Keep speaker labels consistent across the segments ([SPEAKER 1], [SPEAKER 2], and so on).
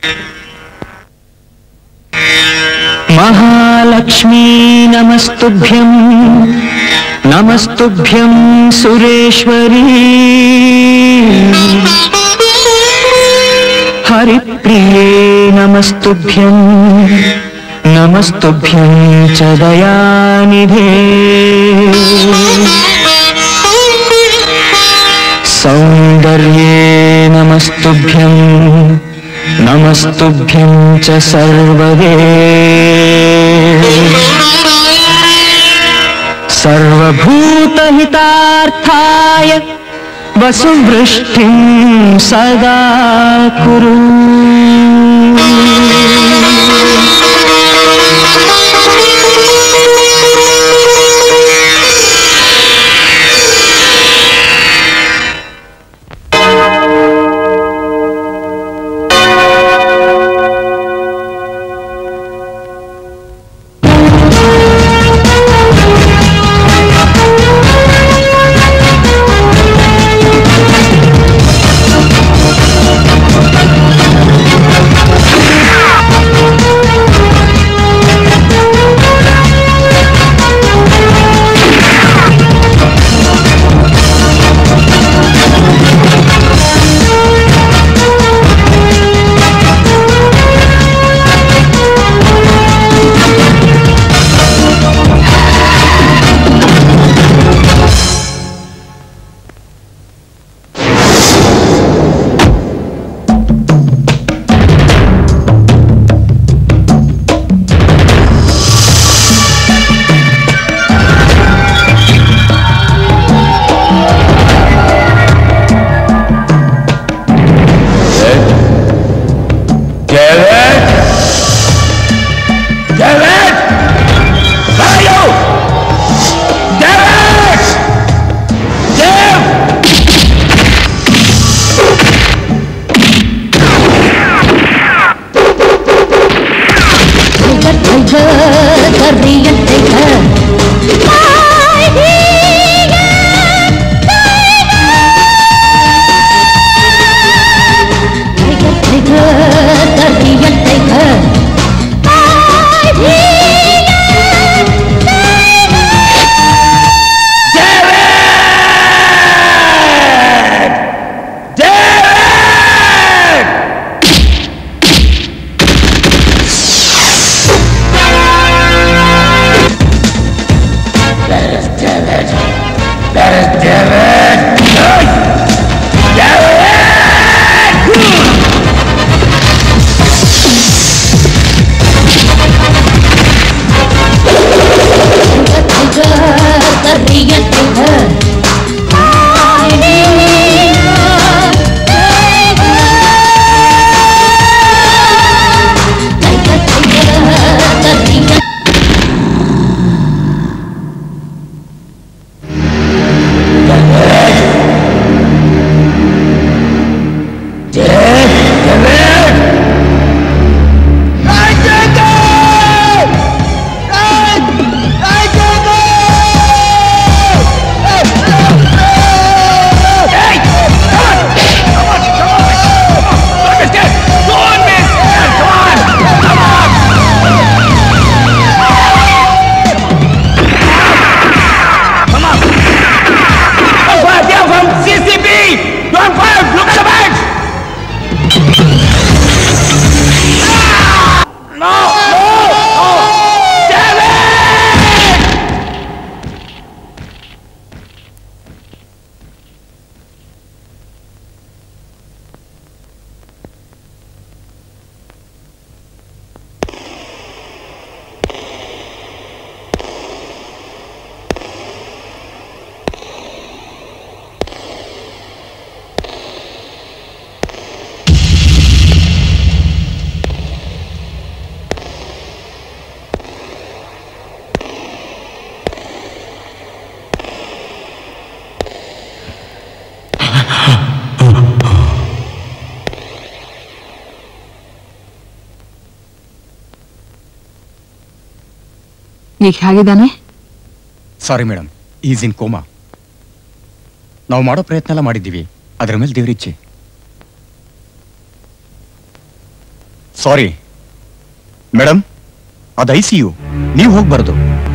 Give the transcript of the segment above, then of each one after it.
[SPEAKER 1] महालक्ष्मी नमस्तुभ्यं नमस्तुभ्यं सुरेश्वरी हरिप्रिये नमस्तुभ्यं नमस्तुभ्यं च दयानिधे सौन्दर्ये नमस्तुभ्यं नमस्तुभ्यं च सर्वदे सर्वभूतहितार्थाय वसुवृष्टिं सदा कुरु
[SPEAKER 2] ಈಗ ಹೇಗಿದ್ದಾನೆ
[SPEAKER 3] sorry madam is in coma ನಾವು ಮಾಡೋ ಪ್ರಯತ್ನ ಎಲ್ಲ ಮಾಡಿದ್ದೀವಿ ಅದರ ಮೇಲೆ ದೇವರಿಚ್ಛೆ ಸಾರಿ ಮೇಡಮ್ ಅದು ಐ ಸಿ ಯು ನೀವು ಹೋಗ್ಬಾರ್ದು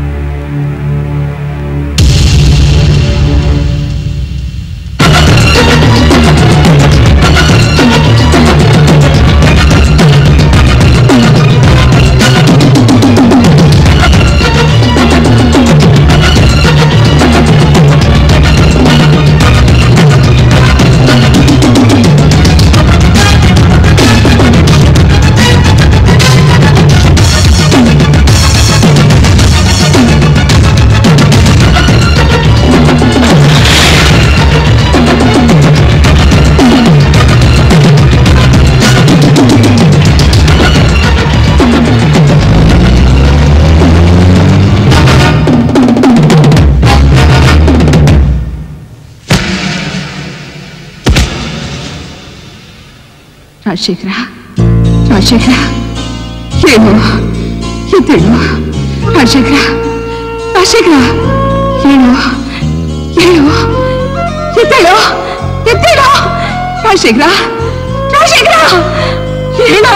[SPEAKER 2] ರಾಜಶೇಖರ ರಾಜಶೇಖರ ಏನು ಎದ್ದೇಳು ರಾಜಶೇಖರ ರಾಜಶೇಖರ ಏನು ಹೇಳು ಎದ್ದೇಳು ಎದ್ದೇಳು ರಾಜಶೇಖರ ರಾಜಶೇಖರ ಹೇಳು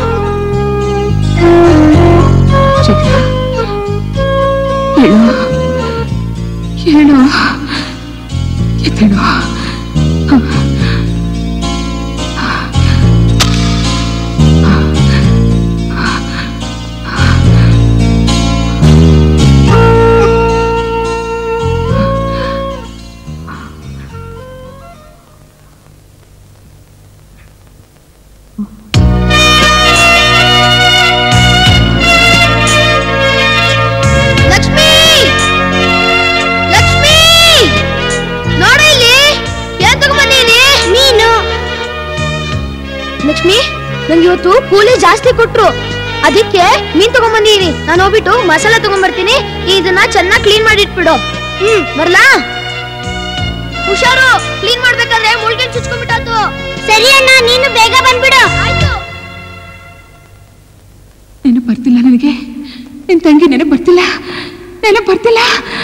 [SPEAKER 2] ಶೇಖರ ಹೇಳು ಹೇಳು ಎದ್ದೇಳು
[SPEAKER 4] ಲಕ್ಷ್ಮಿ ಲಕ್ಷ್ಮಿ ನೋಡು ಇಲ್ಲಿ ಏನ್ ತಗೊಂಬಂದೀನಿ ಮೀನು ಲಕ್ಷ್ಮಿ ನಂಗೆ ಇವತ್ತು ಕೂಲಿ ಜಾಸ್ತಿ ಕೊಟ್ರು ಅದಕ್ಕೆ ಮೀನ್ ತಗೊಂಬಂದೀನಿ ನಾನು ಹೋಗ್ಬಿಟ್ಟು ಮಸಾಲ ತಗೊಂಬರ್ತೀನಿ ಇದನ್ನ ಚೆನ್ನಾಗಿ ಕ್ಲೀನ್ ಮಾಡಿ ಇಟ್ಬಿಡು ಹ್ಮ್ ಬರ್ಲಾ ಹುಷಾರು ಕ್ಲೀನ್ ಮಾಡ್ಬೇಕಾದ್ರೆ ಮುಳ್ಗಿನ ಚುಚ್ಕೊಂಡ್ಬಿಟ್ಟಾತು ಸರಿ ಅಣ್ಣ ನೀನು ಬೇಗ ಬಂದ್ಬಿಡು ಆಯ್ತು
[SPEAKER 2] ನೆನಪು ಬರ್ತಿಲ್ಲ ನನಗೆ ನಿನ್ ತಂಗಿ ನೆನಪು ಬರ್ತಿಲ್ಲ ನೆನಪು ಬರ್ತಿಲ್ಲ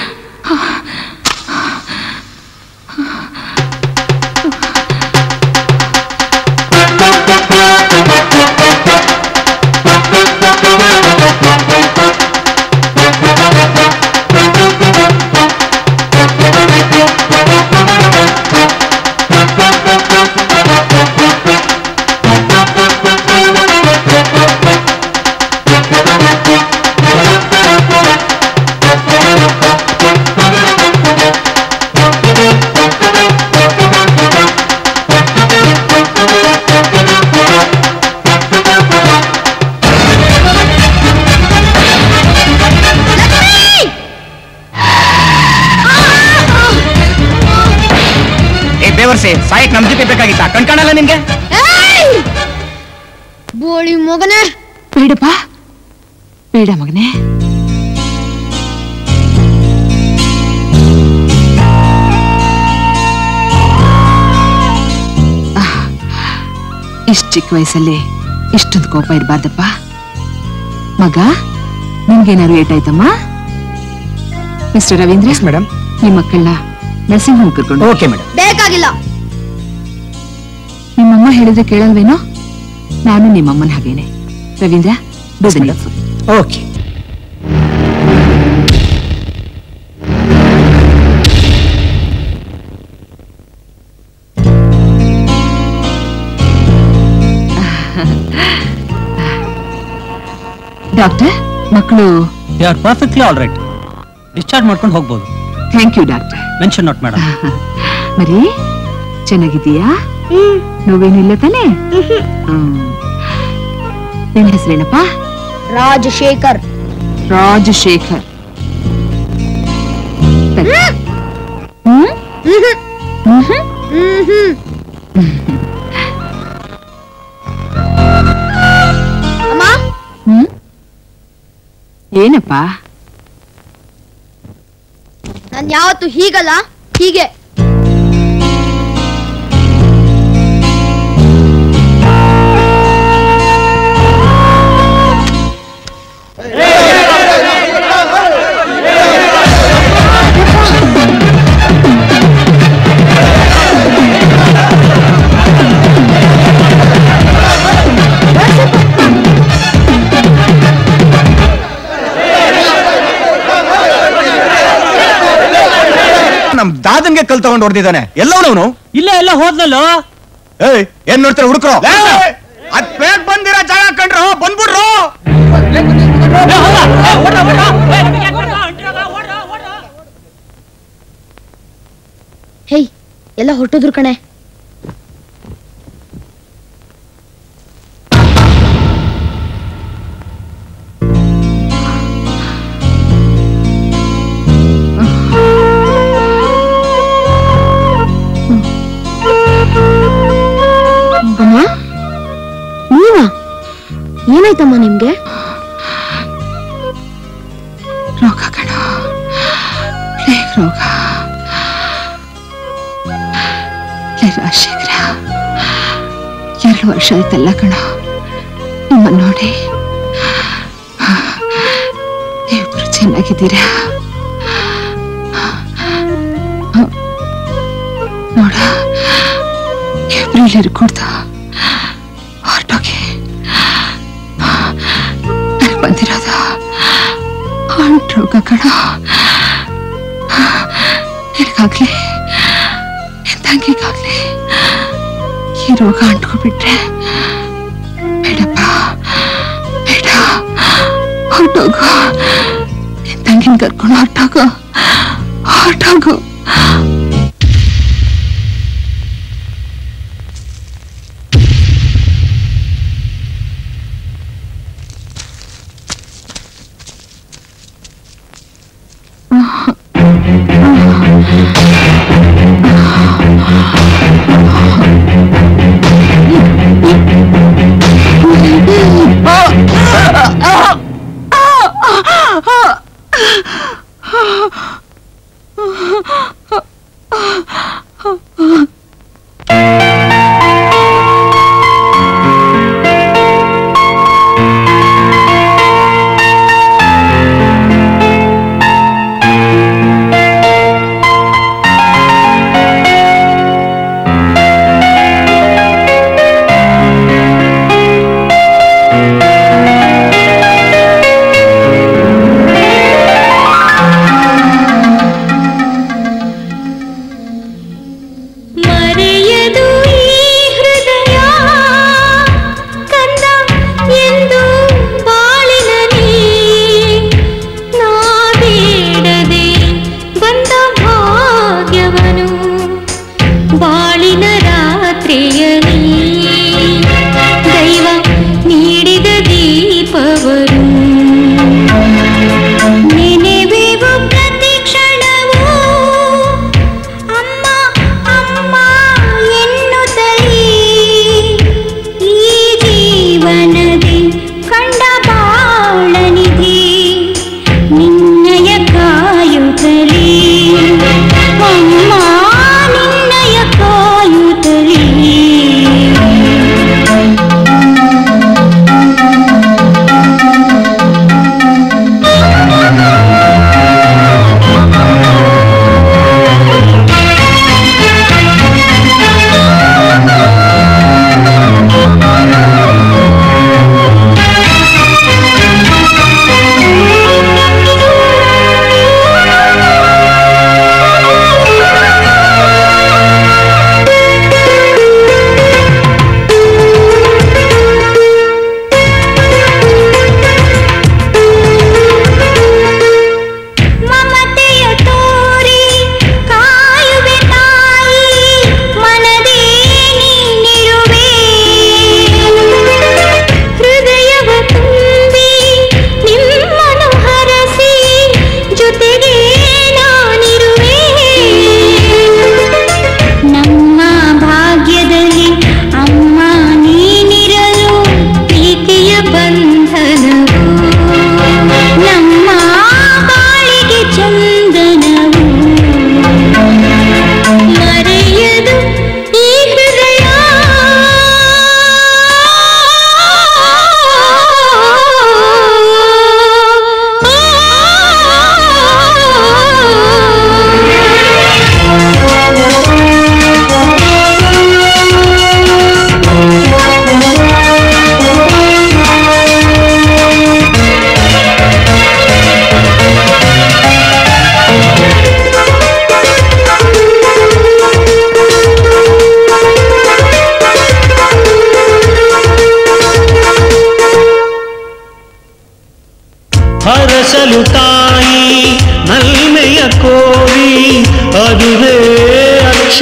[SPEAKER 3] ಏ ಬೇವರ್ಸೆ ಸಾಯಕ್ ನಮ್ ಜೊತೆ ಬೇಕಾಗಿತ್ತ ಕಣ್ಕಾಣಲ್ಲ ನಿನ್ಗೆ
[SPEAKER 4] ಏಯ್! ಬೋಳಿ ಮಗನೇ
[SPEAKER 2] ಬೇಡಪ್ಪ ಬೇಡ ಮಗನೇ ಇಷ್ಟು ಚಿಕ್ಕ ವಯಸ್ಸಲ್ಲಿ ಇಷ್ಟೊಂದು ಕೋಪ ಇರಬಾರ್ದಪ್ಪ ಮಗ ನಿಮ್ಗೇನಾದ್ರು ಏಟಾಯ್ತಮ್ಮ ಮಿಸ್ಟರ್ ರವೀಂದ್ರ
[SPEAKER 3] ಮೇಡಮ್
[SPEAKER 2] ನಿಮ್ಮ ಮಕ್ಕಳನ್ನ ನರ್ಸಿಂಗ್ ಹೋಮ್ ಕರ್ಕೊಂಡು ಹೋಗಿ.
[SPEAKER 3] ಓಕೆ ಮೇಡಮ್
[SPEAKER 4] ಬೇಕಾಗಿಲ್ಲ
[SPEAKER 2] ನಿಮ್ಮಮ್ಮ ಹೇಳಿದ್ರೆ ಕೇಳಲ್ವೇನೋ ನಾನು ನಿಮ್ಮಮ್ಮನ ಹಾಗೇನೆ Ravindra do the needful.
[SPEAKER 3] Okay
[SPEAKER 2] doctor ಮಕ್ಕಳು
[SPEAKER 5] they are perfectly all right discharge ಮಾಡ್ಕೊಂಡು ಹೋಗ್ಬೋದು
[SPEAKER 2] thank you doctor
[SPEAKER 5] mention not madam
[SPEAKER 2] ಮರಿ ಚೆನ್ನಾಗಿದೀಯಾ ನೋವೇನು ಇಲ್ಲ ತಾನೆ ಹ್ಮ್. ನಿನ್ನ ಹೆಸರೇನಪ್ಪ
[SPEAKER 4] ರಾಜಶೇಖರ್
[SPEAKER 2] ರಾಜಶೇಖರ್ ಸರಿ. ಹ್ಮ್? ಹ್ಮ್ ಹ್ಮ್.
[SPEAKER 4] ಅಮ್ಮ
[SPEAKER 2] ಹ್ಮ್ ಏನಪ್ಪ
[SPEAKER 4] ನಾನ್ ಯಾವತ್ತು ಹೀಗಲ್ಲ ಹೀಗೆ
[SPEAKER 3] ಕಲ್ ತಗೊಂಡು ಹೊಡೆದಿದ್ದಾನೆ ಎಲ್ಲವನವನು
[SPEAKER 5] ಇಲ್ಲ ಎಲ್ಲ ಹೋದ್ನಲ್ಲೋ
[SPEAKER 3] ಏಯ್ ಏನ್ ನೋಡ್ತಾರೆ ಹುಡುಕ್ರು ಅದ್ ಬೇಗ ಬಂದಿರೋ ಜಾಗ ಕಂಡ್ರು ಬಂದ್ಬಿಡ್ರು
[SPEAKER 4] ಹೇಯ್ ಎಲ್ಲ ಹೊಟ್ಟೋದ್ರು ಕಣೆ ಅಮ್ಮ ನೀವಾ ಏನಾಯ್ತಮ್ಮ ನಿಮ್ಗೆ
[SPEAKER 2] ರೋಗ ಕಣ ಪ್ಲೇಗ್ ರೋಗ ಲೇ ರಾಜಶೇಖರ ಎರಡು ವರ್ಷ ಆಯ್ತಲ್ಲ ಕಣ ನಿಮ್ಮನ್ನ ನೋಡಿ ನೀವಿಬ್ರು ಚೆನ್ನಾಗಿದ್ದೀರಾ ನೋಡ ಇಬ್ರು ಇಲ್ಲಿ ಇರ್ಕೊಡ್ದ ಹೊರಟೋಗಿ ನನಗೆ ಬಂದಿರೋದು ಹಾರ್ಟ್ ರೋಗ ಕಣ ನಿನಗಾಗ್ಲಿ ನಿನ್ ತಂಗಿಗಾಗ್ಲಿ ಈ ರೋಗ ಅಂಟ್ಕೊಬಿಟ್ರೆ ಬೇಡಪ್ಪ ಬೇಡ ಹೊರಟೋಗು ನಿನ್ ತಂಗಿನ ಕರ್ಕೊಂಡು ಹೊರಟೋಗು ಹೊರಟೋಗು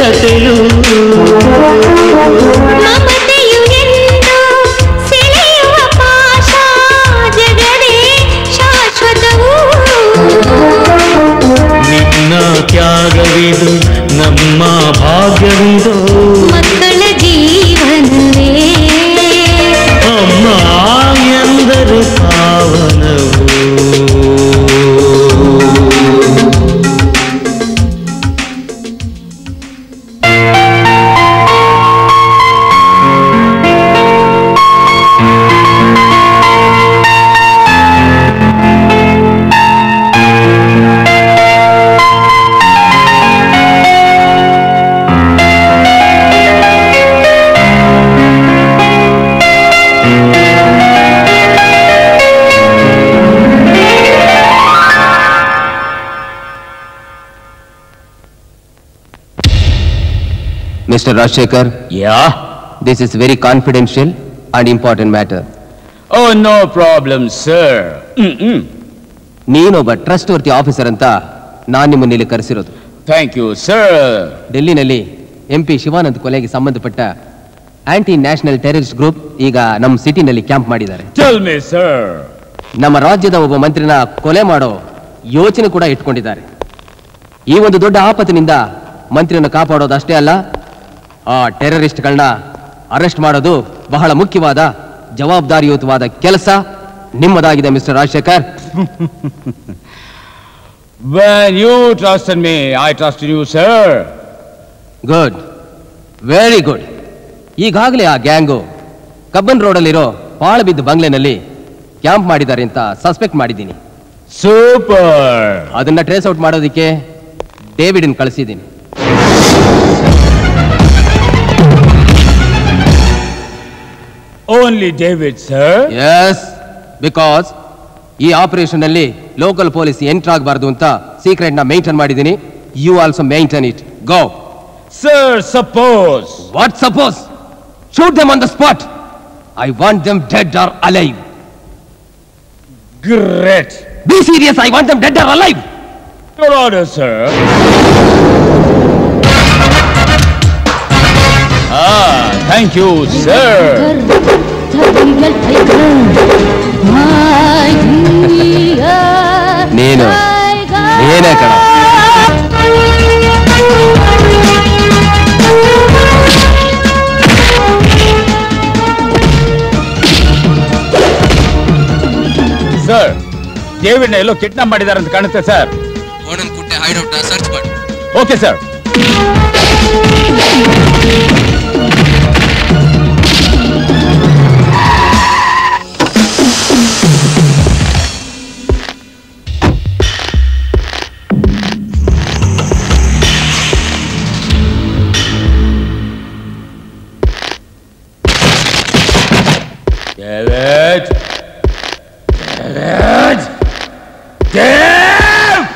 [SPEAKER 1] ಜತೆಯು
[SPEAKER 6] ಮಮತೆಯು ಎಂದು ಸೆಳೆಯುವ ಪಾಶ ಜಗದೇ ಶಾಶ್ವತವು
[SPEAKER 1] ನಿನ್ನ ತ್ಯಾಗವಿದು ನಮ್ಮ ಭಾಗ್ಯವಿದು
[SPEAKER 6] ಮಕ್ಕಳ ಜೀವನವೇ
[SPEAKER 1] ಅಮ್ಮ ಎಂದರೆ ಪಾವನವು
[SPEAKER 7] Mr. Rajshekhar,
[SPEAKER 8] Yeah?
[SPEAKER 7] this is very confidential and important matter.
[SPEAKER 8] Oh, no problem, sir. Mm-mm.
[SPEAKER 7] ನೀನೊಬ್ಬ ಟ್ರಸ್ಟ್ ವರ್ತಿ ಆಫೀಸರ್ ಅಂತ ನಾನು ನಿಮ್ಮನ್ನ ಇಲ್ಲಿ ಕರೆಸಿರೋದು
[SPEAKER 8] Thank you, sir.
[SPEAKER 7] ಡೆಲ್ಲಿನಲ್ಲಿ ಎಂ ಪಿ ಶಿವಾನಂದ್ ಕೊಲೆಗೆ ಸಂಬಂಧಪಟ್ಟ ಆಂಟಿ ನ್ಯಾಷನಲ್ ಟೆರರಿಸ್ಟ್ ಗ್ರೂಪ್ ಈಗ ನಮ್ಮ ಸಿಟಿನಲ್ಲಿ ಕ್ಯಾಂಪ್ ಮಾಡಿದ್ದಾರೆ
[SPEAKER 8] Tell me, sir.
[SPEAKER 7] ನಮ್ಮ ರಾಜ್ಯದ ಒಬ್ಬ ಮಂತ್ರಿನ ಕೊಲೆ ಮಾಡೋ ಯೋಚನೆ ಕೂಡ ಇಟ್ಕೊಂಡಿದ್ದಾರೆ ಈ ಒಂದು ದೊಡ್ಡ ಆಪತ್ತಿನಿಂದ ಮಂತ್ರಿಯನ್ನು ಕಾಪಾಡೋದು ಅಷ್ಟೇ ಅಲ್ಲ ಆ ಟೆರರಿಸ್ಟ್ಗಳನ್ನ ಅರೆಸ್ಟ್ ಮಾಡೋದು ಬಹಳ ಮುಖ್ಯವಾದ ಜವಾಬ್ದಾರಿಯುತವಾದ ಕೆಲಸ ನಿಮ್ಮದಾಗಿದೆ mister Rajashekar
[SPEAKER 8] When you trusted me, I trusted you, sir.
[SPEAKER 7] Good very good ಈಗಾಗಲೇ ಆ ಗ್ಯಾಂಗು ಕಬ್ಬನ್ ರೋಡಲ್ಲಿರೋ ಪಾಳು ಬಂಗ್ಲೆನಲ್ಲಿ ಕ್ಯಾಂಪ್ ಮಾಡಿದ್ದಾರೆ ಅಂತ ಸಸ್ಪೆಕ್ಟ್ ಮಾಡಿದ್ದೀನಿ
[SPEAKER 8] Super.
[SPEAKER 7] ಅದನ್ನ ಟ್ರೇಸ್ ಔಟ್ ಮಾಡೋದಕ್ಕೆ ಡೇವಿಡನ್ ಕಳಿಸಿದ್ದೀನಿ
[SPEAKER 8] Only David, sir.
[SPEAKER 7] Yes because ಈ ಆಪರೇಷನ್ ಅಲ್ಲಿ ಲೋಕಲ್ ಪೊಲೀಸ್ ಎಂಟರ್ ಆಗಬಾರ್ದು ಅಂತ ಸೀಕ್ರೆಟ್ ನ ಮೇಂಟೈನ್ ಮಾಡಿದ್ದೀನಿ you also maintain it go
[SPEAKER 8] Sir, suppose.
[SPEAKER 7] What suppose shoot them on the spot I want them dead or alive
[SPEAKER 8] Great.
[SPEAKER 7] Be serious I want them dead or alive
[SPEAKER 8] Your order, sir. Ah, thank you, sir.
[SPEAKER 7] ನೀನು ನೀನೇ ಕಣ
[SPEAKER 8] sir ಡೇವಿಡ್ನ ಎಲ್ಲೋ kidnap ಮಾಡಿದ್ದಾರೆ ಅಂತ ಕಾಣುತ್ತೆ sir
[SPEAKER 7] ಕುಟ್ಟೆ hideout search ಮಾಡಿ
[SPEAKER 8] okay sir David! David! Dave!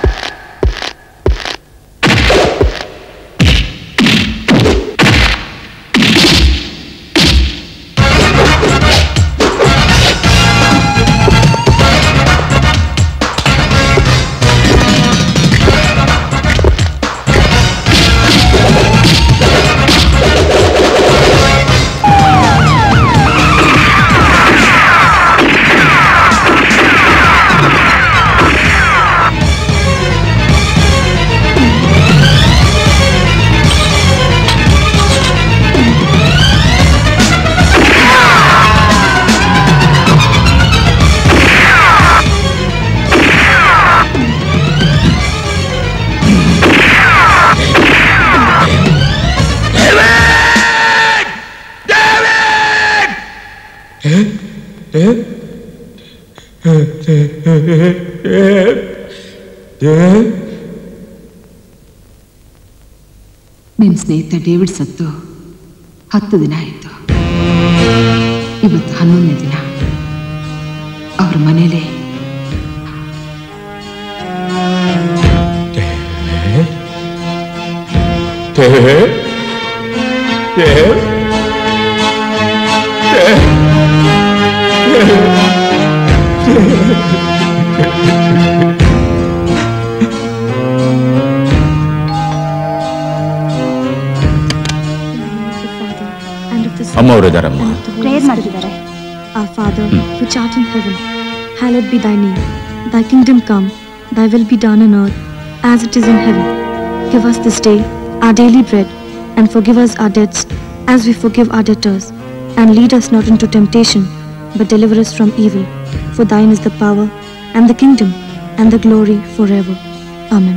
[SPEAKER 2] ನಿಮ್ ಸ್ನೇಹಿತ ಡೇವಿಡ್ ಸತ್ತು ಹತ್ತು ದಿನ ಆಯಿತು ಇವತ್ತು ಹನ್ನೊಂದನೇ ದಿನ ಅವ್ರ ಮನೇಲಿ
[SPEAKER 9] the Son,
[SPEAKER 8] ಅಮ್ಮ ಅವರಿದಾರಮ್ಮ
[SPEAKER 9] and of the Holy
[SPEAKER 4] prayer
[SPEAKER 9] Spirit.
[SPEAKER 4] ಮಾಡ್ತಿದ್ದಾರೆ
[SPEAKER 9] Our Father, which art in heaven, hallowed be thy name. Thy kingdom come, thy will be done on earth as it is in heaven. Give us this day our daily bread, and forgive us our debts as we forgive our debtors. And lead us not into temptation, but deliver us from evil. For thine is the power, and the kingdom, and the glory forever. Amen.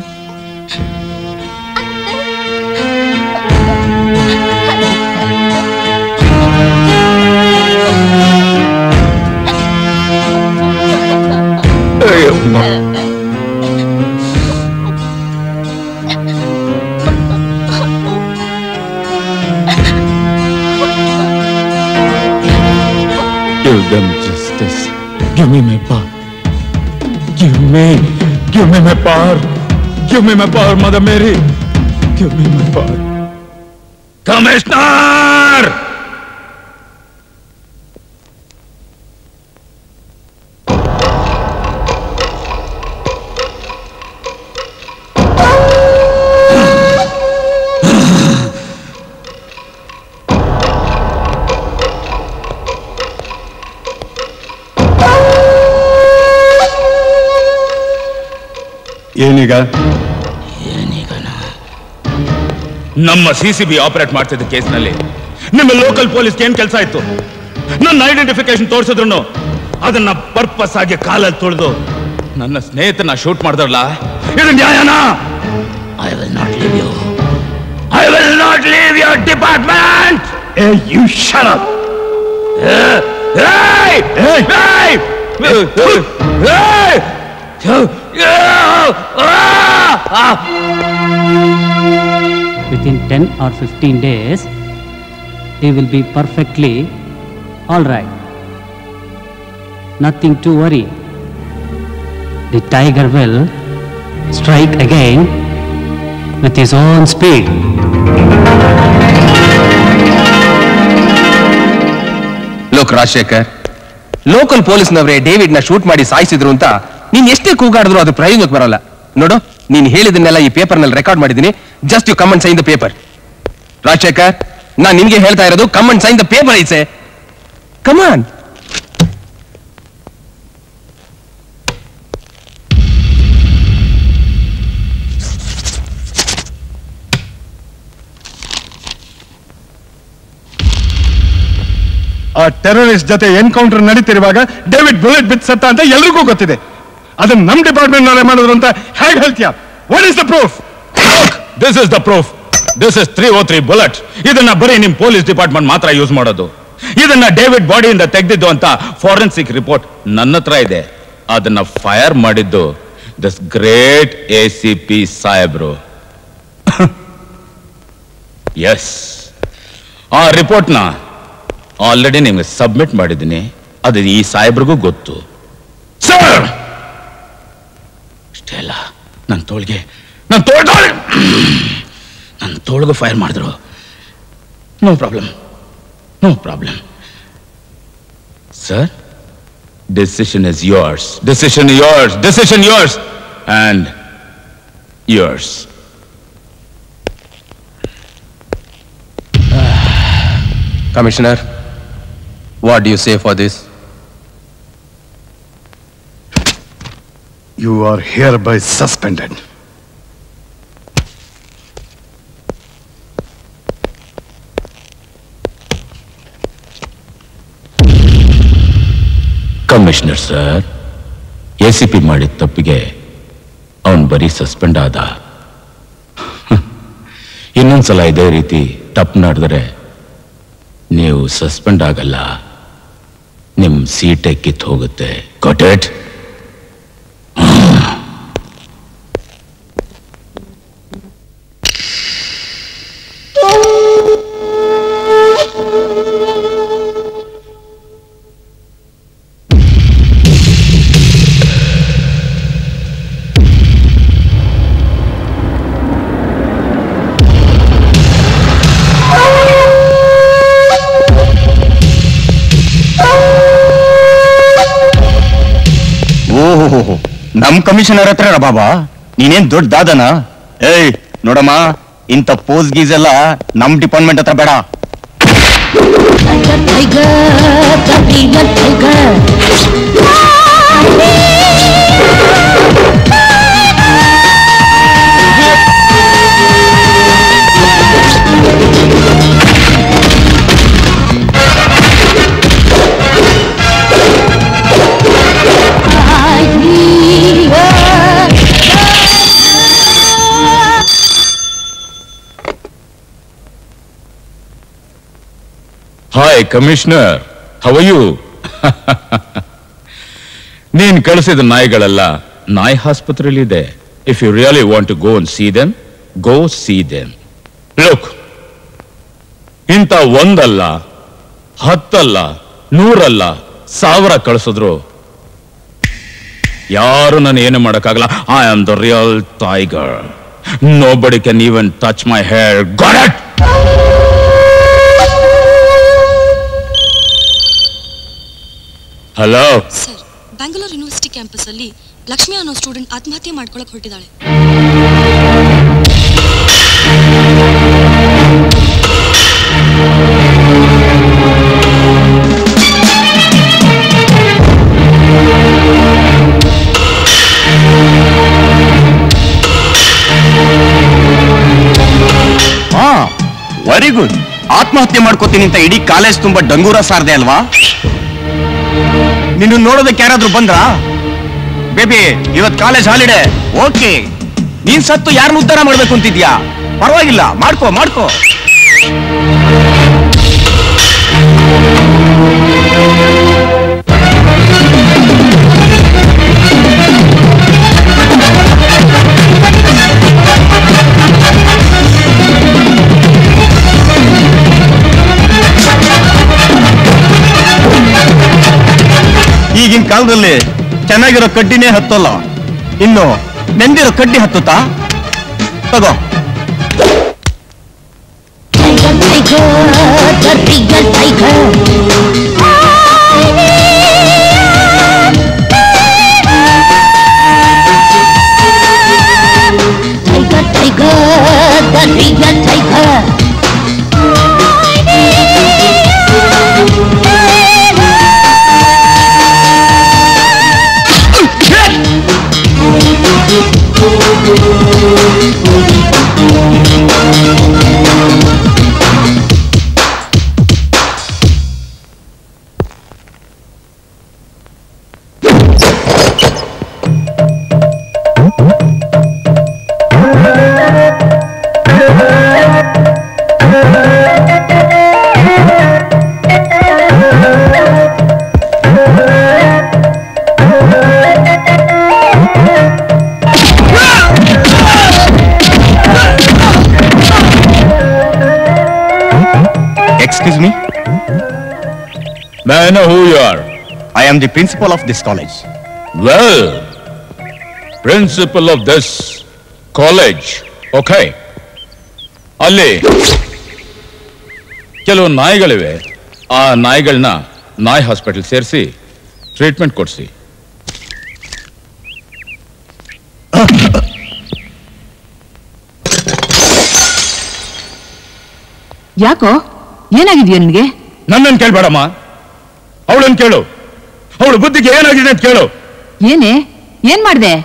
[SPEAKER 8] Give them justice. Give me my power. Give me, give me my power. Give me my power, Mother Mary. Give me my power. Commissioner!
[SPEAKER 3] ಏನೀಗ
[SPEAKER 8] ನಮ್ಮ C C B operate ಮಾಡ್ತಿದ್ದ ಕೇಸ್ನಲ್ಲಿ ನಿಮ್ಮ local police ಏನ್ ಕೆಲಸ ಇತ್ತು ನನ್ನ identification ತೋರಿಸಿದ್ರು ಅದನ್ನ ಪರ್ಪಸ್ ಆಗಿ ಕಾಲಲ್ಲಿ ತುಳಿದು ನನ್ನ ಸ್ನೇಹಿತನ ಶೂಟ್ ಮಾಡಿದ್ರಲ್ಲ ಇದು ನ್ಯಾಯನಾ I will not leave you I will not leave your department
[SPEAKER 3] ಏ you shut up
[SPEAKER 5] Within 10 or 15 days, he will be perfectly all right. Nothing to worry. The tiger will strike again with his own speed.
[SPEAKER 7] ಲೋಕ್ Rajashekar local ಪೊಲೀಸ್ನವರೇ David ನ shoot ಮಾಡಿ ಸಾಯಿಸಿದ್ರು ಅಂತ ನೀನ್ ಎಷ್ಟೇ ಕೂಗಾಡಿದ್ರು ಅದು ಪ್ರಯೋಜನಕ್ಕೆ ಬರಲ್ಲ ನೋಡು ನೀನ್ ಹೇಳಿದನ್ನೆಲ್ಲ ಈ ಪೇಪರ್ ನಲ್ಲಿ ರೆಕಾರ್ಡ್ ಮಾಡಿದ್ದೀನಿ just you come and sign the paper Rajashekar ನಾನ್ ನಿನ್ಗೆ ಹೇಳ್ತಾ ಇರೋದು ಕಮಂಡ್ ಸೈನ್ ದ ಪೇಪರ್ ಐಸೆ ಕಮಾನ್
[SPEAKER 3] ಆ ಟೆರರಿಸ್ಟ್ ಜೊತೆ ಎನ್ಕೌಂಟರ್ ನಡೀತಿರುವಾಗ ಡೇವಿಡ್ ಬುಲೆಟ್ ಬಿತ್ ಸತ್ತ ಅಂತ ಎಲ್ರಿಗೂ ಗೊತ್ತಿದೆ ಅದನ್ನ ನಮ್ ಡಿಪಾರ್ಟ್ಮೆಂಟ್ ನಾಳೆ ಮಾಡಿದ್ರು ಅಂತ ಹೇಗೆ ಹೇಳ್ತೀಯ what is the proof
[SPEAKER 8] this is the proof this is three O three bullet ಇದನ್ನ ಬರೀ ನಿಮ್ ಪೊಲೀಸ್ ಡಿಪಾರ್ಟ್ಮೆಂಟ್ ಮಾತ್ರ ಯೂಸ್ ಮಾಡೋದು ಇದನ್ನ ಡೇವಿಡ್ ಬಾಡಿಯಿಂದ ತೆಗೆದಿದ್ದು ಅಂತ ಫಾರೆನ್ಸಿಕ್ ರಿಪೋರ್ಟ್ ನನ್ನ ಹತ್ರ ಇದೆ ಅದನ್ನ ಫೈರ್ ಮಾಡಿದ್ದು this great A C P ಸಾಹೇಬ್ರು ಎಸ್ ಆ ರಿಪೋರ್ಟ್ನ ಆಲ್ರೆಡಿ ನಿಮ್ಗೆ ಸಬ್ಮಿಟ್ ಮಾಡಿದ್ದೀನಿ ಅದು ಈ ಸಾಹೇಬ್ರಿಗೂ ಗೊತ್ತು ಸರ್ ಅಷ್ಟೇ ಅಲ್ಲ ನನ್ನ ತೋಳ್ಗೆ ನನ್ನ ತೋಳ್ ನನ್ನ ತೋಳ್ಗೂ ಫೈರ್ ಮಾಡಿದ್ರು no problem no problem sir decision is yours decision yours decision yours and yours
[SPEAKER 7] commissioner what you say for this
[SPEAKER 3] you are hereby suspended
[SPEAKER 8] commissioner sir A C P ಮಾಡಿದ ತಪ್ಪಿಗೆ ಅವನು ಬರೀ suspend ಆದ ಇನ್ನೊಂದ್ಸಲ ಇದೇ ರೀತಿ ತಪ್ಪು ನಡೆದರೆ ನೀವು ಸಸ್ಪೆಂಡ್ ಆಗಲ್ಲ ನಿಮ್ ಸೀಟೆ ಕಿತ್ತು ಹೋಗುತ್ತೆ ಕೊಟೆಟ್
[SPEAKER 3] ಓಹೋ ನಮ್ ಕಮಿಷನರ್ ಹತ್ರ ಬಾಬಾ ನೀನೇನ್ ದೊಡ್ಡ ದಾದನ ಏಯ್ ನೋಡಮ್ಮ ಇಂಥ ಪೋಸ್ ಗೀಸ್ ಎಲ್ಲ ನಮ್ ಡಿಪಾರ್ಟ್ಮೆಂಟ್ ಹತ್ರ ಬೇಡ
[SPEAKER 8] ಹಾಯ್ ಕಮಿಷನರ್ ಹವ ಯು ನೀನ್ ಕಳಿಸಿದ ನಾಯಿಗಳೆಲ್ಲ ನಾಯಿ ಆಸ್ಪತ್ರೆಯಲ್ಲಿದೆ if you really want to go and see them go see them look ಇಂಥ ಒಂದಲ್ಲ ಹತ್ತಲ್ಲ ನೂರಲ್ಲ ಸಾವಿರ ಕಳಿಸಿದ್ರು ಯಾರು ನಾನು ಏನು ಮಾಡಕ್ಕಾಗಲ್ಲ I am the real tiger nobody can even touch my hair got it hello
[SPEAKER 10] sir Bangalore university campus ಅಲ್ಲಿ ಲಕ್ಷ್ಮಿ ಅನ್ನೋ ಸ್ಟೂಡೆಂಟ್ ಆತ್ಮಹತ್ಯೆ ಮಾಡ್ಕೊಳಕ್ ಹೊರಟಿದ್ದಾಳೆ
[SPEAKER 11] ಹಾ ವೆರಿ ಗುಡ್ ಆತ್ಮಹತ್ಯೆ ಮಾಡ್ಕೋತೀನಿ ಅಂತ ಇಡೀ ಕಾಲೇಜ್ ತುಂಬಾ ಡಂಗೂರ ಸಾರದೆ ಅಲ್ವಾ ನಿನ್ನ ನೋಡೋದಕ್ಕೆ ಯಾರಾದ್ರೂ ಬಂದ್ರಾ ಬೇಬಿ ಇವತ್ ಕಾಲೇಜ್ ಹಾಲಿಡೆ ಓಕೆ ನೀನ್ ಸತ್ತು ಯಾರನ್ನ ಉದ್ಧಾರ ಮಾಡ್ಬೇಕು ಅಂತಿದ್ಯಾ ಪರವಾಗಿಲ್ಲ ಮಾಡ್ಕೋ ಮಾಡ್ಕೋ ಈಗಿನ ಕಾಲದಲ್ಲಿ ಚೆನ್ನಾಗಿರೋ ಕಡ್ಡಿನೇ ಹತ್ತಲ್ಲ ಇನ್ನು ನೆಂದಿರೋ ಕಡ್ಡಿ ಹತ್ತುತ್ತಾ ತಗೋ Excuse me,
[SPEAKER 8] May I know who you are?
[SPEAKER 11] I am the principal of this college.
[SPEAKER 8] Well, principal of this college. Okay. ಅಲ್ಲಿ ಕೆಲವು ನಾಯಿಗಳಿವೆ ಆ ನಾಯಿಗಳನ್ನ ನಾಯಿ ಹಾಸ್ಪಿಟಲ್ ಸೇರಿಸಿ ಟ್ರೀಟ್ಮೆಂಟ್ ಕೊಡಿಸಿ
[SPEAKER 2] ಯಾಕೋ ಏನಾಗಿದ್ಯಾ ನಿನ್ಗೆ
[SPEAKER 8] ನನ್ನನ್ನು ಕೇಳ್ಬೇಡಮ್ಮ ಅವಳನ್ನು ಕೇಳು ಅವಳು ಬುದ್ಧಿಗೆ ಏನಾಗಿದೆ ಅಂತ ಕೇಳು
[SPEAKER 2] ಏನೇ ಏನ್ ಮಾಡ್ದೆ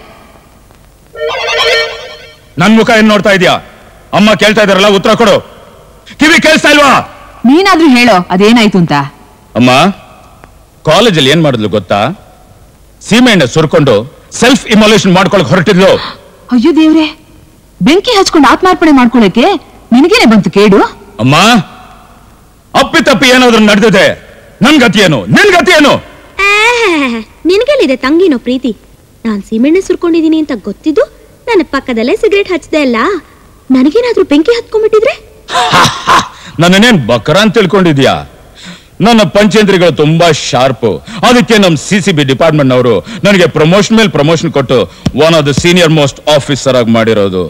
[SPEAKER 8] ನನ್ ಮುಖ ಏನ್ ನೋಡ್ತಾ ಇದೀಯಾ ಅಮ್ಮ ಕೇಳ್ತಾ ಇದಾರಲ್ಲ ಉತ್ತರ ಕೊಡು ಕಿವಿ ಕೇಳಿಸ್ತಾ ಇಲ್ವಾ
[SPEAKER 2] ನೀನಾದ್ರೂ ಹೇಳೋ ಅದೇನಾಯ್ತು ಅಂತ
[SPEAKER 8] ಅಮ್ಮ ಕಾಲೇಜಲ್ಲಿ ಏನ್ ಮಾಡಿದ್ಲು ಗೊತ್ತಾ ಸೀಮೆಎಣ್ಣೆ ಸುರ್ಕೊಂಡು ಸೆಲ್ಫ್ ಇಮಾಲೇಷನ್ ಮಾಡ್ಕೊಳಕ್ ಹೊರಟಿದ್ಲು
[SPEAKER 2] ಅಯ್ಯೋ ದೇವ್ರೆ ಬೆಂಕಿ ಹಚ್ಕೊಂಡು ಆತ್ಮಾರ್ಪಣೆ ಮಾಡ್ಕೊಳಕ್ಕೆ ನಿನಗೇನೆ ಬಂತು ಕೇಡು
[SPEAKER 8] ಅಮ್ಮ ಅಪ್ಪಿ ತಪ್ಪಿ ಏನಾದ್ರೂ ನಡೆದಿದೆ ನನ್ ಗತಿ ಏನು ನಿನ್ ಗತಿ ಏನು
[SPEAKER 4] ನಿನಗೆಲ್ಲಿದೆ ತಂಗಿನೋ ಪ್ರೀತಿ ನಾನ್ ಸೀಮೆಣ್ಣೆ ಸುರ್ಕೊಂಡಿದೀನಿ ಅಂತ ಗೊತ್ತಿದ್ದು ನನ್ನ ಪಕ್ಕದಲ್ಲೇ ಸಿಗರೇಟ್ ಹಚ್ಚದೆ ಅಲ್ಲ ನನಗೇನಾದ್ರೂ ಬೆಂಕಿ ಹತ್ಕೊಂಡ್ಬಿಟ್ಟಿದ್ರೆ
[SPEAKER 8] ನನ್ನನ್ನೇನ್ ಬಕರ ಅಂತ ತಿಳ್ಕೊಂಡಿದ್ಯಾ ನನ್ನ ಪಂಚೇಂದ್ರಿಗಳು ತುಂಬಾ ಶಾರ್ಪ್ ಅದಕ್ಕೆ ನಮ್ ಸಿ ಸಿ ಬಿ ಡಿಪಾರ್ಟ್ಮೆಂಟ್ ನವರು ನನಗೆ ಪ್ರಮೋಷನ್ ಮೇಲೆ ಪ್ರಮೋಷನ್ ಕೊಟ್ಟು one of the senior most officer ಆಗಿ ಮಾಡಿರೋದು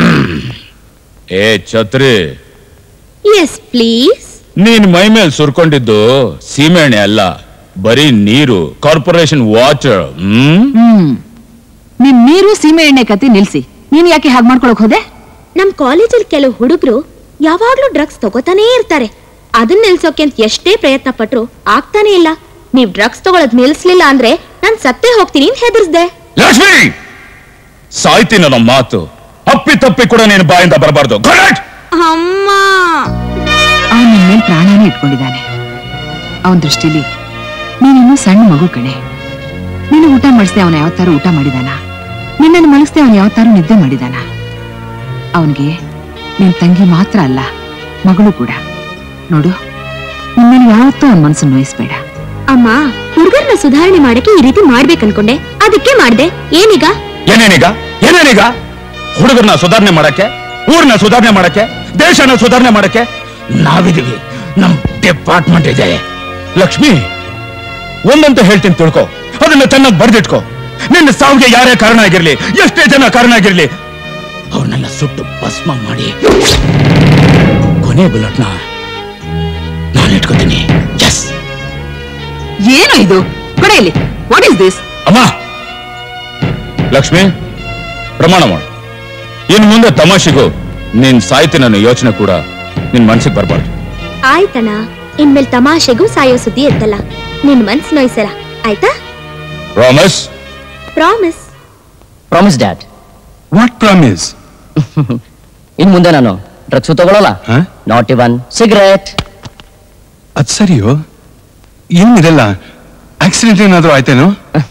[SPEAKER 8] ಏ ಛತ್ರಿ
[SPEAKER 4] ಎಸ್ ಪ್ಲೀಸ್
[SPEAKER 8] ನೀನ್ ಮೈ ಮೇಲೆ ಸುರ್ಕೊಂಡಿದ್ದು ಸೀಮೆಎಣ್ಣೆ ಅಲ್ಲ ಬರೀ ನೀರು ಕಾರ್ಪೊರೇಷನ್ ವಾಟರ್ ಹ್ಮ್
[SPEAKER 2] ಹ್ಮ್ ನಿಮ್ ನೀರು ಸೀಮೆ ಎಣ್ಣೆ ಕತೆ ನಿಲ್ಸಿ ನೀನ್ ಯಾಕೆ ಹಾಗೆ ಮಾಡ್ಕೊಳಕ್ ಹೋದೆ
[SPEAKER 4] ನಮ್ ಕಾಲೇಜಲ್ಲಿ ಕೆಲವು ಹುಡುಗರು ಯಾವಾಗ್ಲೂ ಡ್ರಗ್ಸ್ ತಗೋತಾನೇ ಇರ್ತಾರೆ ಅದನ್ನ ನಿಲ್ಸೋಕೆ ಅಂತ ಎಷ್ಟೇ ಪ್ರಯತ್ನ ಪಟ್ರು ಆಗ್ತಾನೆ ಇಲ್ಲ ನೀವ್ ಡ್ರಗ್ಸ್ ತಗೊಳದ್ ನಿಲ್ಸ್ಲಿಲ್ಲ ಅಂದ್ರೆ ನಾನ್ ಸತ್ತೇ ಹೋಗ್ತೀನಿ ಅಂತ ಹೆದರ್ಸ್ದೆ
[SPEAKER 8] ಲಕ್ಷ್ಮಿ ಸಾಯ್ತೀನಿ ನಮ್ಮ ಮಾತು ಅಪ್ಪಿ ತಪ್ಪಿ ಕೂಡ ನೀನು ಬಾಯಿಂದ ಬರಬಾರ್ದು
[SPEAKER 4] ಅಮ್ಮ
[SPEAKER 2] ಅವನ ನಿನ್ ಮೇಲೆ ಪ್ರಾಣನೇ ಇಟ್ಕೊಂಡಿದ್ದಾನೆ ಅವನ ದೃಷ್ಟಿಲಿ ನೀನಿನ್ನೂ ಸಣ್ಣ ಮಗು ಕಣೆ ನೀನು ಊಟ ಮಾಡಿಸ್ದೆ ಅವನ ಯಾವತ್ತಾರು ಊಟ ಮಾಡಿದಾನ ನಿನ್ನನ್ನು ಮಲಗಿಸ್ದೆ ಅವನು ಯಾವತ್ತಾರು ನಿದ್ದೆ ಮಾಡಿದಾನ ಅವನಿಗೆ ನಿನ್ ತಂಗಿ ಮಾತ್ರ ಅಲ್ಲ ಮಗಳು ಕೂಡ ನೋಡು ನಿನ್ನನ್ನು ಯಾವತ್ತೂ ಅವನ ಮನಸ್ಸನ್ನು ನೋಯಿಸ್ಬೇಡ
[SPEAKER 4] ಅಮ್ಮ ಹುಡುಗರ್ನ ಸುಧಾರಣೆ ಮಾಡಕ್ಕೆ ಈ ರೀತಿ ಮಾಡ್ಬೇಕು ಅನ್ಕೊಂಡೆ ಅದಕ್ಕೆ ಮಾಡ್ದೆ ಏನೀಗ
[SPEAKER 8] ಏನೇನೀಗ ಏನೇನೀಗ ಹುಡುಗರನ್ನ ಸುಧಾರಣೆ ಮಾಡಕ್ಕೆ ಊರ್ನ ಸುಧಾರಣೆ ಮಾಡಕ್ಕೆ ದೇಶನ ಸುಧಾರಣೆ ಮಾಡಕ್ಕೆ ನಾವಿದೀವಿ ನಮ್ ಡಿಪಾರ್ಟ್ಮೆಂಟ್ ಇದೆ ಲಕ್ಷ್ಮಿ ಒಂದಂತ ಹೇಳ್ತೀನಿ ತಿಳ್ಕೊ ಅದನ್ನ ಚೆನ್ನಾಗಿ ಬರ್ದಿಟ್ಕೋ ನಿನ್ನ ಸಾವಿಗೆ ಯಾರೇ ಕಾರಣ ಆಗಿರ್ಲಿ ಎಷ್ಟೇ ಜನ ಕಾರಣ ಆಗಿರ್ಲಿ ಅವ್ರನ್ನೆಲ್ಲ ಸುಟ್ಟು ಭಸ್ಮ ಮಾಡಿ ಕೊನೆ ಬುಲೆಟ್ನ ನಾನು ಇಟ್ಕೋತೀನಿ ಎಸ್
[SPEAKER 2] ಏನು ಇದು ಕೊಡ ಇಲ್ಲಿ ವಾಟ್ ಇಸ್ ದಿಸ್
[SPEAKER 8] ಅಮ್ಮ ಲಕ್ಷ್ಮಿ ಪ್ರಮಾಣ ಮಾಡು ಇನ್ ಮುಂದೆ ತಮಾಷೆಗೂ ನೀನ್ ಸಾಯ್ತಿ ನನ್ನ ಯೋಚನೆ ಕೂಡ ನಿನ್ ಮನ್ಸಿಗೆ ಬರಬಾರ್ದು
[SPEAKER 4] ಆಯ್ತಣ್ಣ ಇನ್ಮೇಲ್ ತಮಾಷೆಗೂ ಸಾಯೋ ಸುದ್ದಿ ಇರ್ತಲ್ಲ ನಿನ್ ಮನ್ಸ್ ನೋಯ್ಸಲ್ಲ ಆಯ್ತಾ
[SPEAKER 8] promise
[SPEAKER 4] promise
[SPEAKER 12] promise dad
[SPEAKER 3] what promise
[SPEAKER 12] ಇನ್ ಮುಂದೆ ನಾನು ಡ್ರಗ್ಸ್ ತಗೊಳ್ಳಲ್ಲ ನಾಟ್ ಇವನ್ ಸಿಗರೇಟ್
[SPEAKER 3] ಅದ್ ಸರಿಯೋ ಏನಿದೆಲ್ಲ ಆಕ್ಸಿಡೆಂಟ್ ಏನಾದ್ರೂ ಆಯ್ತೇನೋ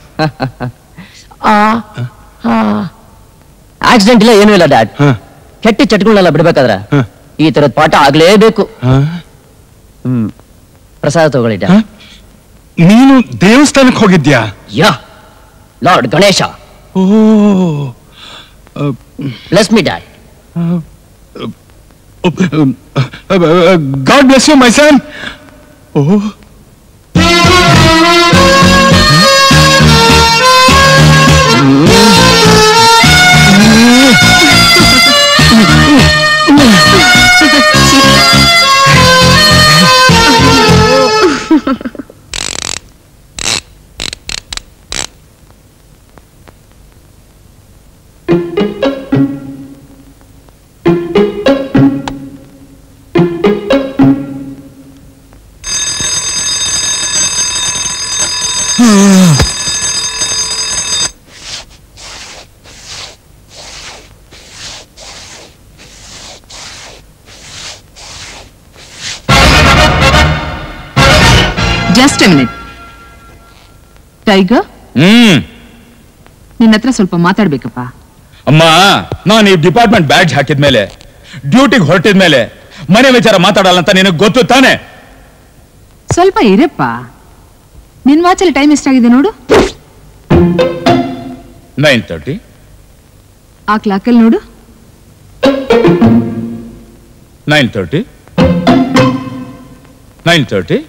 [SPEAKER 12] ಆಕ್ಸಿಡೆಂಟ್ ಇಲ್ಲ ಏನೂ ಇಲ್ಲ ಡ್ಯಾಡ್ ಕೆಟ್ಟ ಚಟಗಳನ್ನೆಲ್ಲ ಬಿಡ್ಬೇಕಾದ್ರೆ ಈ ತರದ ಪಾಠ ಆಗ್ಲೇಬೇಕು ಹ್ಮ್ ಪ್ರಸಾದ ತಗೊಳ್ಳಿ ಡ್ಯಾಡ್
[SPEAKER 3] ನೀನು ದೇವಸ್ಥಾನಕ್ಕೆ ಹೋಗಿದ್ಯಾ
[SPEAKER 12] yeah Lord Ganesha
[SPEAKER 3] oh
[SPEAKER 12] bless me dad
[SPEAKER 3] God bless you my son oh
[SPEAKER 2] just a minute tiger
[SPEAKER 8] hmm
[SPEAKER 2] ನಿನ್ನ ಹತ್ರ ಸ್ವಲ್ಪ ಮಾತಾಡ್ಬೇಕಪ್ಪ
[SPEAKER 8] ಅಮ್ಮ ನಾನು ಈ ಡಿಪಾರ್ಟ್ಮೆಂಟ್ ಬ್ಯಾಡ್ಜ್ ಹಾಕಿದ್ಮೇಲೆ ಡ್ಯೂಟಿಗೆ ಹೊರಟಿದ್ಮೇಲೆ ಮನೆ ವಿಚಾರ ಮಾತಾಡಲ್ಲ ಅಂತ ನಿನಗೆ ಗೊತ್ತು ತಾನೆ
[SPEAKER 2] ಸ್ವಲ್ಪ ಇರಪ್ಪ ನಿನ್ ವಾಚಲ್ಲಿ ಟೈಮ್ ಎಷ್ಟಾಗಿದೆ ನೋಡು
[SPEAKER 8] ನೈನ್ ತರ್ಟಿ
[SPEAKER 2] ಆ ಕ್ಲಾಕಲ್ಲಿ ನೋಡು
[SPEAKER 8] nine thirty nine thirty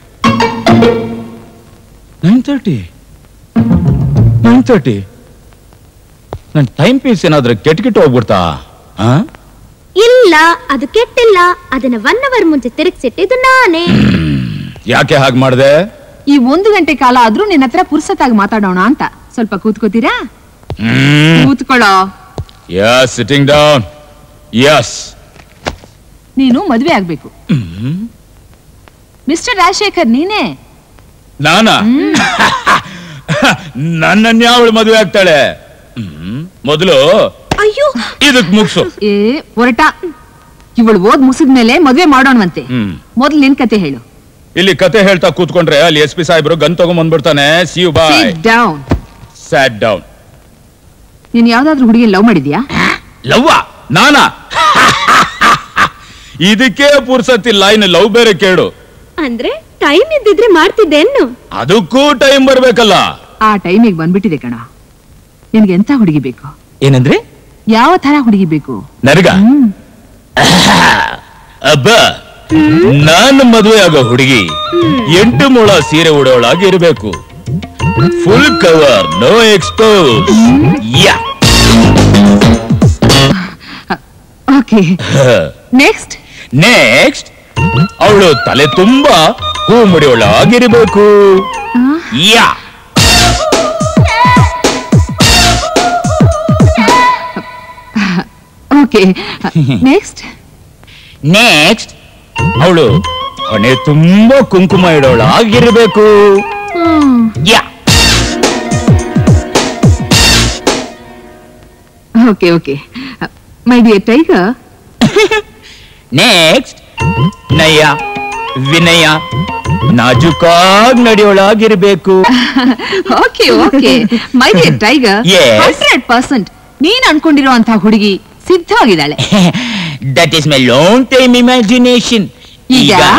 [SPEAKER 8] nine thirty nine thirty ನನ್ನ ಟೈಮ್ ಪೀಸ್ ಏನಾದ್ರೂ ಕೆಟ್ಟ ಕೆಟ್ಟು ಹೋಗ್ಬಿಡ್ತಾ ಆ?
[SPEAKER 4] ಇಲ್ಲ ಅದು ಕೆಟ್ಟಿಲ್ಲ ಅದನ್ನ ಒನ್ ಅವರ್ ಮುಂಚೆ ತಿರುಗಿಸಿಟ್ಟಿದ್ದು ನಾನೇ
[SPEAKER 8] ಯಾಕೆ ಹಾಗೆ ಮಾಡಿದೆ
[SPEAKER 2] ಈ ಒಂದು ಗಂಟೆ ಕಾಲ ಆದ್ರೂ ನಿನ್ನ ಹತ್ರ ಪುರ್ಸತ್ತಾಗಿ ಮಾತಾಡೋಣ ಅಂತ ಸ್ವಲ್ಪ ಕೂತ್ಕೋತೀರಾ ಕೂತ್ಕೊಳ್ಳೋ
[SPEAKER 8] ಯಸ್ ಸಿಟ್ಟಿಂಗ್ ಡೌನ್ ಯಸ್
[SPEAKER 2] ನೀನು ಮದ್ವೆ ಆಗ್ಬೇಕು ಮಿಸ್ಟರ್ ರಾಜಶೇಖರ್ ನೀನೇ
[SPEAKER 8] ನಾನಾ ನನ್ನನ್ನ ಅವಳು ಮದುವೆ ಆಗ್ತಾಳೆ ಹ್ಮ್. ಮೊದಲು
[SPEAKER 4] ಅಯ್ಯೋ
[SPEAKER 8] ಇದಕ್ ಮುಗ್ಸು
[SPEAKER 2] ಏ ಹೊರಟ ಇವಳು ಓದ್ ಮುಗಿಸಿದ್ಮೇಲೆ ಮದ್ವೆ ಮಾಡೋಣವಂತೆ
[SPEAKER 8] ಹ್ಮ್
[SPEAKER 2] ಮೊದ್ಲು ನಿನ್ ಕತೆ ಹೇಳು
[SPEAKER 8] ಇಲ್ಲಿ ಕತೆ ಹೇಳ್ತಾ ಕೂತ್ಕೊಂಡ್ರೆ ಅಲ್ಲಿ ಎಸ್ ಪಿ ಸಾಹೇಬ್ರು ಗನ್ ತಗೊಂಡ್ ಬಂದ್ಬಿಡ್ತಾನೆ see you bye
[SPEAKER 2] down
[SPEAKER 8] sat down
[SPEAKER 2] ನೀನ್ ಯಾವ್ದಾದ್ರು ಹುಡುಗಿ ಲವ್ ಮಾಡಿದ್ಯಾ
[SPEAKER 8] ಲವ್ವ ನಾನಾ ಇದಕ್ಕೆ ಪುರ್ಸತ್ತಿಲ್ಲ ಇನ್ನು ಲವ್ ಬೇರೆ ಕೇಳು
[SPEAKER 4] ಅಂದ್ರೆ ಟೈಮ್ ಇದ್ದಿದ್ರೆ ಮಾಡ್ತಿದ್ದೇನು
[SPEAKER 8] ಅದಕ್ಕೂ ಟೈಮ್ ಬರ್ಬೇಕಲ್ಲ
[SPEAKER 2] ಆ ಟೈಮಿಗೆ ಬಂದ್ಬಿಟ್ಟಿದೆ ಕಣ ನಿನ್ಗೆ ಎಂತ ಹುಡುಗಿ ಬೇಕು
[SPEAKER 8] ಏನಂದ್ರೆ
[SPEAKER 2] ಯಾವ ತರ ಹುಡುಗಿ ಬೇಕು
[SPEAKER 8] ನನಗ ಅಬ್ಬ ನಾನು ಮದುವೆ ಆಗೋ ಹುಡುಗಿ ಎಂಟು ಮೊಳ ಸೀರೆ ಉಡೋಳಾಗಿ ಇರಬೇಕು full cover no expose yeah
[SPEAKER 2] okay next
[SPEAKER 8] next ಅವಳು ತಲೆ ತುಂಬಾ ಹೂ ಮುಡಿಯೋಳಾಗಿರ್ಬೇಕು ಯಾ
[SPEAKER 2] ಓಕೆ ನೆಕ್ಸ್ಟ್
[SPEAKER 8] ನೆಕ್ಸ್ಟ್ ಅವಳು ಹಣೆ ತುಂಬಾ ಕುಂಕುಮ ಇಡೋಳ ಆಗಿರ್ಬೇಕು yeah
[SPEAKER 2] okay okay my dear tiger
[SPEAKER 8] next ನಯ್ಯ ವಿನಯ ನಾಜುಕಾಗ್ ನಡೆಯೋಳಾಗಿರ್ಬೇಕು
[SPEAKER 2] okay okay my dear tiger
[SPEAKER 8] Yes.
[SPEAKER 2] Hundred percent ನೀನ್ ಅನ್ಕೊಂಡಿರುವಂತಹ ಹುಡುಗಿ ಸಿದ್ಧವಾಗಿದ್ದಾಳೆ
[SPEAKER 8] that is my long time imagination
[SPEAKER 2] ಈಗ?
[SPEAKER 8] ಈಗ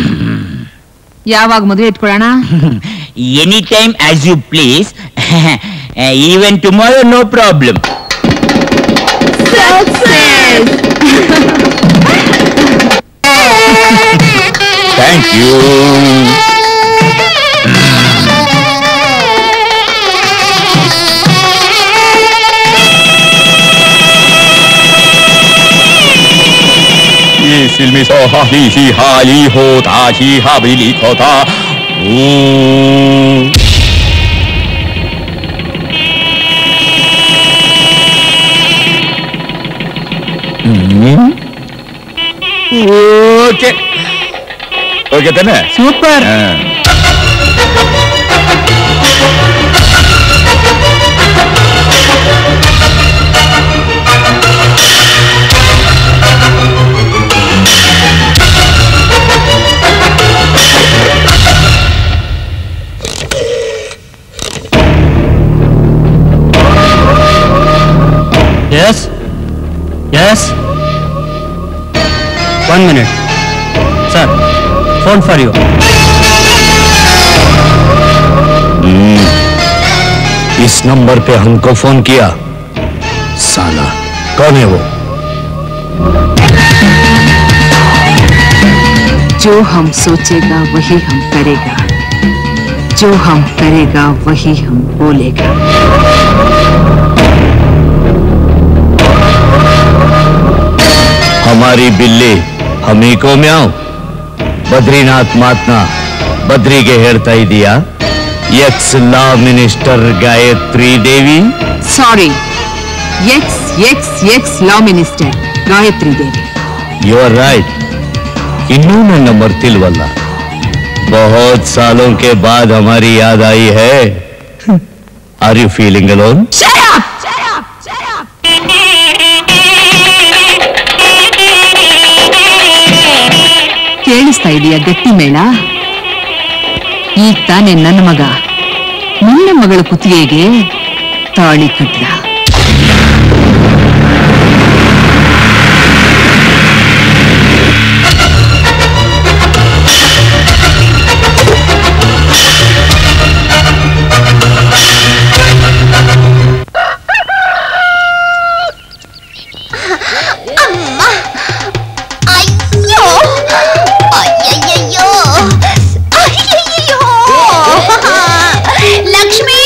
[SPEAKER 2] ಯಾವಾಗ ಮದುವೆ ಇಟ್ಕೊಳ್ಳೋಣ
[SPEAKER 8] any time as you please even tomorrow no problem thank you ये फिल्मी सोहा ही ही हाली होता ही हाबिली होता ओ ಓಕೆ ಓಕೆ ತಾನೆ
[SPEAKER 2] super
[SPEAKER 5] Yes? Yes? One minute. Sir, phone for you.
[SPEAKER 8] इस नंबर पे हमको फोन किया साला कौन है वो
[SPEAKER 2] जो हम सोचेगा वही हम करेगा जो हम करेगा वही हम बोलेगा
[SPEAKER 8] हमारी बिल्ली हमी को म्याओ ಬದ್ರಿನಾಥ್ ಮಾತ್ನ ಬದ್ರಿಗೆ ಹೇಳ್ತಾ ಇದೀಯಾ ex law minister Gayatri Devi
[SPEAKER 2] sorry ex ex ex law minister Gayatri Devi
[SPEAKER 8] you are right ಇನ್ನೂ ನನ್ನ ಮರ್ತಿಲ್ವಲ್ಲ बहुत सालों के बाद हमारी याद आई है आर यू फीलिंग अलोन
[SPEAKER 2] ಕೇಳಿಸ್ತಾ ಇದೆಯಾ ಗಟ್ಟಿ ಮೇಳ ಈಗ ತಾನೇ ನನ್ನ ಮಗ ನಿನ್ನ ಮಗಳ ಕುತ್ತಿಗೆಗೆ ತಾಳಿ ಕಟ್ಟ
[SPEAKER 4] ಅಮ್ಮ ಅಯ್ಯೋ ಅಯ್ಯಯ್ಯೋ ಅಯ್ಯಯ್ಯೋ ಲಕ್ಷ್ಮಿ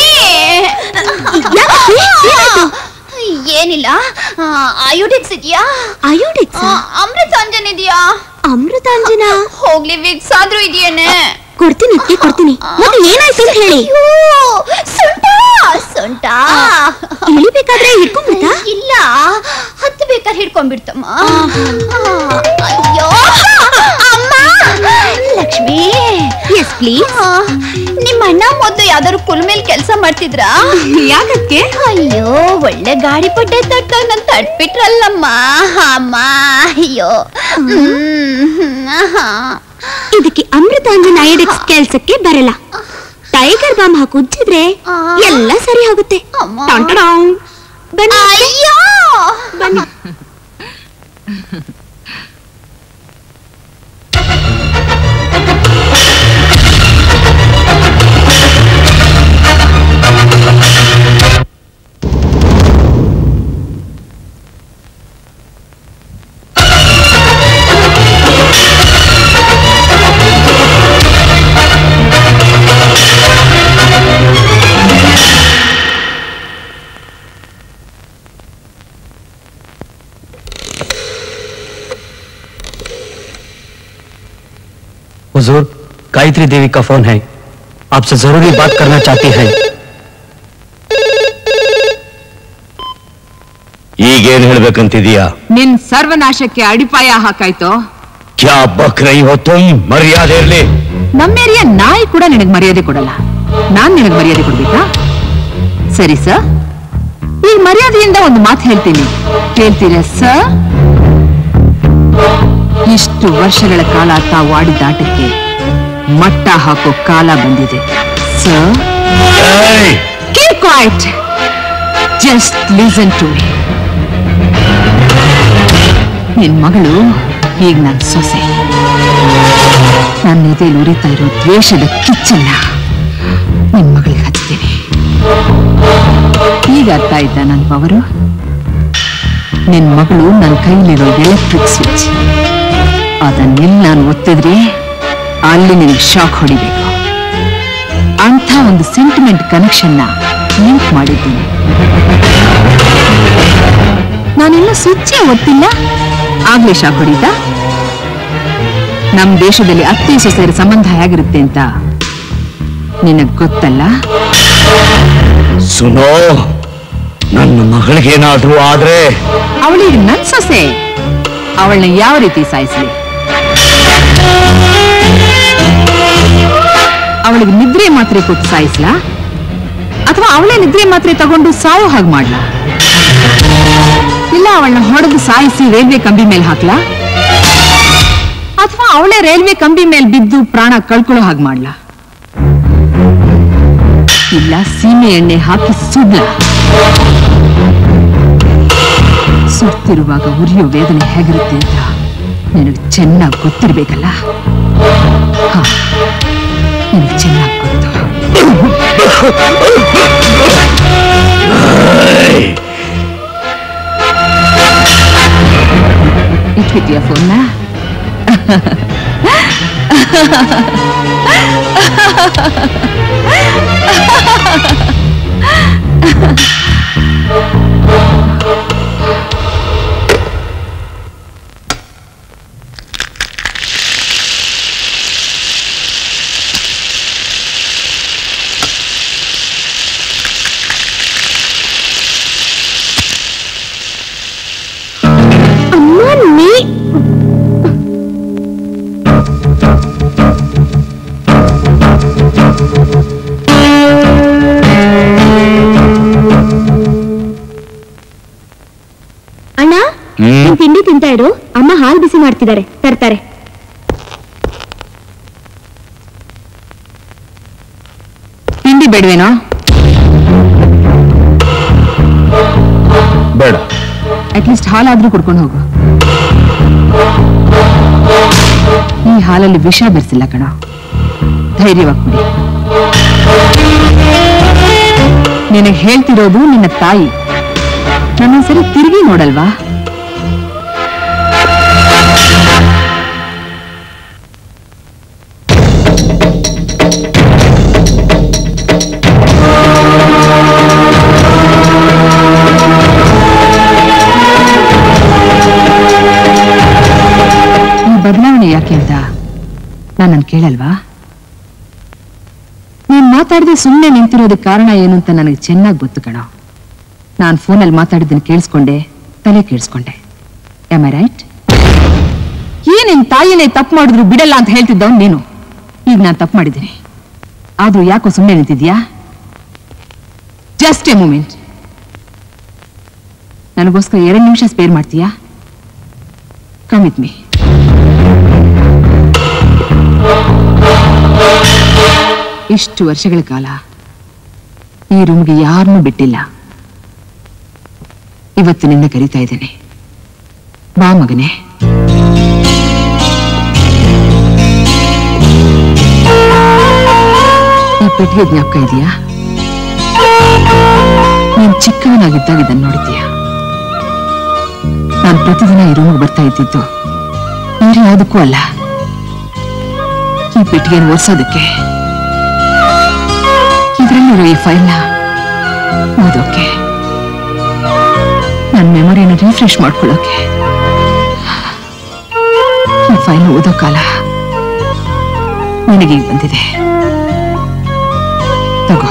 [SPEAKER 4] ಏನಿಲ್ಲ ಅಯೋಡಿಕ್ಸ್ ಇದೆಯಾ
[SPEAKER 9] ಅಯೋಡಿಕ್ಸ್
[SPEAKER 4] ಅಮೃತಾಂಜನ್ ಇದೆಯಾ
[SPEAKER 9] ಅಮೃತಾಂಜನ
[SPEAKER 4] ಹೋಗ್ಲಿ ವಿಕ್ಸ್ ಆದ್ರೂ ಇದೆಯೇನೆ
[SPEAKER 9] ಕೊಡ್ತೀನಿ ಅತ್ತೆ ಕೊಡ್ತೀನಿ ಮತ್ತೆ ಏನಾಯ್ತು ಅಂತ ಹೇಳಿ
[SPEAKER 4] ಅಯ್ಯೋ, ಸೊಂಟ ಸೊಂಟ
[SPEAKER 9] ಇಳಿಬೇಕಾದ್ರೆ ಹಿಡ್ಕೊಂಡ್ಬಿಡ್ತಾ
[SPEAKER 4] ಇಲ್ಲ ಹತ್ತು ಬೇಕಾದ್ರೆ ಹಿಡ್ಕೊಂಡ್ಬಿಡ್ತಮ್ಮ ಅಯ್ಯೋ ಅಮ್ಮ ಲಕ್ಷ್ಮಿ
[SPEAKER 9] ಎಸ್ ಪ್ಲೀಸ್
[SPEAKER 4] ನಿಮ್ಮ ಅಣ್ಣ ಮೊದ್ಲು ಯಾವ್ದಾದ್ರು ಕುಲ್ ಮೇಲೆ ಕೆಲಸ ಮಾಡ್ತಿದ್ರಾ
[SPEAKER 9] ಯಾಕಕ್ಕೆ
[SPEAKER 4] ಅಯ್ಯೋ ಒಳ್ಳೆ ಗಾಡಿ ಪಡ್ಡೆ ತಟ್ಟಾಗ ನನ್ ತಟ್ಬಿಟ್ರಲ್ಲಮ್ಮ ಅಮ್ಮ ಅಯ್ಯೋ ಹ್ಮ್. ಆಹಾ.
[SPEAKER 9] ಇದಕ್ಕೆ ಅಮೃತಾಂಜನ್ ಅಯೋಡಿಕ್ಸ್ ಕೆಲ್ಸಕ್ಕೆ ಬರಲ್ಲ ಟೈಗರ್ ಬಾಂಬ್ ಹಾಕಿ ಉಜ್ಜಿದ್ರೆ ಎಲ್ಲ ಸರಿ ಹೋಗುತ್ತೆ ಟೊಂಟಡಾಂಗ್. ಬನ್ನಿ ಅತ್ತೆ.
[SPEAKER 4] ಅಯ್ಯೋ
[SPEAKER 9] ಬನ್ನಿ
[SPEAKER 5] हुजूर गायत्री देवी का फोन है आपसे जरूरी बात करना चाहती है
[SPEAKER 8] ಈಗೇನ್ ಹೇಳ್ಬೇಕಂತಿದೀಯಾ
[SPEAKER 2] ನಿನ್ ಸರ್ವನಾಶಕ್ಕೆ ಅಡಿಪಾಯ ಹಾಕಾಯ್ತು
[SPEAKER 1] ಕ್ಯಾ ಬಕ್ರೈ ಹೋ ತುಮ್ ಮರ್ಯಾದೆ ಇರ್ಲಿ
[SPEAKER 2] ನಮ್ಮ ಏರಿಯಾ ನಾಯಿ ಕೂಡ ನಿನಗ್ ಮರ್ಯಾದೆ ಕೊಡಲ್ಲ ನಾನ್ ನಿನಗ್ ಮರ್ಯಾದೆ ಕೊಡ್ಬೇಕಾ ಸರಿ ಸರ್ ಈ ಮರ್ಯಾದೆಯಿಂದ ಒಂದು ಮಾತು ಹೇಳ್ತೀನಿ ಹೇಳ್ತೀರಾ ಸರ್ ಇಷ್ಟು ವರ್ಷಗಳ ಕಾಲ ತಾವು ಆಡಿದ ಆಟಕ್ಕೆ ಮಟ್ಟ ಹಾಕೋ ಕಾಲ ಬಂದಿದೆ sir keep quiet just listen to me ನಿನ್ ಮಗಳು ಈಗ ನನ್ ಸೊಸೆ ನನ್ನ ಎದೆಯಲ್ಲಿ ಉರಿತಾ ಇರೋ ದ್ವೇಷದ ಕಿಚ್ಚನ್ನ ನಿನ್ ಮಗಳಿಗೆ ಹಚ್ತೀನಿ ಈಗ ಅರ್ಥ ಆಯ್ತಾ ನನ್ನ ಪವರು ನಿನ್ ಮಗಳು ನನ್ನ ಕೈಲಿರೋ ಎಲೆಕ್ಟ್ರಿಕ್ ಸ್ವಿಚ್ ಅದನ್ನೆಲ್ಲ ನಾನು ಒತ್ತಿದ್ರೆ ಅಲ್ಲಿ ನಿನಗೆ ಶಾಕ್ ಹೊಡಿಬೇಕು ಅಂಥ ಒಂದು ಸೆಂಟಿಮೆಂಟ್ ಕನೆಕ್ಷನ್ನ ಲಿಂಕ್ ಮಾಡಿದ್ದೀನಿ ನಾನಿನ್ನೂ ಸ್ವಿಚ್ಚೇ ಒತ್ತಿಲ್ಲ ಆಗ್ಲೇ ಶಾಕ್ ಹೊಡಿತಾ ನಮ್ ದೇಶದಲ್ಲಿ ಅತ್ತೆ ಸೊಸೆಯರ ಸಂಬಂಧ ಹೇಗಿರುತ್ತೆ ಅಂತ ನಿನಗ್ ಗೊತ್ತಲ್ಲ
[SPEAKER 1] ಸುನೋ ನನ್ನ ಮಗಳಿಗೇನಾದ್ರೂ ಆದ್ರೆ
[SPEAKER 2] ಅವಳಿಗೆ ನನ್ ಸೊಸೆ ಅವಳನ್ನ ಯಾವ ರೀತಿ ಸಾಯಿಸ್ಲಿ ಅವಳಿಗೆ ನಿದ್ರೆ ಮಾತ್ರೆ ಕೊಟ್ಟು ಸಾಯಿಸ್ಲಾ ಅಥವಾ ಅವಳೇ ನಿದ್ರೆ ಮಾತ್ರೆ ತಗೊಂಡು ಸಾವು ಹಾಗೆ ಮಾಡ್ಲಾ ಇಲ್ಲ ಅವಳನ್ನ ಹೊಡೆದು ಸಾಯಿಸಿ ರೈಲ್ವೆ ಕಂಬಿ ಮೇಲೆ ಹಾಕ್ಲಾ ಅಥವಾ ಅವಳೇ ರೈಲ್ವೆ ಕಂಬಿ ಮೇಲೆ ಬಿದ್ದು ಪ್ರಾಣ ಕಳ್ಕೊಳ್ಳೋ ಹಾಗೆ ಮಾಡ್ಲಾ ಇಲ್ಲ ಸೀಮೆ ಎಣ್ಣೆ ಹಾಕಿ ಸುಡ್ಲ ಸುಡ್ತಿರುವಾಗ ಉರಿಯೋ ವೇದನೆ ಹೇಗಿರುತ್ತೆ ಅಂತ ನಿನಗೆ ಚೆನ್ನಾಗಿ ಗೊತ್ತಿರ್ಬೇಕಲ್ಲ ಹಾ ನಿನಗೆ ಚೆನ್ನಾಗಿ ಗೊತ್ತು ಇಟ್ಬಿಟ್ಟಿಯ ಫೋನ್ನ
[SPEAKER 4] ಅಮ್ಮ ನೀ ಅಣ್ಣ ನೀನ್ ತಿಂಡಿ ತಿಂತಾ ಇರು ಅಮ್ಮ ಹಾಲು ಬಿಸಿ ಮಾಡ್ತಿದ್ದಾರೆ ತರ್ತಾರೆ
[SPEAKER 2] ತಿಂಡಿ ಬೇಡವೇನೋ
[SPEAKER 1] ಬೇಡ
[SPEAKER 2] ಅಟ್ಲೀಸ್ಟ್ ಹಾಲಾದ್ರೂ ಕುಡ್ಕೊಂಡು ಹೋಗು ಈ ಹಾಲಲ್ಲಿ ವಿಷ ಬೆರೆಸಿಲ್ಲ ಕಣ ಧೈರ್ಯವಾಗಿ ಕುಡಿ ನಿನಗೆ ಹೇಳ್ತಿರೋದು ನಿನ್ನ ತಾಯಿ ನನ್ನೊಂದ್ಸರಿ ತಿರುಗಿ ನೋಡಲ್ವಾ ಈ ಬದಲಾವಣೆ ಯಾಕೆ ಅಂತ ನಾನು ಕೇಳಲ್ವಾ ನೀನ್ ಮಾತಾಡದೆ ಸುಮ್ಮನೆ ನಿಂತಿರೋದಕ್ಕೆ ಕಾರಣ ಏನು ಅಂತ ನನಗೆ ಚೆನ್ನಾಗಿ ಗೊತ್ತು ಕಣ ನಾನು ಫೋನಲ್ಲಿ ಮಾತಾಡಿದ್ದನ್ನು ಕೇಳಿಸ್ಕೊಂಡೆ ತಲೆ ಕೇಳಿಸ್ಕೊಂಡೆ ಎಮ್ ಐ ರೈಟ್ ಏನ್ ನಿನ್ ತಾಯಿನೇ ತಪ್ಪು ಮಾಡಿದ್ರು ಬಿಡಲ್ಲ ಅಂತ ಹೇಳ್ತಿದ್ದವ್ ನೀನು ಈಗ ನಾನು ತಪ್ಪು ಮಾಡಿದ್ದೀನಿ ಆದ್ರೂ ಯಾಕೋ ಸುಮ್ಮನೆ ನಿಂತಿದ್ಯಾ ಜಸ್ಟ್ ಎ ಮೂಮೆಂಟ್ ನನಗೋಸ್ಕರ ಎರಡು ನಿಮಿಷ ಸ್ಪೇರ್ ಮಾಡ್ತೀಯಾ ಕಮ್ ವಿತ್ ಮೀ ಇಷ್ಟು ವರ್ಷಗಳ ಕಾಲ ಈ ರೂಮ್ಗೆ ಯಾರನ್ನೂ ಬಿಟ್ಟಿಲ್ಲ ಇವತ್ತು ನಿನ್ನ ಕರಿತಾ ಇದ್ದೇನೆ ಬಾ ಮಗನೇ ಈ ಪೆಟ್ಟಿಗೆ ಜ್ಞಾಪಕ ಇದೆಯಾ ನೀನ್ ಚಿಕ್ಕವನಾಗಿದ್ದಾಗ ಇದನ್ನು ನೋಡಿದ್ಯಾ ನಾನು ಪ್ರತಿದಿನ ಈ ರೂಮ್ಗೆ ಬರ್ತಾ ಇದ್ದಿದ್ದು ಬೇರೆ ಯಾವುದಕ್ಕೂ ಅಲ್ಲ ಈ ಪೆಟ್ಟಿಗೆಯನ್ನು ಒರೆಸೋದಕ್ಕೆ ಇದರಲ್ಲಿರೋ ಈ ಫೈಲ್ನ ಓದೋಕೆ ನನ್ನ ಮೆಮೊರಿನ ರಿಫ್ರೆಶ್ ಮಾಡ್ಕೊಳ್ಳೋಕೆ ಈ ಫೈಲ್ ಓದೋ ಕಾಲ ನಿನಗೆ ಈಗ ಬಂದಿದೆ ತಗೋ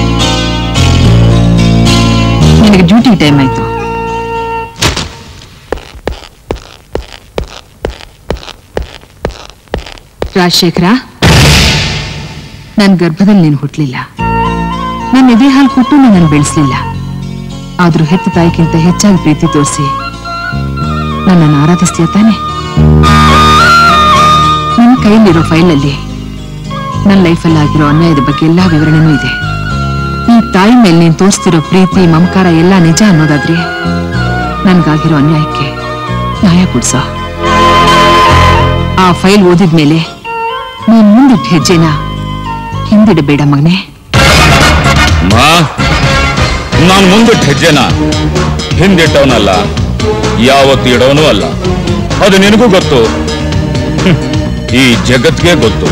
[SPEAKER 2] ನಿನಗೆ ಡ್ಯೂಟಿ ಟೈಮ್ ಆಯ್ತು ರಾಜಶೇಖರ ನನ್ನ ಗರ್ಭದಲ್ಲಿ ನೀನು ಹುಟ್ಟಲಿಲ್ಲ ನನ್ನ ಎದೆ ಹಾಲು ಕೊಟ್ಟು ನನ್ನನ್ನು ಬೆಳೆಸಲಿಲ್ಲ ಆದ್ರೂ ಹೆತ್ತ ತಾಯಿಗಿಂತ ಹೆಚ್ಚಾಗಿ ಪ್ರೀತಿ ತೋರಿಸಿ ನನ್ನನ್ನು ಆರಾಧಿಸ್ತೀಯ ತಾನೆ ನಿನ್ನ ಕೈಯಲ್ಲಿರೋ ಫೈಲಲ್ಲಿ ನನ್ನ ಲೈಫಲ್ಲಿ ಆಗಿರೋ ಅನ್ಯಾಯದ ಬಗ್ಗೆ ಎಲ್ಲಾ ವಿವರಣೆನೂ ಇದೆ ಈ ತಾಯಿ ಮೇಲೆ ನೀನು ತೋರಿಸ್ತಿರೋ ಪ್ರೀತಿ ಮಮಕಾರ ಎಲ್ಲ ನಿಜ ಅನ್ನೋದಾದ್ರೆ ನನ್ಗಾಗಿರೋ ಅನ್ಯಾಯಕ್ಕೆ ನ್ಯಾಯ ಕೊಡ್ಸ ಆ ಫೈಲ್ ಓದಿದ್ಮೇಲೆ ನೀನ್ ಮುಂದಿಟ್ಟ ಹೆಜ್ಜೆನ ಹಿಂದಿಡಬೇಡ ಮಗನೇ
[SPEAKER 8] ಮಾ ನಾನು ಮುಂದಿಟ್ಟ ಹೆಜ್ಜೆನ ಹಿಂದಿಟ್ಟವನಲ್ಲ ಯಾವತ್ತು ಇಡೋನೂ ಅಲ್ಲ ಅದು ನಿನಗೂ ಗೊತ್ತು ಹ್ಮ್. ಈ ಜಗತ್ಗೆ ಗೊತ್ತು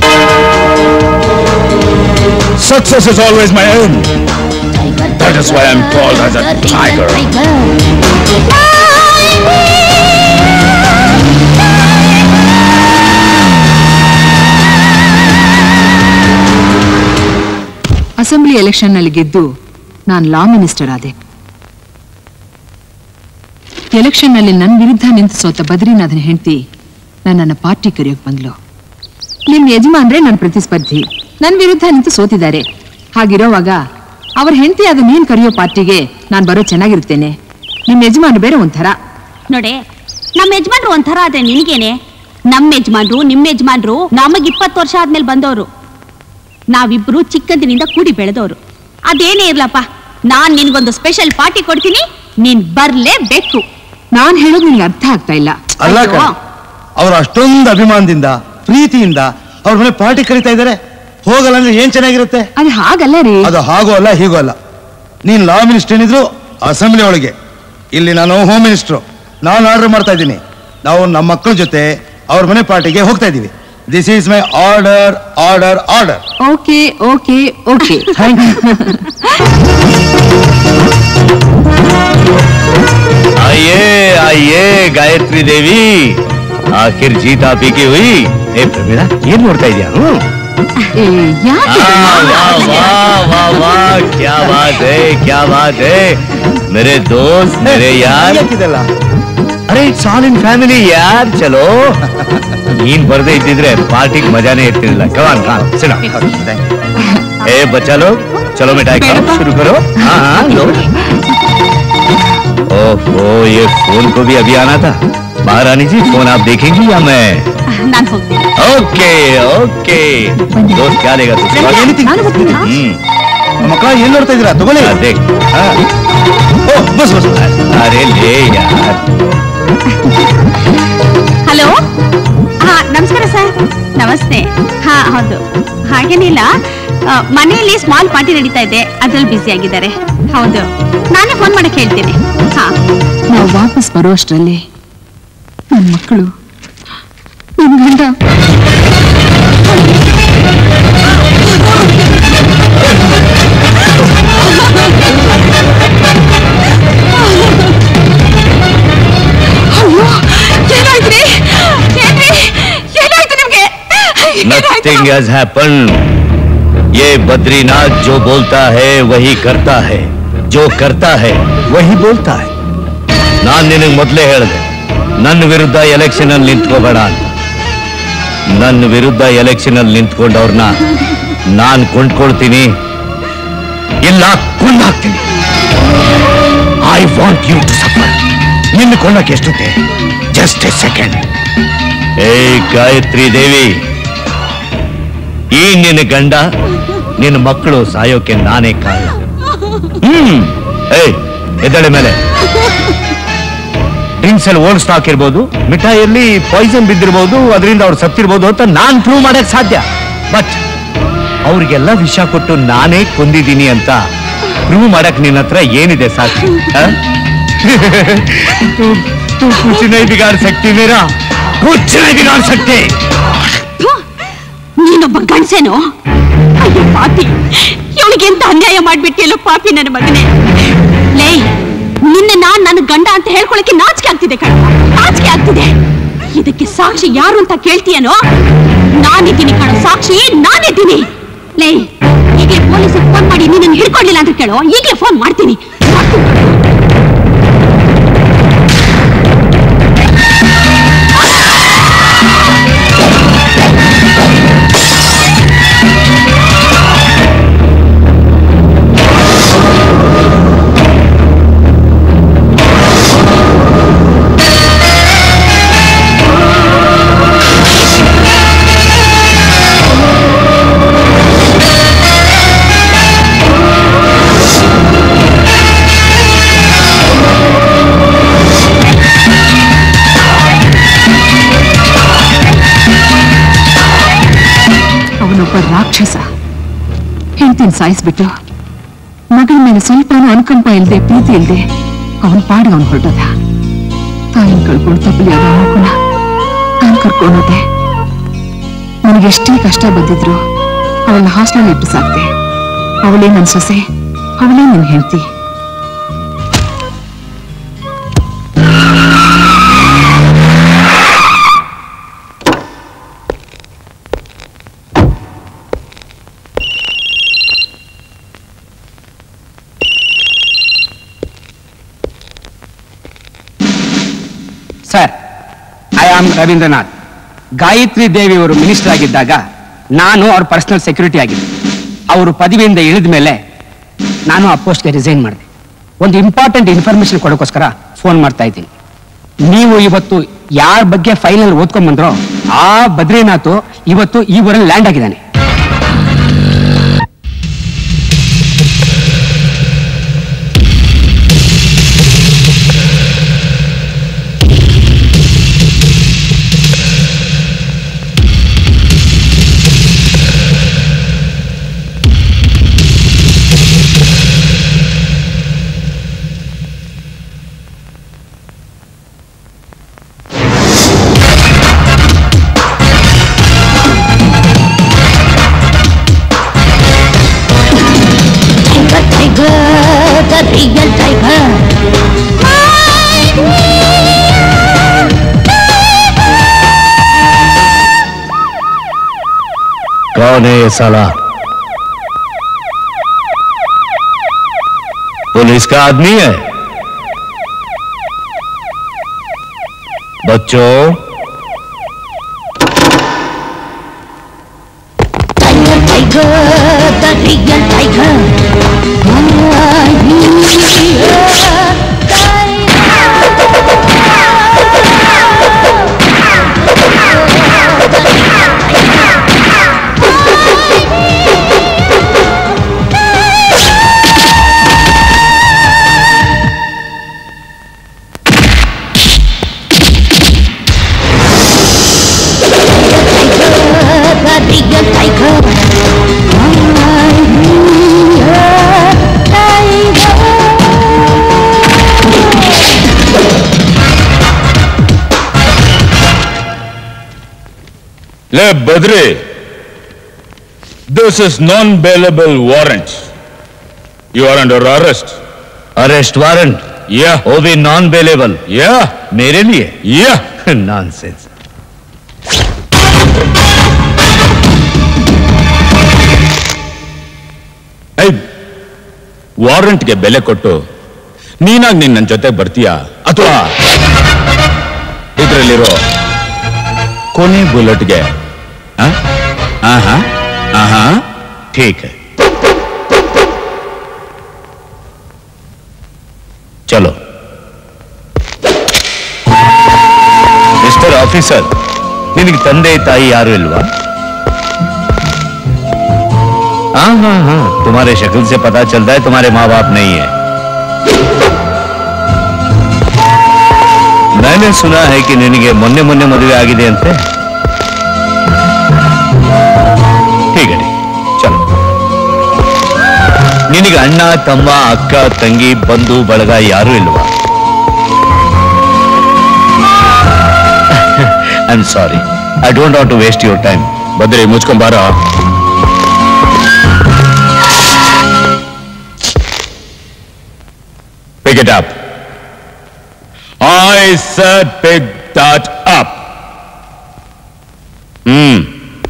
[SPEAKER 8] success is always my own that is why I am called as a tiger
[SPEAKER 2] assembly ಎಲೆಕ್ಷನ್ನಲ್ಲಿ ಗೆದ್ದು ನಾನು ಲಾ ಮಿನಿಸ್ಟರ್ ಆದೆ ಎಲೆಕ್ಷನ್ನಲ್ಲಿ ನನ್ನ ವಿರುದ್ಧ ನಿಂತು ಸೋತ ಬದ್ರಿನಾಥನ ಹೆಂಡತಿ ನನ್ನನ್ನು ಪಾರ್ಟಿ ಕರೆಯೋಕ್ ಬಂದ್ಲು ನಿಮ್ ಯಜಮಾನ್ರೆ ನನ್ನ ಪ್ರತಿಸ್ಪರ್ಧಿ ನನ್ನ ವಿರುದ್ಧ ನಿಂತು ಸೋತಿದ್ದಾರೆ ಹಾಗಿರೋವಾಗ ಅವ್ರ ಹೆಂಡತಿ ಆದ ನೀನ್ ಕರೆಯೋ ಪಾರ್ಟಿಗೆ ನಾನು ಬರೋ ಚೆನ್ನಾಗಿರುತ್ತೇನೆ ನಿಮ್ ಯಜಮಾನ್ ಬೇರೆ ಒಂಥರ
[SPEAKER 13] ನೋಡಿ ನಮ್ಮ ಯಜಮಾನ್ರು ಒಂಥರ ಆದ್ರೆ ನಿನ್ಗೇನೆ ನಮ್ಮ ಯಜಮಾನ್ರು ನಿಮ್ಮ ಯಜಮಾನ್ರು ನಮಗ್ ಇಪ್ಪತ್ತು ವರ್ಷ ಆದ್ಮೇಲೆ ಬಂದವರು ನಾವಿಬ್ರು ಚಿಕ್ಕಂದಿನಿಂದ ಕೂಡಿ ಬೆಳೆದವರು ಅದೇನೇ ಇರ್ಲಪ್ಪ ನಾನ್ ನಿನ್ಗೊಂದು ಸ್ಪೆಷಲ್ ಪಾರ್ಟಿ ಕೊಡ್ತೀನಿ ನೀನ್ ಬರ್ಲೇಬೇಕು
[SPEAKER 2] ನಾನ್ ಹೇಳೋದು ನಿನ್ಗೆ ಅರ್ಥ ಆಗ್ತಾ ಇಲ್ಲ
[SPEAKER 14] ಅಲ್ಲ ಕಣ ಅವ್ರು ಅಷ್ಟೊಂದು ಅಭಿಮಾನದಿಂದ ಪ್ರೀತಿಯಿಂದ ಅವ್ರ ಮನೆ ಪಾರ್ಟಿ ಕರೀತಾ ಇದ್ದಾರೆ ಹೋಗಲ್ಲ ಅಂದ್ರೆ ಏನ್ ಚೆನ್ನಾಗಿರುತ್ತೆ
[SPEAKER 2] ಅದು ಹಾಗಲ್ಲ ರೀ
[SPEAKER 14] ಅದು ಹಾಗೂ ಅಲ್ಲ ಹೀಗೂ ಅಲ್ಲ ನೀನ್ ಲಾ ಮಿನಿಸ್ಟರ್ ಏನಿದ್ರು ಅಸೆಂಬ್ಲಿ ಒಳಗೆ ಇಲ್ಲಿ ನಾನು ಹೋಮ್ ಮಿನಿಸ್ಟ್ರು ನಾನು ಆರ್ಡರ್ ಮಾಡ್ತಾ ಇದ್ದೀನಿ ನಾವು ನಮ್ಮ ಮಕ್ಕಳ ಜೊತೆ ಅವ್ರ ಮನೆ ಪಾರ್ಟಿಗೆ ಹೋಗ್ತಾ ಇದ್ದೀವಿ this is my order order order
[SPEAKER 2] okay okay okay
[SPEAKER 1] आइए आइए गायत्री देवी आखिर जीत आप ही की हुई ए प्रवीणा ಏನ್ ನೋಡ್ತಾ ಇದೀಯಾ ಹ್ಮ್ वाह वाह वाह वाह क्या बात है क्या बात है मेरे दोस्त मेरे यार ಅರೆ ಇಟ್ಸ್ ಆಲ್ ಇನ್ ಫ್ಯಾಮಿಲಿ ಯಾರ್ ಚಲೋ ನೀನ್ ಬರ್ದೇ ಇದ್ದಿದ್ರೆ ಪಾರ್ಟಿಗೆ ಮಜಾನೇ ಇರ್ತಿರ್ಲಿಲ್ಲ ಕವಾನ್ ಕಾನ್ ಸಿಡ ए बच्चा लोग चलो मिठाई खाओ शुरू करो हाँ हाँ लो ओहो ये फोन को भी अभी आना था महारानी जी फोन आप देखेंगी या मैं
[SPEAKER 13] ನಾನ್ ಹೋಗ್ತೀನಿ
[SPEAKER 1] ओके ओके दोस्त क्या लेगा तू
[SPEAKER 13] ನಾನು ಹೋಗ್ತೀನಿ
[SPEAKER 1] हम्म
[SPEAKER 14] ಮಕ್ಕಳ ಏನ್ ನೋಡ್ತಾ ಇದೀರಾ ತಗೊಳ್ಳಿ
[SPEAKER 1] हाँ, देख हाँ
[SPEAKER 14] ಓ ಬಸ್ ಬಸ್
[SPEAKER 1] अरे ले यार
[SPEAKER 13] ಹಲೋ ಹಾ ನಮಸ್ಕಾರ ಸರ್ ನಮಸ್ತೆ ಹಾ ಹೌದು ಹಾಗೇನಿಲ್ಲ ಆ, ಮನೆಯಲ್ಲಿ ಸ್ಮಾಲ್ ಪಾರ್ಟಿ ನಡೀತಾ ಇದೆ ಅದ್ರಲ್ಲಿ ಬ್ಯುಸಿ ಆಗಿದ್ದಾರೆ ಹೌದು ನಾನೇ ಫೋನ್ ಮಾಡಕ್ ಹೇಳ್ತೀನಿ ಹಾ
[SPEAKER 2] ನಾವು ವಾಪಸ್ ಬರೋ ಅಷ್ಟರಲ್ಲಿ ನನ್ನ ಮಕ್ಕಳು ನನ್ನ ಗಂಡ
[SPEAKER 13] ಅಯ್ಯೋ ಏನಾಯ್ತ್ರಿ ಏನ್ರಿ ಏನಾಯ್ತು ನಿಮ್ಗೆ
[SPEAKER 1] नथिंग हैज हैपन ये बद्रीनाथ जो बोलता है वही करता है जो करता है वही बोलता है ನಾನ್ ನಿನಗೆ ಮೊದಲೇ ಹೇಳಿದೆ ನನ್ನ ವಿರುದ್ಧ ಎಲೆಕ್ಷನ್ ಅಲ್ಲಿ ನಿಂತ್ಕೋಬೇಡ ಅಂತ ನನ್ನ ವಿರುದ್ಧ ಎಲೆಕ್ಷನ್ ಅಲ್ಲಿ ನಿಂತ್ಕೊಂಡವ್ರನ್ನ ನಾನ್ ಕೊಂಡ್ಕೊಳ್ತೀನಿ ಇಲ್ಲ ಕೊಂದಾಕ್ತೀನಿ I want you to suffer ನಿನ್ನ ಕೊಂಡಕ್ಕೆ ಎಷ್ಟುತ್ತೆ ಜಸ್ಟ್ ಎ ಸೆಕೆಂಡ್ ಏ ಗಾಯತ್ರಿ ದೇವಿ ಈ ನಿನ್ನ ಗಂಡ ನಿನ್ನ ಮಕ್ಕಳು ಸಾಯೋಕೆ ನಾನೇ ಕಾರಣ ಹ್ಮ್ ಏಯ್ ಎದ್ದಳೆ ಮೇಲೆ ಡ್ರಿಂಕ್ಸ್ ಅಲ್ಲಿ ಓಲ್ಡ್ ಸ್ಟಾಕ್ ಇರ್ಬೋದು ಮಿಠಾಯಿಯಲ್ಲಿ ಪಾಯ್ಸನ್ ಬಿದ್ದಿರ್ಬೋದು ಅದರಿಂದ ಅವ್ರು ಸತ್ತಿರ್ಬೋದು ಅಂತ ನಾನ್ ಪ್ರೂವ್ ಮಾಡಕ್ ಸಾಧ್ಯ ಬಟ್ ಅವ್ರಿಗೆಲ್ಲ ವಿಷ ಕೊಟ್ಟು ನಾನೇ ಕೊಂದಿದ್ದೀನಿ ಅಂತ ಪ್ರೂವ್ ಮಾಡಕ್ ನಿನ್ನ ಹತ್ರ ಏನಿದೆ ಸಾಕ್ಷಿ ಆ? तू तू कुछ नहीं बिगाड़ सकती मेरा कुछ नहीं बिगाड़ सकते
[SPEAKER 13] ನೀನೊಬ್ಬ ಗಂಡ್ಸೇನು ಅಯ್ಯೋ ಪಾಪಿ ಇವಳಿಗೆ ಎಂತ ಅನ್ಯಾಯ ಮಾಡ್ಬಿಟ್ಟಿಯಲ್ಲೋ ಪಾಪಿ ನನ್ನ ಮಗನೇ ಲೇ ನಿನ್ನ ನಾನ್ ನನ್ನ ಗಂಡ ಅಂತ ಹೇಳ್ಕೊಳಕ್ಕೆ ನಾಚಿಕೆ ಆಗ್ತಿದೆ ಕಣ ನಾಚಿಕೆ ಆಗ್ತಿದೆ ಇದಕ್ಕೆ ಸಾಕ್ಷಿ ಯಾರು ಅಂತ ಕೇಳ್ತೀಯನೋ ನಾನಿದ್ದೀನಿ ಕಣ ಸಾಕ್ಷಿ ನಾನಿದ್ದೀನಿ ಲೇ ಈಗಲೇ ಪೊಲೀಸರಿಗೆ ಫೋನ್ ಮಾಡಿ ನಿನ್ನನ್ನು ಹಿಡ್ಕೊಳ್ಳಿಲ್ಲ ಅಂತ ಕೇಳೋ ಈಗಲೇ ಫೋನ್ ಮಾಡ್ತೀನಿ ಮಾಡ್ತೀನಿ ಕಣೋ.
[SPEAKER 6] ಆ
[SPEAKER 2] ರಾಕ್ಷಸ ಹೆಂಡತಿನ ಸಾಯಿಸ್ಬಿಟ್ಟು ಮಗಳ ಮೇಲೆ ಸ್ವಲ್ಪನೂ ಅನುಕಂಪ ಇಲ್ಲದೆ ಪ್ರೀತಿ ಇಲ್ಲದೆ ಅವನ ಪಾಡಿಗೆ ಅವನು ಹೊರಟೋದ ತಾಯಿನ ಕಳ್ಕೊಂಡು ತಪ್ಪಲಿ ಅದ ಮಗುನ ನಾನು ಕರ್ಕೊಂಡೋದೆ ನನಗೆಷ್ಟೇ ಕಷ್ಟ ಬಂದಿದ್ರು ಅವಳನ್ನ ಹಾಸ್ಟೆಲ್ ಇಟ್ಟು ಸಾಕ್ತೆ ಅವಳೇ ನನ್ನ ಸೊಸೆ ಅವಳೇ ನನ್ನ ಹೆಂಡತಿ
[SPEAKER 15] sir I am Ravindranath Gayatri Devi ಅವರು ಮಿನಿಸ್ಟರ್ ಆಗಿದ್ದಾಗ ನಾನು ಅವ್ರ ಪರ್ಸನಲ್ ಸೆಕ್ಯೂರಿಟಿ ಆಗಿದ್ದೆ ಅವರು ಪದವಿಯಿಂದ ಇಳಿದ ಮೇಲೆ ನಾನು ಆ ಪೋಸ್ಟ್ಗೆ ರಿಸೈನ್ ಮಾಡಿದೆ ಒಂದು ಇಂಪಾರ್ಟೆಂಟ್ ಇನ್ಫಾರ್ಮೇಶನ್ ಕೊಡೋಕ್ಕೋಸ್ಕರ ಫೋನ್ ಮಾಡ್ತಾ ಇದ್ದೀನಿ ನೀವು ಇವತ್ತು ಯಾರ ಬಗ್ಗೆ ಫೈನಲ್ ಓದ್ಕೊಂಡ್ ಬಂದ್ರೋ ಆ ಬದ್ರಿನಾಥ್ ಇವತ್ತು ಈ ಊರಲ್ಲಿ ಲ್ಯಾಂಡ್ ಆಗಿದ್ದಾನೆ
[SPEAKER 6] Tiger, the real tiger.
[SPEAKER 1] कौन है ये साला पुलिस का आदमी है बच्चों
[SPEAKER 6] Tiger, the real tiger. The real tiger.
[SPEAKER 8] Le Badri, this is non-bailable warrant. You are under arrest.
[SPEAKER 1] Arrest warrant
[SPEAKER 8] या
[SPEAKER 1] वो भी नॉन बेलेबल
[SPEAKER 8] या
[SPEAKER 1] मेरे लिए
[SPEAKER 8] या
[SPEAKER 1] नॉनसेंस
[SPEAKER 8] ಐ ವಾರಂಟ್ಗೆ ಬೆಲೆ ಕೊಟ್ಟು ನೀನಾಗ್ ನೀನ್ ನನ್ನ ಜೊತೆ ಬರ್ತೀಯಾ ಅಥವಾ ಇದರಲ್ಲಿರೋ ಕೊನೆ ಬುಲೆಟ್ಗೆ ಆಹಾ ಆಹಾ
[SPEAKER 1] ठीक है चलो ಮಿಸ್ಟರ್ ಆಫೀಸರ್ ನಿನಗೆ ತಂದೆ ತಾಯಿ ಯಾರು ಇಲ್ವಾ हाँ हाँ हाँ तुम्हारे शक्ल से पता चलता है तुम्हारे माँ बाप नहीं है मैंने सुना है कि ನಿನಗೆ ಮೊನ್ನೆ ಮೊನ್ನೆ ಮದುವೆ ಆಗಿದೆ ಅಂತೆ ಹೀಗೆ ಚಲೋ ನಿನಗೆ ಅಣ್ಣ ತಮ್ಮ ಅಕ್ಕ ತಂಗಿ ಬಂಧು ಬಳಗ ಯಾರು ಇಲ್ವಾ I am sorry I don't want to waste your time
[SPEAKER 8] Badri ಮುಚ್ಕೊಂಬಾರ Pick it up. I said pick that up. Hmm.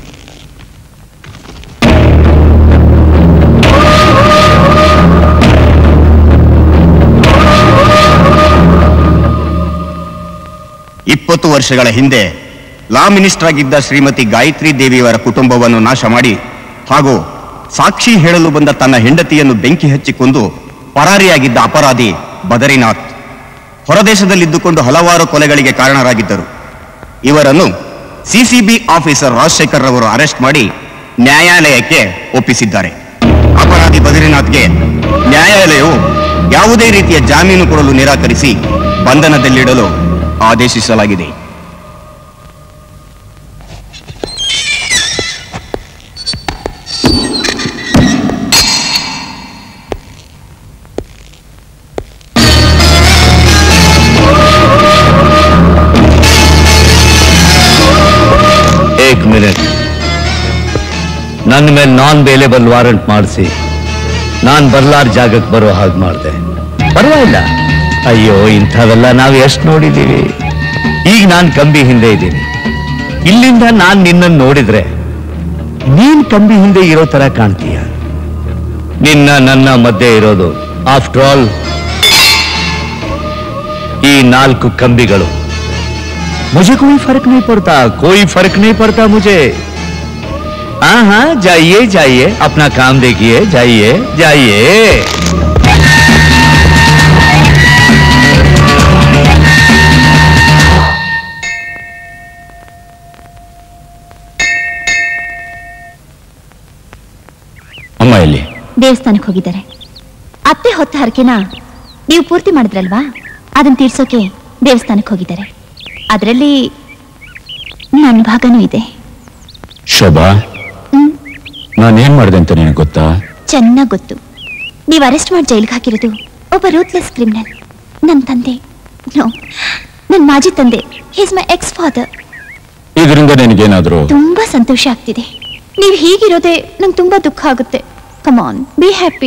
[SPEAKER 11] ಇಪ್ಪತ್ತು ವರ್ಷಗಳ ಹಿಂದೆ ಲಾ ಮಿನಿಸ್ಟರ್ ಆಗಿದ್ದ ಶ್ರೀಮತಿ ಗಾಯತ್ರಿ ದೇವಿಯವರ ಕುಟುಂಬವನ್ನು ನಾಶ ಮಾಡಿ ಹಾಗೂ ಸಾಕ್ಷಿ ಹೇಳಲು ಬಂದ ತನ್ನ ಹೆಂಡತಿಯನ್ನು ಬೆಂಕಿ ಹಚ್ಚಿಕೊಂಡು ಪರಾರಿಯಾಗಿದ್ದ ಅಪರಾಧಿ ಬದರಿನಾಥ್ ಹೊರದೇಶದಲ್ಲಿದ್ದುಕೊಂಡು ಹಲವಾರು ಕೊಲೆಗಳಿಗೆ ಕಾರಣರಾಗಿದ್ದರು ಇವರನ್ನು ಸಿಸಿಬಿ ಆಫೀಸರ್ ರಾಜಶೇಖರ್ ರವರು ಅರೆಸ್ಟ್ ಮಾಡಿ ನ್ಯಾಯಾಲಯಕ್ಕೆ ಒಪ್ಪಿಸಿದ್ದಾರೆ ಅಪರಾಧಿ ಬದ್ರಿನಾಥ್ಗೆ ನ್ಯಾಯಾಲಯವು ಯಾವುದೇ ರೀತಿಯ ಜಾಮೀನು ಕೊಡಲು ನಿರಾಕರಿಸಿ ಬಂಧನದಲ್ಲಿಡಲು ಆದೇಶಿಸಲಾಗಿದೆ
[SPEAKER 1] ಮಿನಿಟ್ ನನ್ನ ಮೇಲೆ ನಾನ್ ಬೇಲೇಬಲ್ ವಾರಂಟ್ ಮಾಡಿಸಿ ನಾನ್ ಬರ್ಲಾರ್ ಜಾಗಕ್ಕೆ ಬರೋ ಹಾಗೆ ಮಾಡಿದೆ ಪರವಾಗಿಲ್ಲ ಅಯ್ಯೋ ಇಂಥವೆಲ್ಲ ನಾವು ಎಷ್ಟು ನೋಡಿದ್ದೀವಿ ಈಗ ನಾನು ಕಂಬಿ ಹಿಂದೆ ಇದ್ದೀನಿ ಇಲ್ಲಿಂದ ನಾನ್ ನಿನ್ನನ್ನು ನೋಡಿದ್ರೆ ನೀನ್ ಕಂಬಿ ಹಿಂದೆ ಇರೋ ತರ ಕಾಣ್ತೀಯ ನಿನ್ನ ನನ್ನ ಮಧ್ಯೆ ಇರೋದು ಆಫ್ಟರ್ ಆಲ್ ಈ ನಾಲ್ಕು ಕಂಬಿಗಳು मुझे कोई फर्क नहीं पड़ता कोई फर्क नहीं पड़ता मुझे हाँ हाँ जाइए जाइए अपना काम देखिए जाइए जाइए
[SPEAKER 8] ಅಮ್ಮ ಇಲ್ಲಿ
[SPEAKER 16] ದೇವಸ್ಥಾನಕ್ಕೆ ಹೋಗಿದ್ದಾರೆ ಅತ್ತೆ ಹೊತ್ತ ಹರಕೆನ ನೀವು ಪೂರ್ತಿ ಮಾಡಿದ್ರಲ್ವಾ ಅದನ್ನ ತೀರ್ಸೋಕೆ ದೇವಸ್ಥಾನಕ್ಕೆ ಹೋಗಿದ್ದಾರೆ ಅದರಲ್ಲಿ ನನ್ನ ಭಾಗನೂ ಇದೆ
[SPEAKER 8] ಶೋಭಾ ನಾನೇನ್ ಮಾಡಿದೆ ಅಂತ ನಿನಗೆ ಗೊತ್ತಾ
[SPEAKER 16] ಚೆನ್ನಾಗಿ ಗೊತ್ತು ನೀವು ಅರೆಸ್ಟ್ ಮಾಡಿ ಜೈಲಿಗೆ ಹಾಕಿರೋದು ಒಬ್ಬ ರೂತ್ಲೆಸ್ ಕ್ರಿಮಿನಲ್ ನನ್ನ ತಂದೆ ನೋ ನನ್ನ ಮಾಜಿ ತಂದೆ ಈಸ್ ಮೈ ಎಕ್ಸ್ ಫಾದರ್
[SPEAKER 8] ಇದರಿಂದ ನಿನಗೇನಾದ್ರೂ
[SPEAKER 16] ತುಂಬಾ ಸಂತೋಷ ಆಗ್ತಿದೆ ನೀವು ಹೀಗಿರೋದೇ ನಂಗೆ ತುಂಬಾ ದುಃಖ ಆಗುತ್ತೆ ಕಮಾನ್ ಬಿ ಹ್ಯಾಪಿ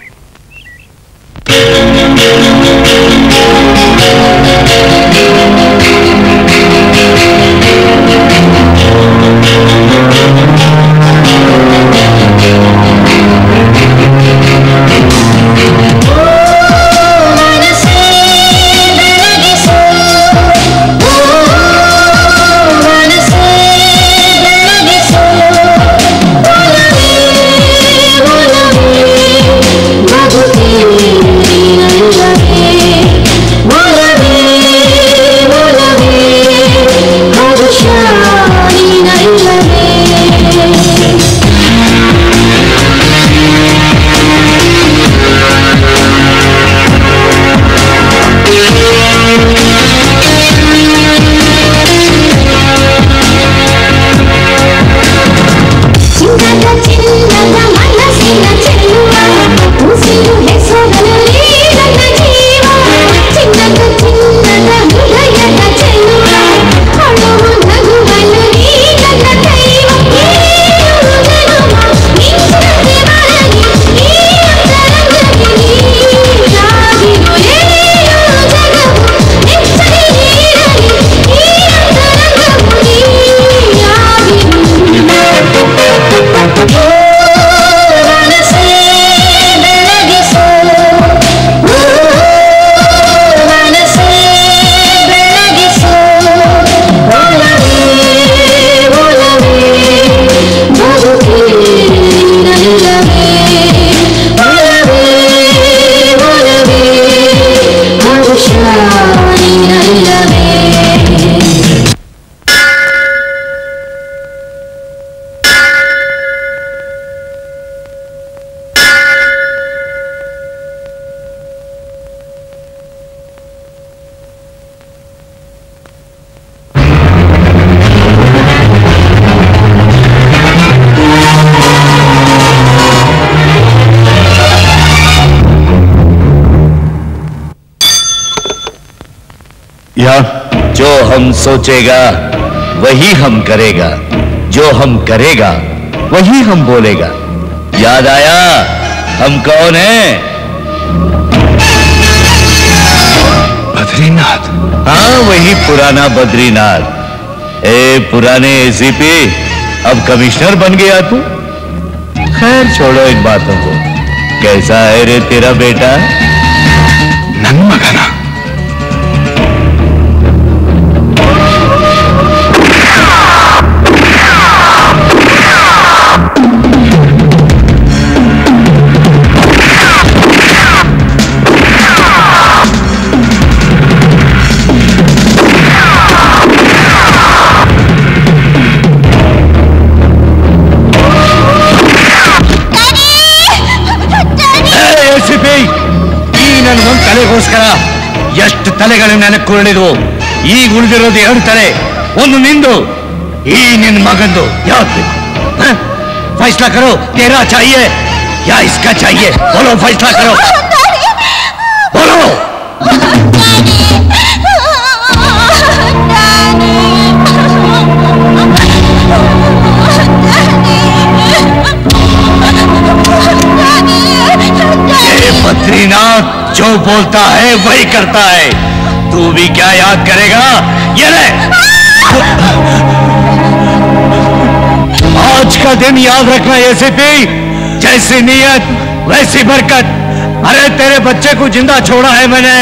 [SPEAKER 1] या जो हम सोचेगा वही हम करेगा जो हम करेगा वही हम बोलेगा याद आया हम कौन हैं बद्रीनाथ हाँ वही पुराना बद्रीनाथ ए पुराने एसीपी अब कमिश्नर बन गया तू खैर छोड़ो इन बातों को कैसा है रे तेरा बेटा
[SPEAKER 3] ನನ್ ಮಗನ
[SPEAKER 1] ಎಸಿಪಿ ಈ ನನ್ನ ಒಂದ್ ತಲೆಗೋಸ್ಕರ ಎಷ್ಟು ತಲೆಗಳು ನೆನಕ್ಕೆ ಕುರುಳಿದ್ವು ಈಗ ಉಳಿದಿರೋದು ಎರಡು ತಲೆ ಒಂದು ನಿಂದು ಈ ನಿನ್ ಮಗಂದು ಯಾವ್ದು ಬೇಕು ಹ? ಫೈಸ್ಲಾ ಕರೋ ತೇರಾ ಚಾಹಿಯೆ ಯಾ ಇಸ್ಕಾ ಚಾಹಿಯೆ ಬೋಲೋ ಫೈಸ್ಲಾ ಕರೋ ಬೋಲೋ
[SPEAKER 6] Daddy!
[SPEAKER 1] जो बोलता है वही करता है तू भी क्या याद करेगा ये ले आज का दिन याद रखना एसीपी जैसी नीयत वैसी बरकत अरे तेरे बच्चे को जिंदा छोड़ा है मैंने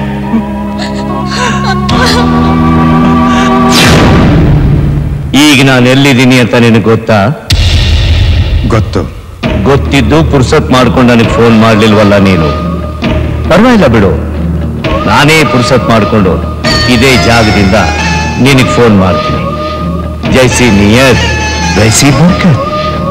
[SPEAKER 1] ಈಗ ನಾನು ಎಲ್ಲಿದ್ದೀನಿ ಅಂತ ನಿನಗೆ ಗೊತ್ತಾ
[SPEAKER 14] ಗೊತ್ತು
[SPEAKER 1] ಗೊತ್ತಿದ್ದು ಪುರ್ಸತ್ ಮಾಡ್ಕೊಂಡು ನನಗೆ ಫೋನ್ ಮಾಡ್ಲಿಲ್ವಲ್ಲ ನೀನು ಪರವಾಗಿಲ್ಲ ಬಿಡು ನಾನೇ ಪುರ್ಸತ್ ಮಾಡ್ಕೊಂಡು ಇದೇ ಜಾಗದಿಂದ ನಿನಗೆ ಫೋನ್ ಮಾಡ್ತೀನಿ ಜೈಸಿ ನಿಯತ್ ವೈಸಿ ಬರ್ಕತ್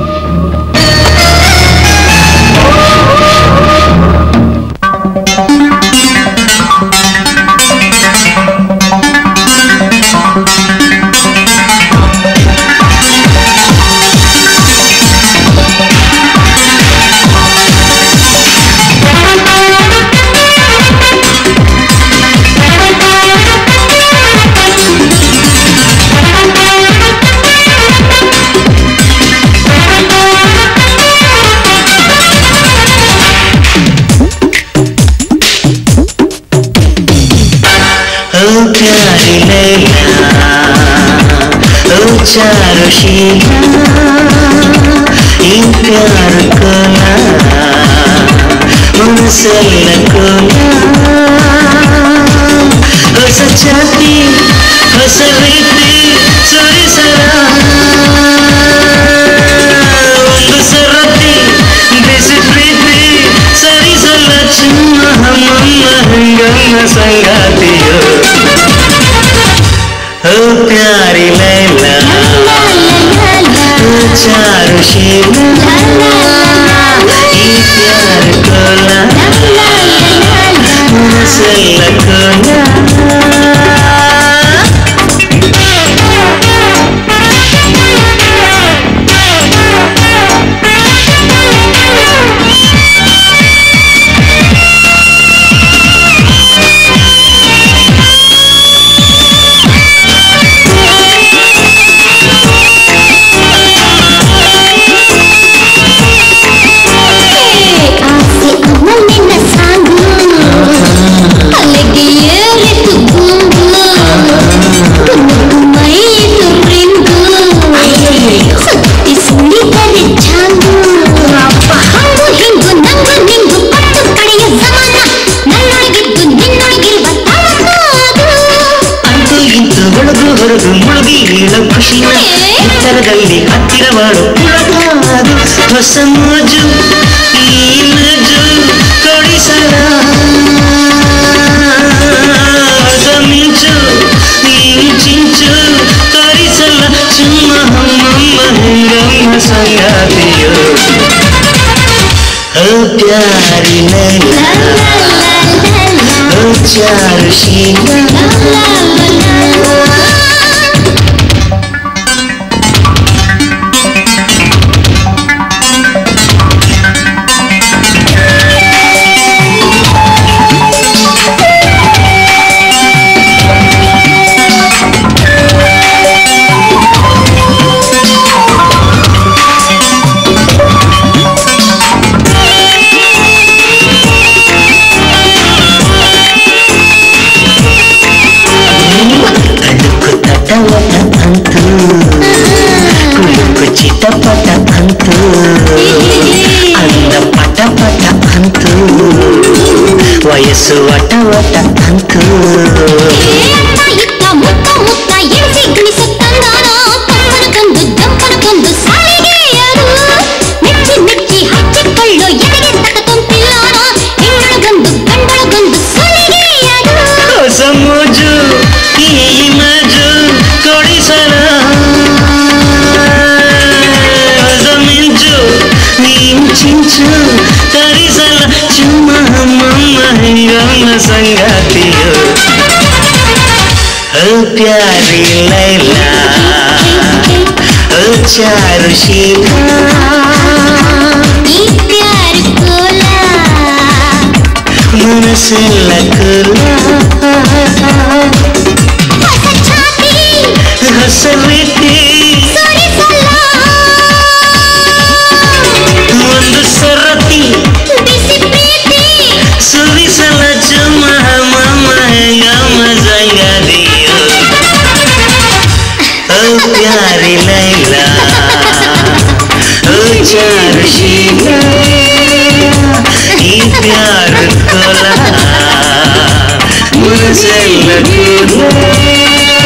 [SPEAKER 17] ओ प्यारी लैला ओ चारुशीला ಈ ಪ್ಯಾರ ಕೋಲ ಮನಸ್ಸೆಲ್ಲ ಕೋಲ ಹೊಸ ಚಾತಿ ಹೊಸ ರೀತಿ ಸುರಿಸಲ ಒಂದು ಸರತಿ ಬಿಸಿ ಪ್ರೀತಿ ಸರಿಸಲ್ಲ ಚಿನ್ನ ಹಮ್ಮಮ್ಮ ಹಂಗಮ್ಮ ಸಂಗಾತಿಯೋ ಓ ಪ್ಯಾರಿ ಲೈಲಾ ಓ ಚಾರುಶೀಲಾ ಈ ಪ್ಯಾರ ಕೋಲ ಮನಸ್ಸೆಲ್ಲ ಕೋಲ
[SPEAKER 6] ಆಸೆ ಅಮ್ಮನಿನ ಸಾಂಗು ಅಲ್ಲಿಗೆ ಏರಿತು ಗುಂಗು ಮೈತು ರಿಂಗು ಸುತ್ತಿ ಸುಳಿದರೆ ಚಾಂಗು ಹಂಗು ಹಿಂಗು ನಂಗು ನಿಂಗು ಪಟ್ಟು ಕಡೆಯ ಸಮಾನ ನನ್ನೊಳಗಿದ್ದು ನಿನ್ನೊಳಗಿರುವ ತವಕಾದು
[SPEAKER 17] ಅಂತೂ ಇಂತೂ ಒಳಗು ಹೊರಗು ಮುಳುಗಿ ಬೀಳೋ ಖುಷಿನ ಎತ್ತರದಲ್ಲಿ ಹತ್ತಿರ ಮಾಡು ಪುಳಕಾದು ಹೊಸ ಮೋಜು ಈ ನಜು ಕೊಡಿಸಲ ಹೊಸ ಮಿಂಚು ಈ ಚಿಂಚು ತೋರಿಸಲ್ಲ ಚುಮ್ಮ ಹಮ್ಮಮ್ಮ ಹೆಂಗಮ್ಮ ಸಂಗಾತಿಯೋ ಓ ಪ್ಯಾರಿ ಲೈಲಾ ಓ ಚಾರುಶೀಲಾ ಅಡುಕು ತಟವಟ ಅಂತು ಕುಳುಕು ಚಿಟಪಟ ಅಂತು ಅಂದ ಪಟ ಪಟ ಅಂತು ವಯಸ್ಸು ವಟ ವಟ ಅಂತು
[SPEAKER 6] ಇತ್ತ ಮುತ್ತ ಮುತ್ತ ಎಣಿಸಿ ಗುಣಿಸುತ್ತಂದಾನ ಕಂಪನಕ್ಕೊಂದು ಜಂಪನಕ್ಕೊಂದು ಸಾಲಿಗೆಯರು ಮೆಚ್ಚಿ ಮೆಚ್ಚಿ ಹಚ್ಚಿಕೊಳ್ಳು ಎದೆಗೆ ತಕತೊಂತಿಲ್ಲಾನ ಹೆಣ್ಣೊಳಗೊಂದು ಗಂಡೊಳಗೊಂದು ಸುಲಿಗೆಯರು
[SPEAKER 17] ಹೊಸ ಮೋಜು ಈ ಮಜು ಕೊಡಿಸಲ ಹೊಸ ಮಿಂಚು ನೀನು ಚಿಂಚು ತರಿಸಲ ಚುಮ್ಮ ಹಮ್ಮಮ್ಮ ಹೆಂಗಮ್ಮ ಸಂಗಾತಿಯೋ ಓ ಪ್ಯಾರಿ ಲೈಲಾ ಓ ಚಾರುಶೀಲಾ
[SPEAKER 6] ಈ ಪ್ಯಾರ ಕೋಲ
[SPEAKER 17] ಮನಸ್ಸೆಲ್ಲ ಕುಲ
[SPEAKER 6] ಹೊಸ ಛಾತಿ
[SPEAKER 17] ಹೊಸ ರೀತಿ
[SPEAKER 6] ಸುರಿಸಲ್ಲ
[SPEAKER 17] ಒಂದು ಸರತಿ
[SPEAKER 6] ಬಿಸಿ ಪ್ರೀತಿ
[SPEAKER 17] ಸುರಿಸಲ चार शीला ये प्यार खोला मुझसे लगना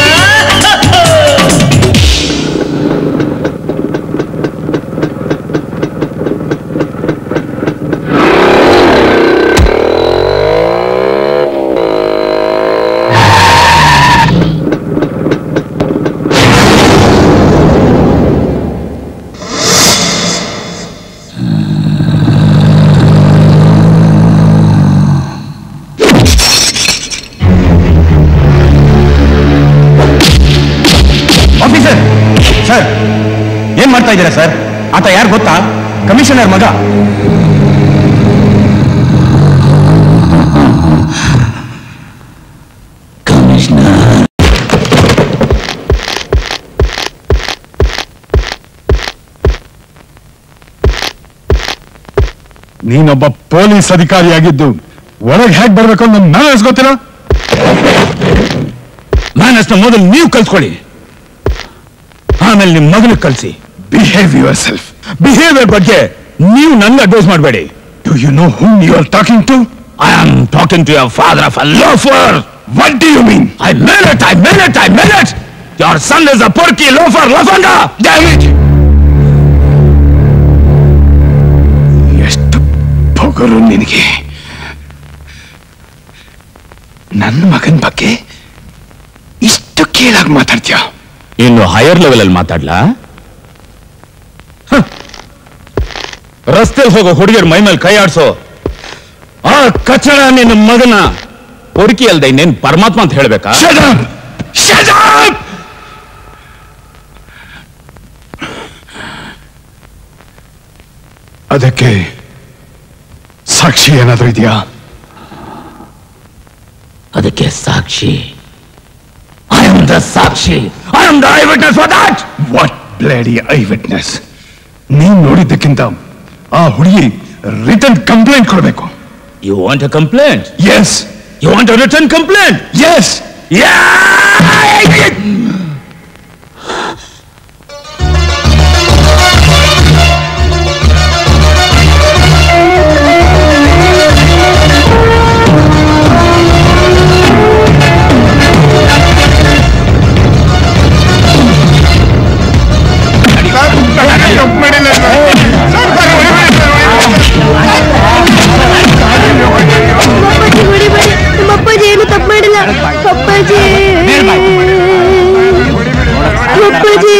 [SPEAKER 11] ಆಫೀಸರ್ ಸರ್ ಏನ್ ಮಾಡ್ತಾ ಇದ್ದೀರಾ ಸರ್ ಆತ ಯಾರು ಗೊತ್ತಾ ಕಮಿಷನರ್ ಮಗ
[SPEAKER 3] ನೀನೊಬ್ಬ ಪೊಲೀಸ್ ಅಧಿಕಾರಿಯಾಗಿದ್ದು ಒಳಗೆ ಹೇಗ್ ಬರ್ಬೇಕು ಅಂತ ನನ್ ಮ್ಯಾನೇಜ್ ಗೊತ್ತಿಲ್ಲ
[SPEAKER 8] ಮ್ಯಾನಸ್ನ ಮೊದಲು ನೀವು ಕಲ್ತ್ಕೊಳ್ಳಿ ಆಮೇಲೆ ನಿಮ್ ಮಗನಿಗೆ ಕಲ್ಸಿ
[SPEAKER 3] ಬಿಹೇವ್ ಯುವರ್ ಸೆಲ್ಫ್
[SPEAKER 8] ಬಿಹೇವಿಯರ್ ಬಗ್ಗೆ ನೀವು ನನ್ನ ಅಡ್ವೈಸ್ ಮಾಡಬೇಡಿ
[SPEAKER 3] do you know whom you are talking to
[SPEAKER 8] I am talking to your father of a loafer
[SPEAKER 3] what do you mean
[SPEAKER 8] I mean it I mean it I mean it your son is a ಪೊರ್ಕಿ loafer ಲಫಂಗ
[SPEAKER 3] ಎಷ್ಟು ಪೊಗರು ನಿನಗೆ ನನ್ನ ಮಗನ ಬಗ್ಗೆ ಇಷ್ಟು ಕೀಳಾಗಿ ಮಾತಾಡ್ತೀಯ
[SPEAKER 8] ಇನ್ನು ಹೈಯರ್ ಲೆವೆಲ್ ಅಲ್ಲಿ ಮಾತಾಡ್ಲಾ ರಸ್ತೆಲ್ ಹೋಗೋ ಹುಡುಗಿಯರ್ ಮೈ ಮೇಲೆ ಕೈ ಆಡ್ಸೋ ಆ ಕಚಡ ನಿನ್ನ ಮಗನ ಪೊರ್ಕಿ ಅಲ್ದೆ ಇನ್ನೇನ್ ಪರಮಾತ್ಮ ಅಂತ ಹೇಳ್ಬೇಕಾ
[SPEAKER 3] ಅದಕ್ಕೆ ಸಾಕ್ಷಿ ಏನಾದ್ರೂ ಇದೆಯಾ
[SPEAKER 8] ಅದಕ್ಕೆ ಸಾಕ್ಷಿ ಐ ಆಮ್ ದ ಸಾಕ್ಷಿ I am the eyewitness for that
[SPEAKER 3] what bloody eyewitness ನೀನ್ ನೋಡಿದ್ದಕ್ಕಿಂತ ಆ ಹುಡುಗಿ ರಿಟರ್ನ್ ಕಂಪ್ಲೇಂಟ್ ಕೊಡಬೇಕು
[SPEAKER 8] you want a complaint
[SPEAKER 3] yes
[SPEAKER 8] you want a return complaint
[SPEAKER 3] yes
[SPEAKER 6] ಅಪ್ಪಾಜಿ ಹೊಡಿಬೇಡಿ ನಮ್ಮ ಅಪ್ಪಾಜಿ ಏನು ತಪ್ಪು ಮಾಡಿಲ್ಲ ಅಪ್ಪಾಜಿ ಅಪ್ಪಾಜಿ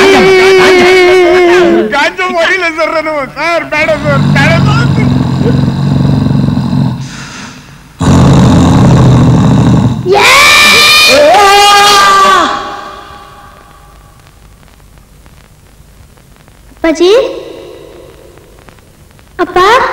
[SPEAKER 3] ಸರ್ ಬೇಡ ಸರ್ ಬೇಡ
[SPEAKER 6] ಅಪ್ಪಾಜಿ ಅಪ್ಪ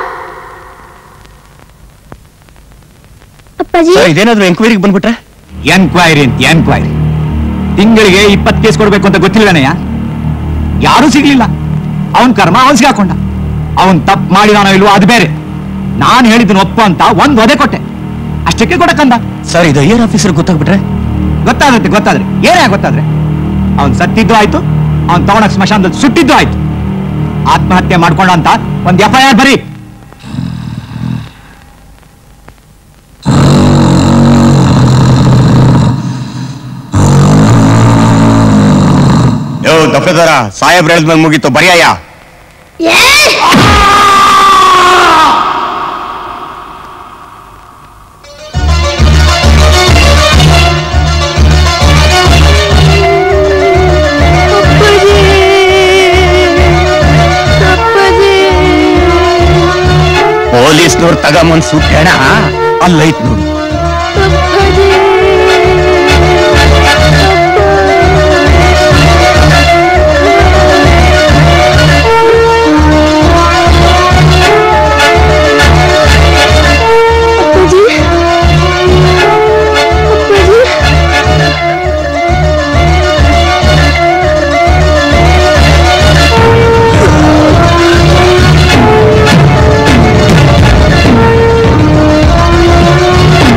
[SPEAKER 6] ಅಪ್ಪಾಜಿ
[SPEAKER 11] ಇದೇನಾದ್ರೂ ಎಂಕ್ವೈರಿಗೆ ಬಂದ್ಬಿಟ್ರೆ ಎನ್ಕ್ವೈರಿ ಅಂತ ಎನ್ಕ್ವೈರಿ ತಿಂಗಳಿಗೆ ಇಪ್ಪತ್ತು ಕೇಸ್ ಕೊಡ್ಬೇಕು ಅಂತ ಗೊತ್ತಿಲ್ವೇನಯ್ಯ ಯಾರೂ ಸಿಗ್ಲಿಲ್ಲ ಅವನ್ ಕರ್ಮ ಅವನ್ ಸಿಗಾಕೊಂಡ ಅವನ್ ತಪ್ಪು ಮಾಡಿದಾನೋ ಇಲ್ವೋ ಅದು ಬೇರೆ ನಾನು ಹೇಳಿದ್ದನ್ನು ಒಪ್ಪು ಅಂತ ಒಂದ್ ಒದೆ ಕೊಟ್ಟೆ ಅಷ್ಟಕ್ಕೆ ಕೊಡಕ್ಕಂದ ಸರ್ ಇದು ಏರ್ ಆಫೀಸರ್ ಗೊತ್ತಾಗ್ಬಿಟ್ರೆ ಗೊತ್ತಾಗುತ್ತೆ ಗೊತ್ತಾದ್ರೆ ಏನೇ ಗೊತ್ತಾದ್ರೆ ಅವನ್ ಸತ್ತಿದ್ದು ಆಯ್ತು ಅವನ್ ತಗೊಂಡ ಸ್ಮಶಾನದಲ್ಲಿ ಸುಟ್ಟಿದ್ದು ಆಯ್ತು ಆತ್ಮಹತ್ಯೆ ಮಾಡ್ಕೊಂಡ ಅಂತ ಒಂದ್ ಎಫ್ ಐ ಆರ್ ಬರೀ
[SPEAKER 18] ಯೋ ದಫೆದಾರ ಸಾಹೇಬ್ರು ಹೇಳಿದ್ಮೇಲೆ ಮುಗೀತು ಬರಿಯಯ್ಯ ಪೊಲೀಸ್ನವ್ರು ತಗೊಂಬಂದ್ ಸುಟ್ಟಣ ಅಲ್ಲೈತ್ ನೋಡು
[SPEAKER 6] ಅಪ್ಪಾಜಿ
[SPEAKER 17] ಆ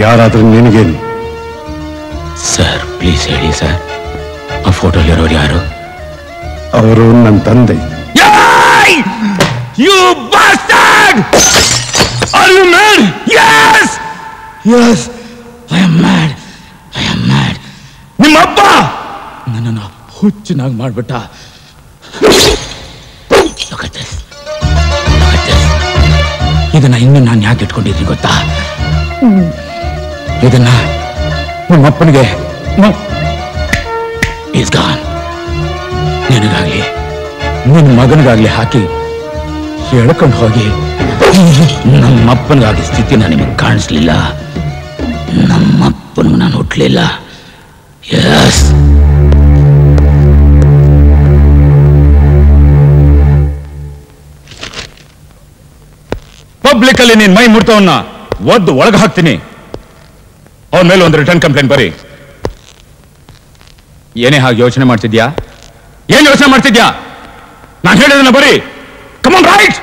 [SPEAKER 3] ಯಾರಾದ್ರೂ ನಿನಗೇನು
[SPEAKER 8] ಸರ್ ಪ್ಲೀಸ್ ಹೇಳಿ ಸರ್ ಆ ಫೋಟೋಲಿರೋರು ಯಾರು
[SPEAKER 3] ಅವರು ನನ್ನ ತಂದೆ
[SPEAKER 8] You bastard! Are you mad? Yes! Yes! I am mad. I am mad. ನಿಮ್ಮ ಅಪ್ಪ ನನ್ನನ್ನು ಹುಚ್ಚನಾಗಿ ಮಾಡ್ಬಿಟ್ಟ Look at this. Look at this. ಇದನ್ನ ಇನ್ನು ನಾನು ಯಾಕೆ ಇಟ್ಕೊಂಡಿದ್ದೀನಿ ಗೊತ್ತಾ ಇದನ್ನ ನಿಮ್ಮ ಅಪ್ಪನಿಗೆ ಈಸ್ ಗಾನ್ ನಿನಗಾಗ್ಲಿ ನಿನ್ನ ಮಗನಿಗಾಗ್ಲಿ ಹಾಕಿ ಎಳ್ಕೊಂಡು ಹೋಗಿ ನಮ್ಮಪ್ಪನಿಗಾಗಿ ಸ್ಥಿತಿನ ನಿಮಗೆ ಕಾಣಿಸ್ಲಿಲ್ಲ ನಮ್ಮಪ್ಪನಿಗೆ ನಾನು ಹುಟ್ಟಲಿಲ್ಲ ಎಸ್ ಪಬ್ಲಿಕ್ ಅಲ್ಲಿ ನೀನ್ ಮೈ ಮುಡ್ತವನ್ನ ಒದ್ದು ಒಳಗೆ ಹಾಕ್ತೀನಿ ಅವನ ಮೇಲೆ ಒಂದು ರಿಟರ್ನ್ ಕಂಪ್ಲೇಂಟ್ ಬರೀ ಏನೇ ಹಾಗೆ ಯೋಚನೆ ಮಾಡ್ತಿದ್ಯಾ ಏನ್ ಯೋಚನೆ ಮಾಡ್ತಿದ್ಯಾ ನಾನು ಹೇಳಿದನ್ನ ಬರೀ ಕಮನ್ ರೈಟ್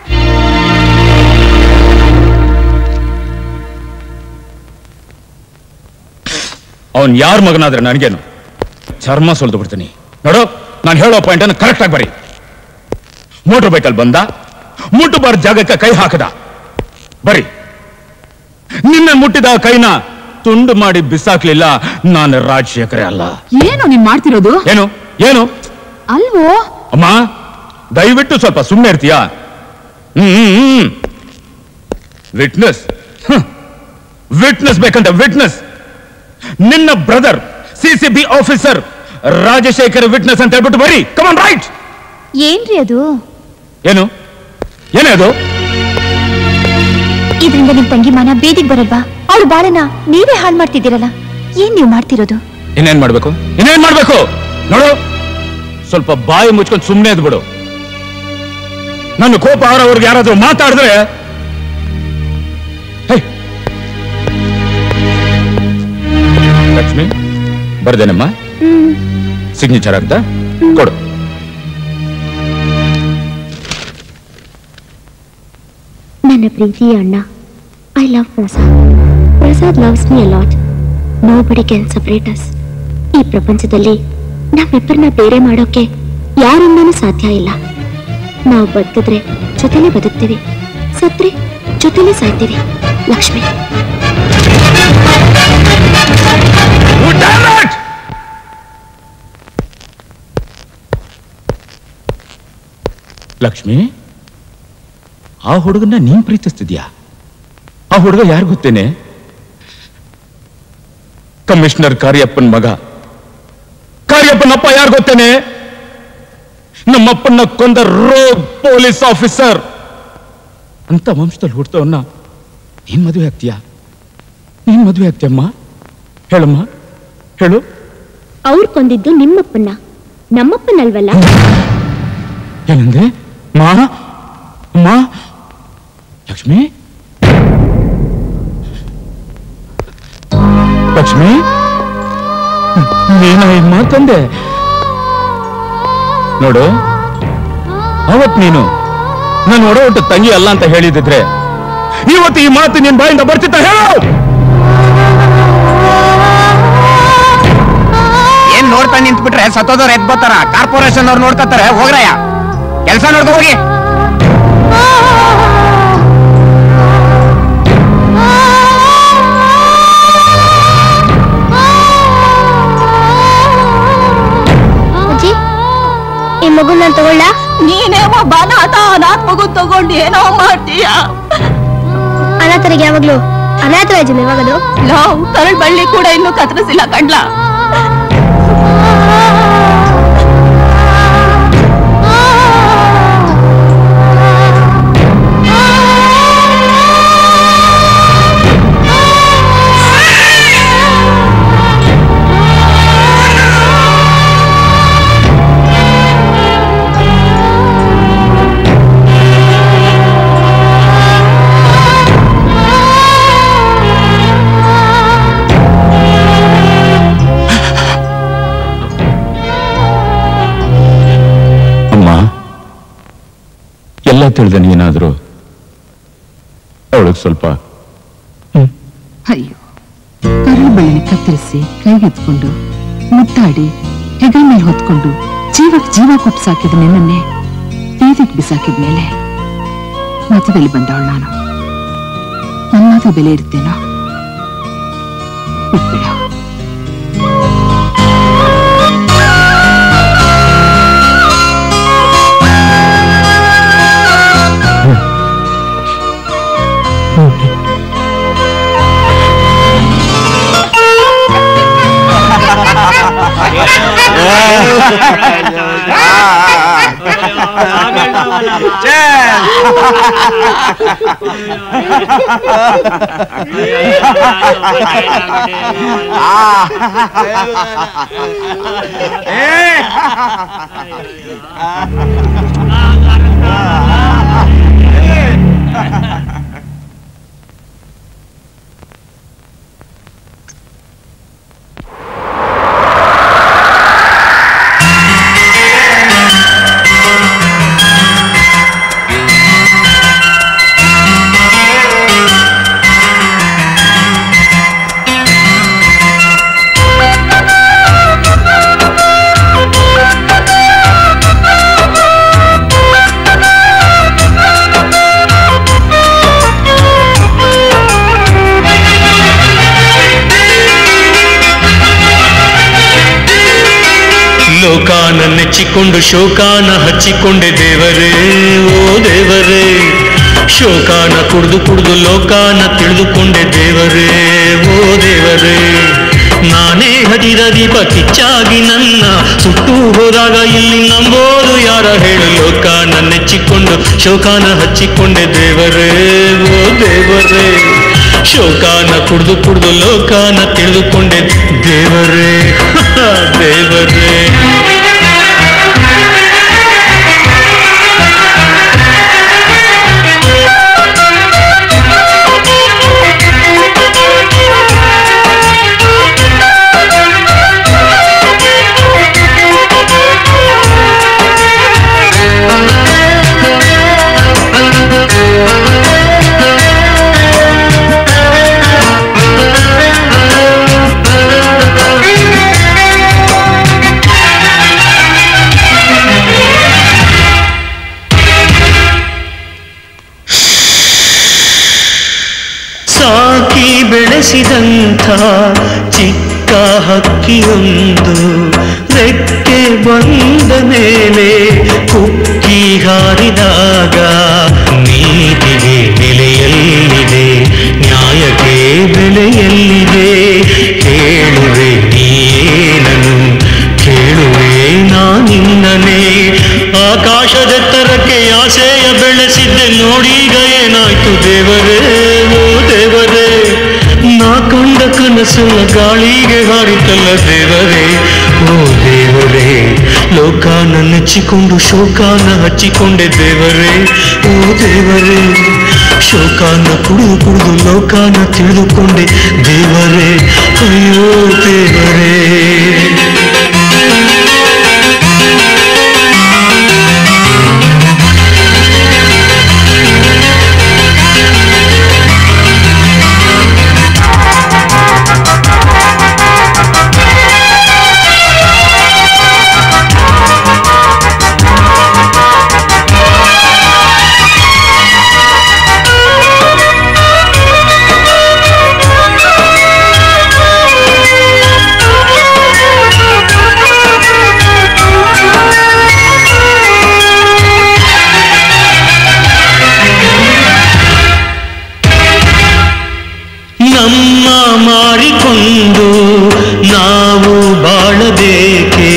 [SPEAKER 8] ಅವನ್ ಯಾರ ಮಗನಾದ್ರೆ ನನಗೇನು ಚರ್ಮ ಸುಲ್ದು ಬಿಡ್ತೀನಿ ನೋಡು ನಾನು ಹೇಳೋ ಪಾಯಿಂಟ್ ಅನ್ನು ಕರೆಕ್ಟ್ ಆಗಿ ಬರಿ ಮೋಟರ್ ಬೈಕಲ್ಲಿ ಬಂದ ಮುಟ್ಟಬಾರ್ದ ಜಾಗಕ್ಕೆ ಕೈ ಹಾಕದ ಬರಿ ನಿನ್ನೆ ಮುಟ್ಟಿದ ಕೈನ ತುಂಡು ಮಾಡಿ ಬಿಸಾಕ್ಲಿಲ್ಲ ನಾನು ರಾಜಶೇಖರೇ ಅಲ್ಲ
[SPEAKER 2] ಏನು ನೀನ್ ಮಾಡ್ತಿರೋದು
[SPEAKER 8] ಏನು ಏನು
[SPEAKER 2] ಅಲ್ವೋ
[SPEAKER 8] ಅಮ್ಮ ದಯವಿಟ್ಟು ಸ್ವಲ್ಪ ಸುಮ್ಮನೆ ಇರ್ತೀಯಾ ಹ್ಮ್ ವಿಟ್ನೆಸ್ ವಿಟ್ನೆಸ್ ಬೇಕಂತ ವಿಟ್ನೆಸ್ ನಿನ್ನ brother C C B officer Rajashekar witness ಅಂತ ಹೇಳ್ಬಿಟ್ಟು ಬರೀ ಕಮನ್ ರೈಟ್
[SPEAKER 16] ಏನ್ರಿ ಅದು
[SPEAKER 8] ಏನು ಏನೇ ಅದು
[SPEAKER 16] ಇದರಿಂದ ನಿಮ್ ತಂಗಿ ಮಾನ ಬೇದಿಗ್ ಬರಲ್ವಾ ಅವ್ರ ಬಾಳನ ನೀವೇ ಹಾಳು ಮಾಡ್ತಿದ್ದೀರಲ್ಲ ಏನ್ ನೀವು ಮಾಡ್ತಿರೋದು
[SPEAKER 8] ಇನ್ನೇನ್ ಮಾಡ್ಬೇಕು ಇನ್ನೇನ್ ಮಾಡ್ಬೇಕು ನೋಡು ಸ್ವಲ್ಪ ಬಾಯಿ ಮುಚ್ಕೊಂಡು ಸುಮ್ಮನೆ ಬಿಡು ನನ್ನ ಕೋಪ ಆರವ್ರಿಗೆ ಯಾರಾದ್ರೂ ಮಾತಾಡಿದ್ರೆ ಹೇ. ಲಕ್ಷ್ಮಿ ಬರ್ದೇನಮ್ಮ ಸಿಗ್ನೇಚರ್ ಆಗ್ತಾ ಕೊಡು
[SPEAKER 19] ನನ್ನ ಪ್ರೀತಿಯ ಅಣ್ಣ I love Prasad Prasad loves me a lot nobody can separate us ಈ ಪ್ರಪಂಚದಲ್ಲಿ ನಮ್ಮಿಬ್ಬರನ್ನ ಬೇರೆ ಮಾಡೋಕೆ ಯಾರಿಂದನೂ ಸಾಧ್ಯ ಇಲ್ಲ ನಾವು ಬದುಕಿದ್ರೆ ಜೊತೆಲೇ ಬದುಕ್ತೀವಿ ಸತ್ರೆ ಜೊತೆಲೇ ಸಾಯ್ತೀವಿ ಲಕ್ಷ್ಮಿ
[SPEAKER 8] ಲಕ್ಷ್ಮಿ ಆ ಹುಡುಗನ್ನ ನೀನ್ ಪ್ರೀತಿಸ್ತಿದ್ಯಾ ಆ ಹುಡುಗ ಯಾರು ಗೊತ್ತೇನೆ ಕಮಿಷನರ್ ಕಾರ್ಯಪ್ಪನ್ ಮಗ ಕಾರ್ಯಪ್ಪನಪ್ಪ ಯಾರು ಗೊತ್ತೇನೆ ನಮ್ಮಪ್ಪನ್ನ ಕೊಂದ ರೋಡ್ ಪೊಲೀಸ್ ಆಫೀಸರ್ ಅಂತ ವಂಶದಲ್ಲಿ ಹುಡ್ತವನ್ನ ನೀನ್ ಮದುವೆ ಆಗ್ತೀಯಾ ನೀನ್ ಮದುವೆ ಆಗ್ತೀಯಮ್ಮ ಹೇಳಮ್ಮ ಹೇಳು
[SPEAKER 19] ಅವ್ರು ಕೊಂದಿದ್ದು ನಿಮ್ಮಪ್ಪನ್ನ ನಮ್ಮಪ್ಪನಲ್ವಲ್ಲ
[SPEAKER 8] ಏನಂದೆ ಮಾ ಅಮ್ಮ ಲಕ್ಷ್ಮಿ ಲಕ್ಷ್ಮಿ ನೀನ ಈ ಮಾತಂದೆ ನೋಡು ಅವತ್ ನೀನು ನಾನು ಒಡ ಒಟ್ಟು ತಂಗಿ ಅಲ್ಲ ಅಂತ ಹೇಳಿದಿದ್ರೆ ಇವತ್ತು ಈ ಮಾತು ನಿನ್ ಬಾಯಿಂದ ಬರ್ತಿತ್ತ ಹೇಳು
[SPEAKER 15] ಏನ್ ನೋಡ್ತಾ ನಿಂತ್ಬಿಟ್ರೆ ಸತ್ತೋದವ್ರು ಎದ್ ಬರ್ತಾರ ಕಾರ್ಪೊರೇಷನ್ ಅವ್ರು ನೋಡ್ಕೊತಾರೆ ಹೋಗ್ರಯ್ಯ ಕೆಲಸ ನೋಡ್ಕೊ ಹೋಗಿ
[SPEAKER 6] ಅಜ್ಜಿ ಈ ಮಗು ನಾನು ತಗೊಳ್ಳ
[SPEAKER 13] ನೀನೇ ಒಬ್ಬ ಅನಾಥ ಅನಾಥ ಮಗು ತಗೊಂಡು ಏನೋ ಮಾಡ್ತೀಯ
[SPEAKER 6] ಅನಾಥರಿಗೆ ಯಾವಾಗ್ಲೂ ಅನಾಥ ಅಜ್ಜಿ ಯಾವಾಗದು
[SPEAKER 13] ಲವ್ ಕರಳ್ ಬಳ್ಳಿ ಕೂಡ ಇನ್ನೂ ಕತ್ತರಿಸಿಲ್ಲ ಕಂಡ್ಲ
[SPEAKER 8] ಅಮ್ಮ ಎಲ್ಲ ತಿಳಿದ ನೀನಾದ್ರೂ ಅವಳಿಗೆ ಸ್ವಲ್ಪ
[SPEAKER 2] ಅಯ್ಯೋ ಬಳ್ಳಿನ ಕತ್ತರಿಸಿ ಕೈಗೆತ್ಕೊಂಡು ಮುತ್ತಾಡಿ ಹೆಗಲ ಮೇಲೆ ಹೊತ್ಕೊಂಡು ಜೀವಕ್ ಜೀವ ಕೊಟ್ಟು ಸಾಕಿದ ನಿನ್ನನ್ನೇ ಬೀದಿಗೆ ಬಿಸಾಕಿದ ಮೇಲೆ ಮತದಲ್ಲಿ ಬಂದವಳು ನಾನು ನನ್ನ ಮಾತು ಬೆಲೆ ಇರ್ತೇನೋ ಬಿಟ್ಬಿಡು
[SPEAKER 17] ಲೋಕಾನ ನೆಚ್ಚಿಕೊಂಡು ಶೋಕಾನ ಹಚ್ಚಿಕೊಂಡೆ ದೇವರೇ ಓ ದೇವರೇ ಶೋಕಾನ ಕುಡಿದು ಕುಡಿದು ಲೋಕಾನ ತಿಳಿದುಕೊಂಡೆ ದೇವರೇ ಓ ದೇವರೇ ನಾನೇ ಹರಿದ ದೀಪ ಕಿಚ್ಚಾಗಿ ನನ್ನ ಸುಟ್ಟು ಹೋದಾಗ ಇಲ್ಲಿ ನಂಬೋದು ಯಾರ ಹೇಳು ಲೋಕಾನ ನೆಚ್ಚಿಕೊಂಡು ಶೋಕಾನ ಹಚ್ಚಿಕೊಂಡೆ ದೇವರೇ ಓ ದೇವರೇ ಶೋಕಾನ ಕುಡಿದು ಕುಡಿದು ಲೋಕಾನ ತಿಳಿದುಕೊಂಡೆ ದೇವರೇ ದೇವರೇ ಸಾಕಿ ಬೆಳೆಸಿದಂಥ ಚಿಕ್ಕ ಹಕ್ಕಿಯೊಂದು ರೆಕ್ಕೆ ಬಂದ ಮೇಲೆ ಕುಕ್ಕಿ ಹಾರಿದಾಗ ನೀತಿಗೆ ಬೆಲೆಯಲ್ಲಿದೆ ನ್ಯಾಯಕ್ಕೆ ಬೆಲೆಯಲ್ಲಿದೆ ಕೇಳುವೆ ನೀನನು ಕೇಳುವೆ ನಾನಿನ್ನನೇ ಆಕಾಶದೆತ್ತರಕ್ಕೆ ಆಸೆಯ ಬೆಳೆಸಿದ್ದೆ ನೋಡೀಗ ಏನಾಯ್ತು ದೇವರೇ ಓ ದೇವರೇ ನಾ ಕಂಡ ಕನಸಲ್ಲ ಗಾಳಿಗೆ ಹಾರಿತಲ್ಲ ದೇವರೇ ಓ ದೇವರೇ ಲೋಕಾನ ನೆಚ್ಚಿಕೊಂಡು ಶೋಕಾನ ಹಚ್ಚಿಕೊಂಡೆ ದೇವರೇ ಓ ದೇವರೇ ಶೋಕಾನ ಕುಡಿದು ಕುಡಿದು ಲೋಕಾನ ತಿಳಿದುಕೊಂಡೆ ದೇವರೇ ಅಯ್ಯೋ ದೇವರೇ ನಮ್ಮ ಮಾರಿಕೊಂಡು ನಾವು ಬಾಳಬೇಕೆ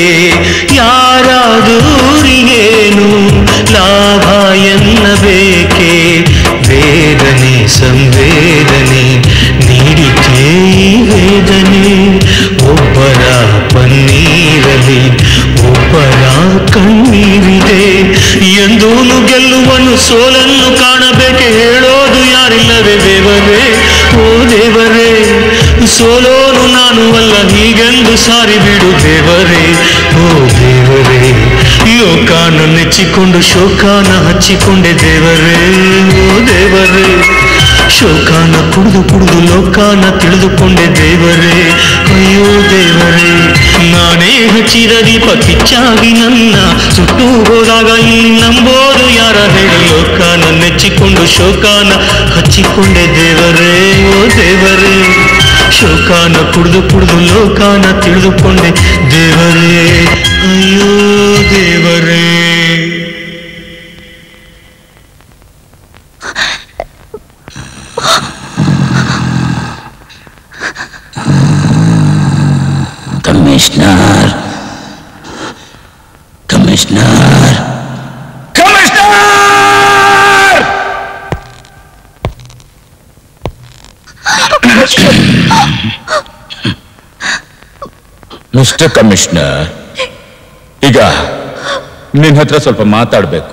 [SPEAKER 17] ಯಾರಾದೂರಿಗೇನು ಲಾಭ ಎನ್ನಬೇಕೆ ವೇದನೆ ಸಂವೇದನೆ ನೀಡಿಕೆ ಈ ವೇದನೆ ಒಬ್ಬರ ಪನ್ನೀರಲಿ ಒಬ್ಬರ ಕಣ್ಣೀರಿದೆ ಎಂದೂನು ಗೆಲ್ಲುವನು ಸೋಲನ್ನು ಕಾಣಬೇಕೆ ಹೇಳೋದು ಯಾರಿಲ್ಲವೇ ದೇವರೇ ಓ ದೇವರೇ ಸೋಲೋನು ನಾನು ಅಲ್ಲ ಹೀಗೆಂದು ಸಾರಿ ಬಿಡು ದೇವರೇ ಓ ದೇವರೇ ಲೋಕಾನ ನೆಚ್ಚಿಕೊಂಡು ಶೋಕಾನ ಹಚ್ಚಿಕೊಂಡೆ ದೇವರೇ ಓ ದೇವರೇ ಶೋಕಾನ ಕುಡಿದು ಕುಡಿದು ಲೋಕಾನ ತಿಳಿದುಕೊಂಡೆ ದೇವರೇ ಅಯ್ಯೋ ದೇವರೇ ನಾನೇ ಹಚ್ಚಿದ ದೀಪ ಕಿಚ್ಚಾಗಿ ನನ್ನ ಸುಟ್ಟು ಹೋದಾಗ ಇಲ್ಲಿ ನಂಬೋದು ಯಾರ ಹೇಳಿ ಲೋಕಾನ ನೆಚ್ಚಿಕೊಂಡು ಶೋಕಾನ ಹಚ್ಚಿಕೊಂಡೆ ದೇವರೇ ಓ ದೇವರೇ ಶೋಕಾನ ಕುಡಿದು ಕುಡಿದು ಲೋಕಾನ ತಿಳಿದುಕೊಂಡೆ ದೇವರೇ ಅಯ್ಯೋ ದೇವರೇ
[SPEAKER 1] ಕಮಿಷನರ್ ಕಮಿಷನರ್
[SPEAKER 8] ಮಿಸ್ಟರ್ ಕಮಿಷನರ್ ಈಗ ನಿನ್ ಹತ್ರ ಸ್ವಲ್ಪ ಮಾತಾಡ್ಬೇಕು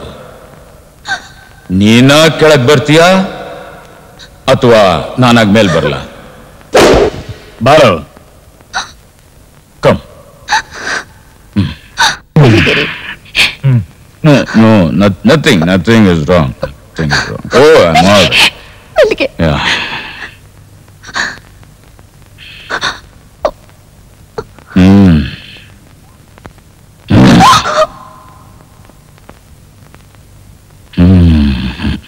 [SPEAKER 8] ನೀನ ಕೆಳಗ್ ಬರ್ತೀಯಾ ಅಥವಾ ನಾನಾಗ್ ಮೇಲ್ ಬರಲ್ಲ ಬಾರೋ come No, no, not, nothing, nothing is wrong. Nothing is wrong. Oh, I'm all right. Yeah. Hmm. Hmm.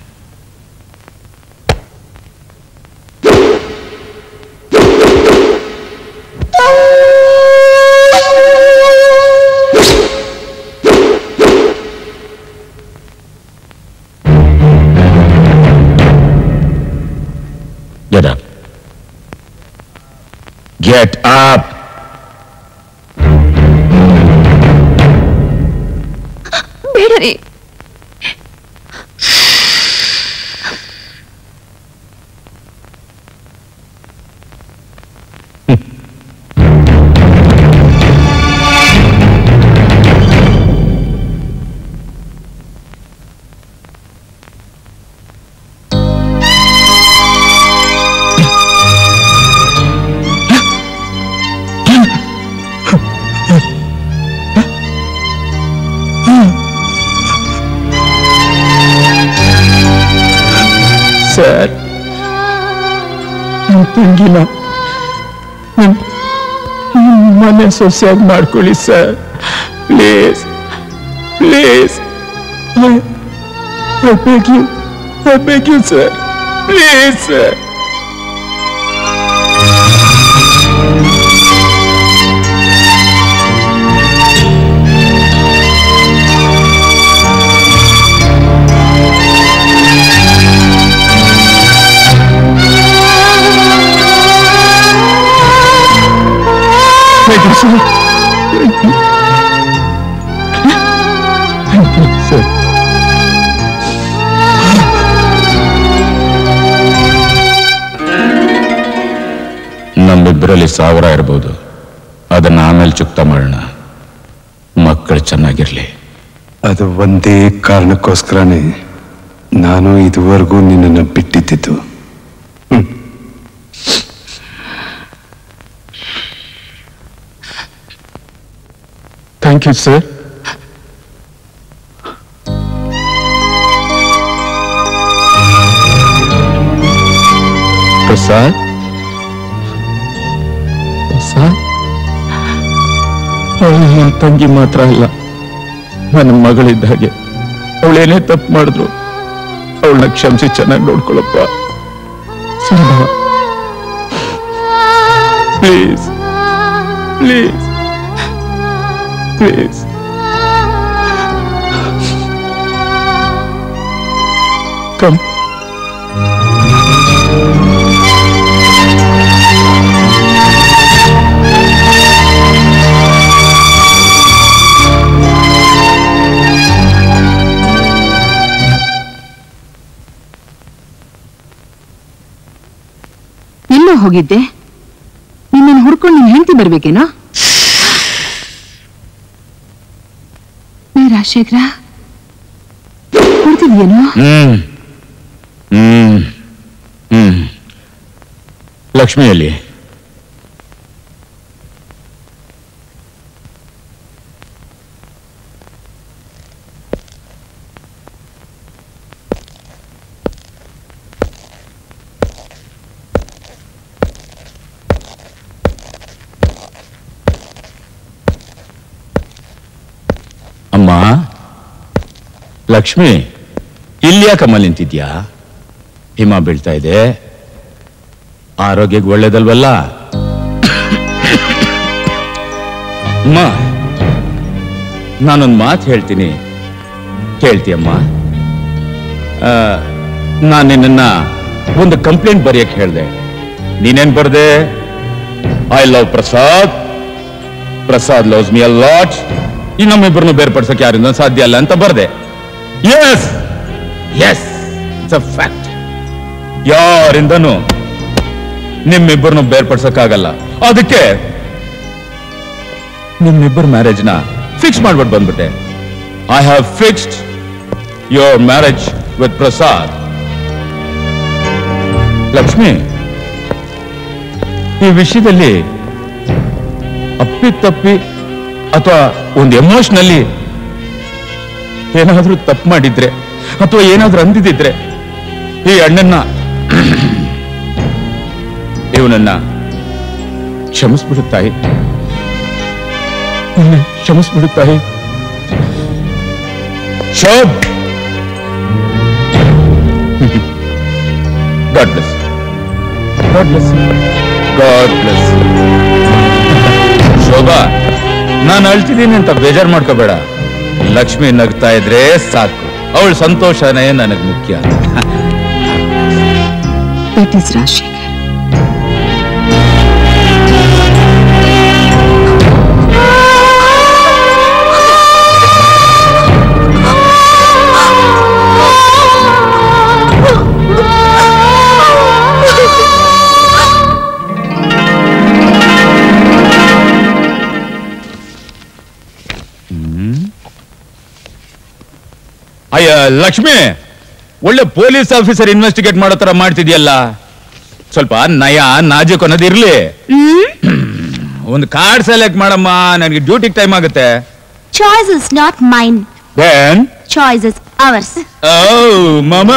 [SPEAKER 8] Get up. Get up.
[SPEAKER 2] ಬೇಡ ರೀ
[SPEAKER 11] ಸರ್ ನನ್ನ ತಂಗಿನ ನಿಮ್ ನಿಮ್ ಮನೆ ಸೊಸೆಯಾಗಿ ಮಾಡ್ಕೊಳ್ಳಿ sir please please I beg you I beg you sir please sir Thank you, sir. Thank you. Thank you, sir.
[SPEAKER 8] ನಮ್ಮಿಬ್ಬರಲ್ಲಿ ಸಾವಿರ ಇರ್ಬೋದು ಅದನ್ನ ಆಮೇಲೆ ಚುಕ್ತ ಮಾಡೋಣ ಮಕ್ಕಳು ಚೆನ್ನಾಗಿರ್ಲಿ
[SPEAKER 3] ಅದು ಒಂದೇ ಕಾರಣಕ್ಕೋಸ್ಕರನೇ ನಾನು ಇದುವರೆಗೂ ನಿನ್ನನ್ನು ಬಿಟ್ಟಿದ್ದಿದ್ದು
[SPEAKER 11] thank you sir Prasad Prasad ಅವಳು ನನ್ನ ತಂಗಿ ಮಾತ್ರ ಅಲ್ಲ ನನ್ನ ಮಗಳಿದ್ದ ಹಾಗೆ ಅವಳೇನೇ ತಪ್ಪು ಮಾಡಿದ್ರು ಅವಳನ್ನ ಕ್ಷಮಿಸಿ ಚೆನ್ನಾಗಿ ನೋಡ್ಕೊಳಪ್ಪ ಸರಿ ಬಾವ ಪ್ಲೀಸ್ ಪ್ಲೀಸ್ ಪ್ಲೀಸ್ ಕಮ್
[SPEAKER 2] ಎಲ್ಲೋ ಹೋಗಿದ್ದೆ ನಿನ್ನನ್ನು ಹುಡ್ಕೊಂಡು ನಿನ್ ಹೆಂಡತಿ ಬರ್ಬೇಕೇನೋ ಏ ರಾಜಶೇಖರ ಕೊಡ್ತಿದ್ಯೇನೋ
[SPEAKER 8] ಹ್ಮ್ ಹ್ಮ್ ಹ್ಮ್ ಲಕ್ಷ್ಮಿಯಲ್ಲಿ ಅಮ್ಮ ಲಕ್ಷ್ಮಿ ಇಲ್ಲಿ ಯಾಕಮ್ಮ ನಿಂತಿದ್ಯಾ ಹಿಮ ಬೀಳ್ತಾ ಇದೆ ಆರೋಗ್ಯಕ್ಕೆ ಒಳ್ಳೇದಲ್ವಲ್ಲ ಅಮ್ಮ ನಾನೊಂದು ಮಾತು ಹೇಳ್ತೀನಿ ಕೇಳ್ತೀಯಮ್ಮ ಆ, ನಾನ್ ನಿನ್ನ ಒಂದು ಕಂಪ್ಲೇಂಟ್ ಬರೆಯಕ್ಕೆ ಹೇಳ್ದೆ ನೀನೇನ್ ಬರ್ದೆ I love Prasad Prasad loves me a lot ಈ ನಮ್ಮಿಬ್ಬರನ್ನು ಬೇರ್ಪಡಿಸಕ್ಕೆ ಯಾರಿಂದ ಸಾಧ್ಯ ಅಲ್ಲ ಅಂತ ಬರ್ದೆ yes yes it's a fact ಯಾರಿಂದನೂ ನಿಮ್ಮಿಬ್ಬರನ್ನು ಬೇರ್ಪಡಿಸಕ್ಕಾಗಲ್ಲ ಅದಕ್ಕೆ ನಿಮ್ಮಿಬ್ಬರ ಮ್ಯಾರೇಜ್ನ ಫಿಕ್ಸ್ ಮಾಡ್ಬಿಟ್ಟು ಬಂದ್ಬಿಟ್ಟೆ I have fixed your marriage with Prasad Lakshmi ಈ ವಿಷಯದಲ್ಲಿ ಅಪ್ಪಿ ತಪ್ಪಿ ಅಥವಾ ಒಂದು ಎಮೋಷನಲ್ಲಿ ಏನಾದ್ರೂ ತಪ್ಪು ಮಾಡಿದ್ರೆ ಅಥವಾ ಏನಾದ್ರೂ ಅಂದಿದ್ರೆ ಈ ಅಣ್ಣನ್ನ ಇವನನ್ನ ಕ್ಷಮಿಸ್ಬಿಡು ತಾಯಿ ನನ್ನ ಕ್ಷಮಿಸ್ಬಿಡು ತಾಯಿ ಶೋಭ್ God bless God bless God bless Shobha ನಾನು ಅಳ್ತಿದ್ದೀನಿ ಅಂತ ಬೇಜಾರ್ ಮಾಡ್ಕೋಬೇಡ ಲಕ್ಷ್ಮಿ ನಗ್ತಾ ಇದ್ರೆ ಸಾಕು ಅವಳ ಸಂತೋಷನೇ ನನಗೆ ಮುಖ್ಯ
[SPEAKER 2] ದಟ್ ಇಸ್ ರಾಜಶೇಖರ್
[SPEAKER 8] ಅಯ್ಯ ಲಕ್ಷ್ಮಿ ಒಳ್ಳೆ ಪೊಲೀಸ್ ಆಫೀಸರ್ ಇನ್ವೆಸ್ಟಿಗೇಟ್ ಮಾಡೋ ತರ ಮಾಡ್ತಿದ್ಯಲ್ಲ ಸ್ವಲ್ಪ ನಯ ನಾಜುಕ್ ಅನ್ನೋದು ಇರ್ಲಿ ಒಂದು ಕಾರ್ಡ್ ಸೆಲೆಕ್ಟ್ ಮಾಡಮ್ಮ ನನಗೆ ಡ್ಯೂಟಿಗೆ ಟೈಮ್ ಆಗುತ್ತೆ
[SPEAKER 16] Choice is not mine.
[SPEAKER 8] Then
[SPEAKER 16] Choice is ours.
[SPEAKER 8] Oh ಮಾಮ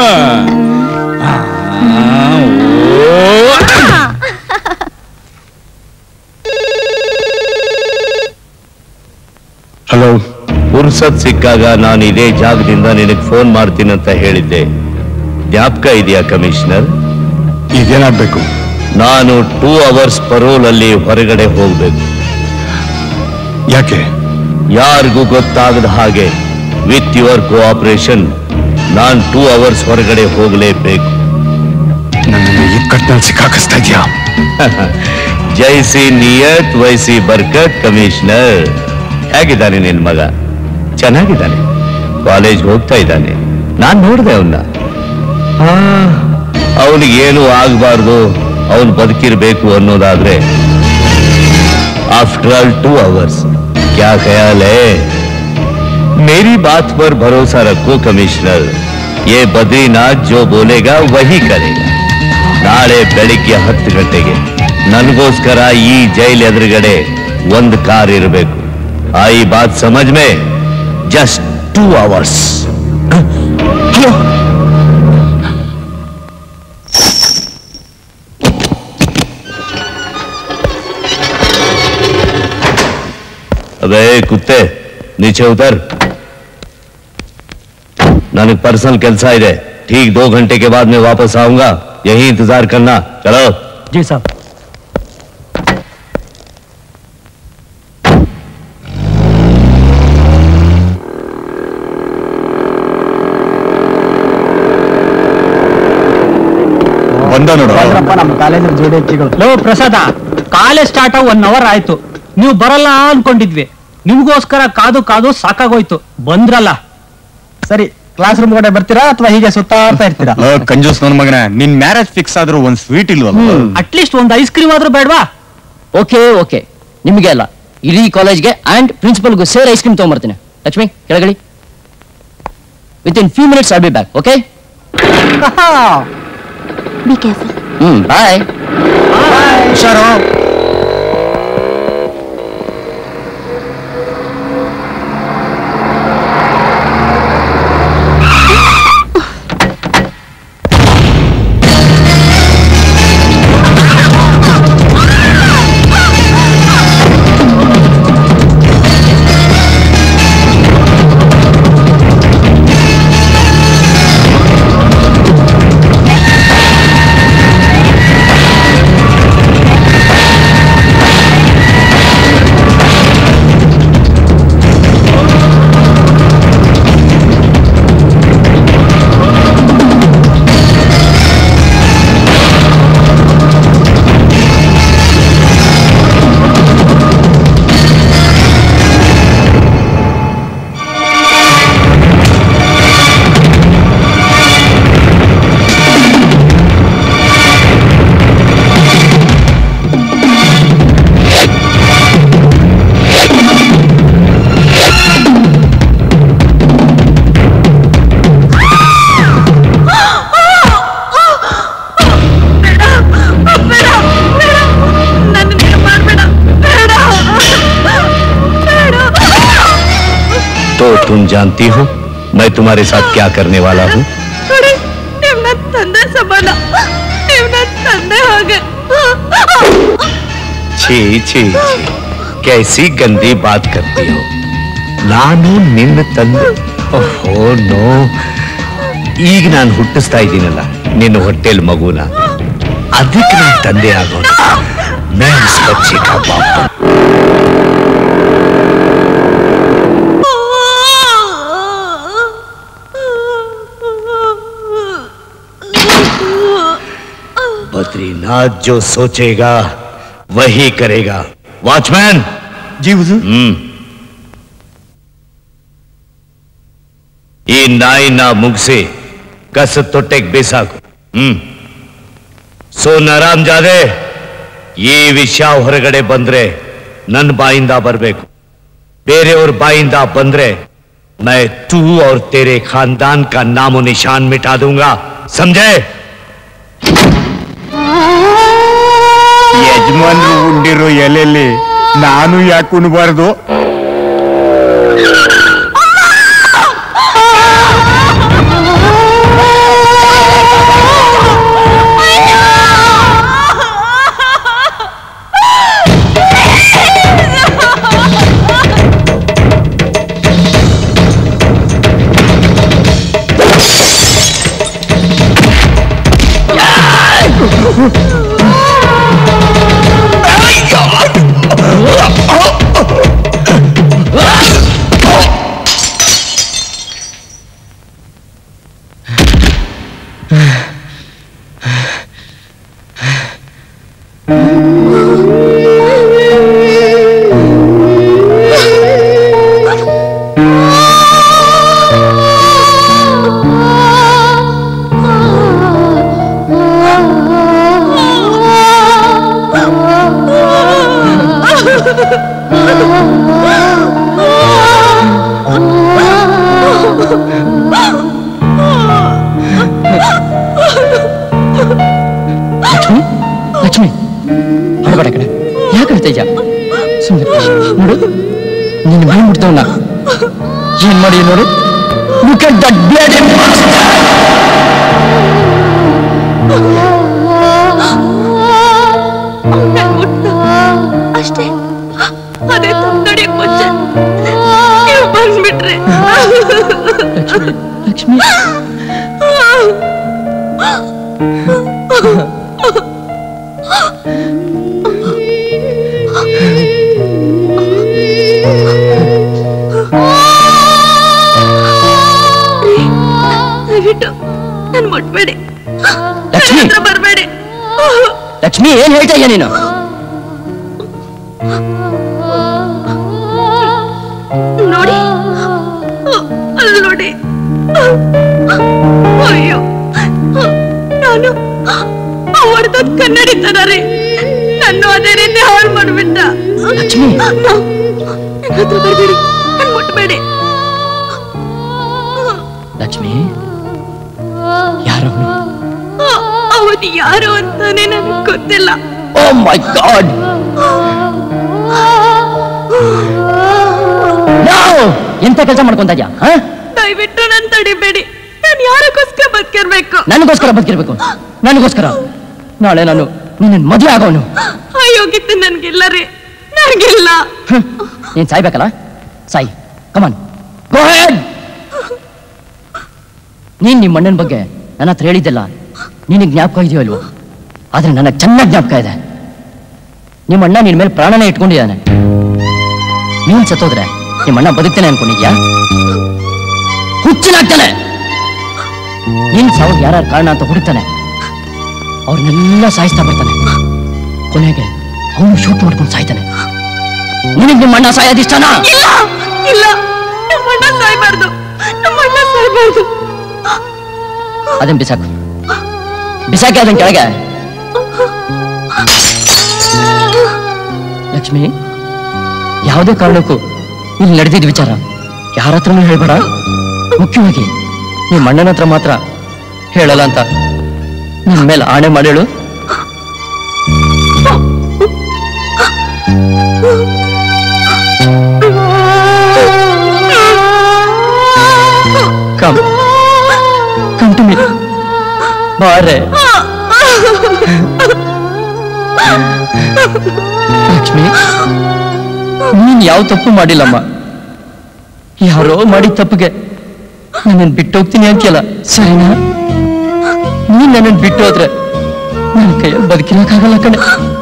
[SPEAKER 1] ಹಲೋ ಪುರ್ಸತ್ ಸಿಕ್ಕಾಗ ನಾನು ಇದೇ ಜಾಗದಿಂದ ನಿನಗೆ ಫೋನ್ ಮಾಡ್ತೀನಿ ಅಂತ ಹೇಳಿದ್ದೆ ಜ್ಞಾಪಕ ಇದೆಯಾ ಕಮಿಷನರ್
[SPEAKER 3] ಈಗೇನಾಗ್ಬೇಕು
[SPEAKER 1] ನಾನು ಟೂ ಅವರ್ಸ್ ಪರೋಲ್ ಅಲ್ಲಿ ಹೊರಗಡೆ ಹೋಗ್ಬೇಕು
[SPEAKER 3] ಯಾಕೆ
[SPEAKER 1] ಯಾರಿಗೂ ಗೊತ್ತಾಗದ ಹಾಗೆ ವಿತ್ ಯುವರ್ ಕೋಆಪರೇಷನ್ ನಾನ್ ಟೂ ಅವರ್ಸ್ ಹೊರಗಡೆ ಹೋಗಲೇಬೇಕು
[SPEAKER 3] ನನ್ನನ್ನು ಇಕ್ಕಟ್ಟಿನಲ್ಲಿ ಸಿಕ್ಕಾಕಿಸ್ತಾ ಇದೆಯಾ
[SPEAKER 1] ಜೈಸಿ ನಿಯತ್ ವೈಸಿ ಬರ್ಕತ್ ಕಮಿಷನರ್ ಹೇಗಿದ್ದಾನೆ ನಿನ್ ಮಗ ಚೆನ್ನಾಗಿದ್ದಾನೆ ಕಾಲೇಜ್ ಹೋಗ್ತಾ ಇದ್ದಾನೆ ನಾನ್ ನೋಡ್ದೆ ಅವನ್ನ ಅವನಿಗೆ ಏನು ಆಗ್ಬಾರ್ದು ಅವನು ಬದುಕಿರ್ಬೇಕು ಅನ್ನೋದಾದ್ರೆ आफ्टर ऑल टू आवर्स क्या ख्याल है मेरी बात पर भरोसा रखो कमिश्नर ये बद्रीनाथ जो बोलेगा वही करेगा ನಾಳೆ ಬೆಳಿಗ್ಗೆ ಹತ್ತು ಗಂಟೆಗೆ ನನಗೋಸ್ಕರ ಈ ಜೈಲ್ ಎದುರುಗಡೆ ಒಂದು ಕಾರ್ ಇರಬೇಕು ಆ ಈ ಬಾತ್ ಸಮಜ್ ಮೇ ಜಸ್ಟ್ ಟೂ ಅವರ್ಸ್ अबे कुत्ते नीचे उतर ನನಗೆ पर्सनल ಕೆಲಸ ಇದೆ ठीक दो घंटे के बाद मैं वापस आऊंगा यही इंतजार करना चलो
[SPEAKER 5] जी साहब
[SPEAKER 3] ಬಂದ ನೋಡು
[SPEAKER 15] ನಮ್ಮ ಕಾಲೇಜಲ್ಲಿ ಜೋಡಿ ಹಕ್ಕಿಗಳು
[SPEAKER 5] ಲೋ ಪ್ರಸಾದ ಕಾಲೇಜ್ ಸ್ಟಾರ್ಟ್ ಆಗಿ ಒನ್ ಅವರ್ ಆಯ್ತು ನೀವು ಬರಲ್ಲ ಅನ್ಕೊಂಡಿದ್ವಿ ನಿಮ್ಗೋಸ್ಕರ ಕಾದು ಕಾದು ಸಾಕಾಗೋಯ್ತು ಬಂದ್ರಲ್ಲ
[SPEAKER 15] ಸರಿ ಕ್ಲಾಸ್ ರೂಮ್ ಕಡೆ ಬರ್ತೀರಾ ಅಥವಾ ಹೀಗೆ ಸುತ್ತಾಡ್ತಾ ಇರ್ತೀರಾ
[SPEAKER 18] ಲೋ, ಕಂಜೂಸ್ ನನ್ನ ಮಗನ ನಿನ್ ಮ್ಯಾರೇಜ್ ಫಿಕ್ಸ್ ಆದ್ರೂ ಒಂದ್ ಸ್ವೀಟ್ ಇಲ್ವಲ್ಲ
[SPEAKER 5] ಅಟ್ಲೀಸ್ಟ್ ಒಂದ್ ಐಸ್ ಕ್ರೀಮ್ ಆದ್ರೂ ಬೇಡವಾ
[SPEAKER 12] ಓಕೆ ಓಕೆ ನಿಮಗೆ ಅಲ್ಲ ಇಡೀ ಕಾಲೇಜ್ಗೆ ಅಂಡ್ ಪ್ರಿನ್ಸಿಪಲ್ಗೂ ಸೇರಿ ಐಸ್ ಕ್ರೀಮ್ ತಗೊಂಬರ್ತೀನಿ ಲಕ್ಷ್ಮಿ ಕೆಳಗಳಿ within few minutes I'll be back okay
[SPEAKER 19] Be careful.
[SPEAKER 12] Hmm bye
[SPEAKER 15] ಹುಷಾರು
[SPEAKER 19] Be
[SPEAKER 1] तुम जानती हो मैं तुम्हारे साथ क्या करने वाला हूँ
[SPEAKER 13] ನೋಡಿ ನೀವ್ ನನ್ ತಂದೆ ಸಮಾನ ನೀವ್ ನನ್ ತಂದೆ ಹಾಗೆ
[SPEAKER 1] छी छी छी कैसी गंदी बात करती हो ನಾನು ನಿನ್ನ ತಂದೆ ಓಹೋ ನೋ ಈಗ ನಾನು ಹುಟ್ಟಿಸ್ತಾ ಇದ್ದೀನಲ್ಲ ನಿನ್ನ ಹೊಟ್ಟೆಲ್ ಮಗುನ ಅದಕ್ಕೆ ನನ್ನ ತಂದೆ ಆಗೋದು मैं इस बच्चे का बाप हूं। बद्रीनाथ जो सोचेगा वही करेगा वॉचमैन
[SPEAKER 14] जी हुजूर
[SPEAKER 1] हम्म ಈ ನಾಯಿನ ಮುಗಿಸಿ ಕಸ ತೊಟ್ಟೆಗೆ ಬೇಸಾಕು ಹ್ಮ್ ಸೊ ನರಾಮ್ ಜಾದೆ ಈ ವಿಷಯ ಹೊರಗಡೆ ಬಂದ್ರೆ ನನ್ನ ಬಾಯಿಂದ ಬರಬೇಕು ಬೇರೆಯವ್ರ ಬಾಯಿಂದ ಬಂದ್ರೆ मैं तू और तेरे खानदान का नामो निशान मिटा दूंगा समझे
[SPEAKER 18] ಯಜಮಾನ್ರು ಉಂಡಿರೋ ಎಲೆಯಲ್ಲಿ ನಾನು ಯಾಕೆ ಉಣ್ಬಾರ್ದು
[SPEAKER 12] ಲಕ್ಷ್ಮಿ ಲಕ್ಷ್ಮಿ ಹೊರಗಡೆ ಕಡೆ ಯಾಕೆ ಹೇಳ್ತಾ ಇದ್ಯಾ ಸುಮ್ಮನೆ ನೋಡು ನಿನ್ನ ಮೈ ಮುಟ್ದವನ್ನ ಏನ್ ಮಾಡಿ ನೋಡು Look at that bloody
[SPEAKER 13] ಅಷ್ಟೇ ಅದೇ ತಪ್ಪು ನಡೆಯಕ್ ಮುಂಚೆ ನೀವು ಬಂದ್ಬಿಟ್ರೆ
[SPEAKER 12] ಲಕ್ಷ್ಮಿ
[SPEAKER 13] ದಯವಿಟ್ಟು ನನ್ ಮುಟ್ಬೇಡಿ
[SPEAKER 12] ಲಕ್ಷ್ಮಿ
[SPEAKER 13] ಹತ್ರ ಬರ್ಬೇಡಿ
[SPEAKER 12] ಲಕ್ಷ್ಮಿ ಏನ್ ಹೇಳ್ತಾ ಇದ್ಯಾ ನೀನು
[SPEAKER 13] ನೋಡಿ ಅಲ್ಲಿ ನೋಡಿ ಅಯ್ಯೋ ನಾನು ಹೊಡೆದದ್ ಕನ್ನಡಿ ತರ ರೀ ನನ್ನ ಅದೇ ರೀತಿ ಹಾಳು ಮಾಡ್ಬಿಟ್ಟ
[SPEAKER 12] ಲಕ್ಷ್ಮಿ
[SPEAKER 13] ನನ್ನ ಹತ್ರ ಬರ್ಬೇಡಿ ನನ್ ಮುಟ್ಬೇಡಿ
[SPEAKER 12] ಲಕ್ಷ್ಮಿ ಯಾರವನು
[SPEAKER 13] ಅವನು ಯಾರು ಅಂತಾನೆ ನನಗೆ ಗೊತ್ತಿಲ್ಲ
[SPEAKER 12] ಓ ಮೈ ಗಾಡ್ ಎಂತ ಕೆಲಸ ಮಾಡ್ಕೊಂತ ಇದ್ಯಾ ಹಾ
[SPEAKER 13] ದಯವಿಟ್ಟು ನನ್ ತಡಿಬೇಡಿ ನಾನು ಯಾರಕ್ಕೋಸ್ಕರ ಬದುಕಿರ್ಬೇಕು
[SPEAKER 12] ನನಗೋಸ್ಕರ ಬದುಕಿರ್ಬೇಕು ನನಗೋಸ್ಕರ ನಾಳೆ ನಾನು ನಿನ್ನ ಮದುವೆ ಆಗೋನು
[SPEAKER 13] ಅಯೋಗ್ಯತೆ ನನ್ಗಿಲ್ಲ ರೀ ನನ್ಗಿಲ್ಲ
[SPEAKER 12] ನೀನ್ ಸಾಯ್ಬೇಕಲ್ಲ ಸಾಯಿ ಕಮಾನ್ ನೀನ್ ನಿಮ್ಮ ಅಣ್ಣನ ಬಗ್ಗೆ ನನ್ನ ಹತ್ರ ಹೇಳಿದ್ದೆಲ್ಲ ನಿನಗೆ ಜ್ಞಾಪಕ ಇದೆಯೋ ಇಲ್ವೋ ಆದ್ರೆ ನನಗೆ ಚೆನ್ನಾಗಿ ಜ್ಞಾಪಕ ಇದೆ ನಿಮ್ಮ ಅಣ್ಣ ನಿನ್ ಮೇಲೆ ಪ್ರಾಣನೇ ಇಟ್ಕೊಂಡಿದ್ದಾನೆ ನೀನ್ ಸತ್ತೋದ್ರೆ ನಿಮ್ಮ ಅಣ್ಣ ಬದುಕ್ತಾನೆ ಅನ್ಕೊಂಡಿದ್ಯಾ ಹುಚ್ಚನಾಗ್ತಾನೆ ನೀನ್ ಸಾವು ಯಾರ್ಯಾರ ಕಾರಣ ಅಂತ ಹುಡುಕ್ತಾನೆ ಅವ್ರನ್ನೆಲ್ಲ ಸಾಯಿಸ್ತಾ ಬರ್ತಾನೆ ಕೊನೆಗೆ ಅವನು ಶೂಟ್ ಮಾಡ್ಕೊಂಡು ಸಾಯ್ತಾನೆ ನಿನಗೆ ನಿಮ್ಮ ಅಣ್ಣ ಸಾಯೋದಿಷ್ಟನಾ
[SPEAKER 13] ಇಲ್ಲ ಇಲ್ಲ ನಮ್ಮ ಅಣ್ಣ ಸಾಯ್ಬಾರ್ದು ನಮ್ಮ ಅಣ್ಣ ಸಾಯ್ಬಾರ್ದು
[SPEAKER 12] ಅದನ್ನ ಬಿಸಾಕು ಬಿಸಾಕಿ ಅದನ್ನ ಕೆಳಗೆ ಲಕ್ಷ್ಮಿ ಯಾವುದೇ ಕಾರಣಕ್ಕೂ ಇಲ್ಲಿ ನಡೆದಿದ್ದ ವಿಚಾರ ಯಾರ ಹತ್ರನೂ ಹೇಳ್ಬೇಡ ಮುಖ್ಯವಾಗಿ ನಿಮ್ಮ ಅಣ್ಣನ ಹತ್ರ ಮಾತ್ರ ಹೇಳಲ್ಲ ಅಂತ ನನ್ನ ಮೇಲೆ ಆಣೆ ಮಾಡೇಳು ಬಾರೆ ಲಕ್ಷ್ಮಿ ನೀನ್ ಯಾವ ತಪ್ಪು ಮಾಡಿಲ್ಲಮ್ಮ ಯಾರೋ ಮಾಡಿದ ತಪ್ಪಿಗೆ ನನ್ನನ್ನು ಬಿಟ್ಟು ಹೋಗ್ತೀನಿ ಅಂತೀಯಲ್ಲ ಸರಿನಾ ನೀನ್ ನನ್ನನ್ನು ಬಿಟ್ಟು ಹೋದ್ರೆ ನನ್ನ ಕೈಯಲ್ಲಿ ಬದುಕಿರಕ್ಕಾಗಲ್ಲ ಕಣೆ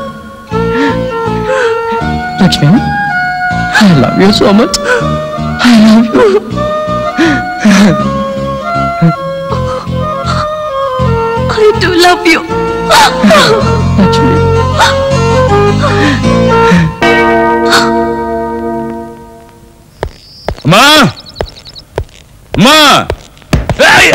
[SPEAKER 12] Lakshmi I love you so much I love you
[SPEAKER 13] I do love you.
[SPEAKER 8] ಅಮ್ಮ ಅಮ್ಮ ಏಯ್!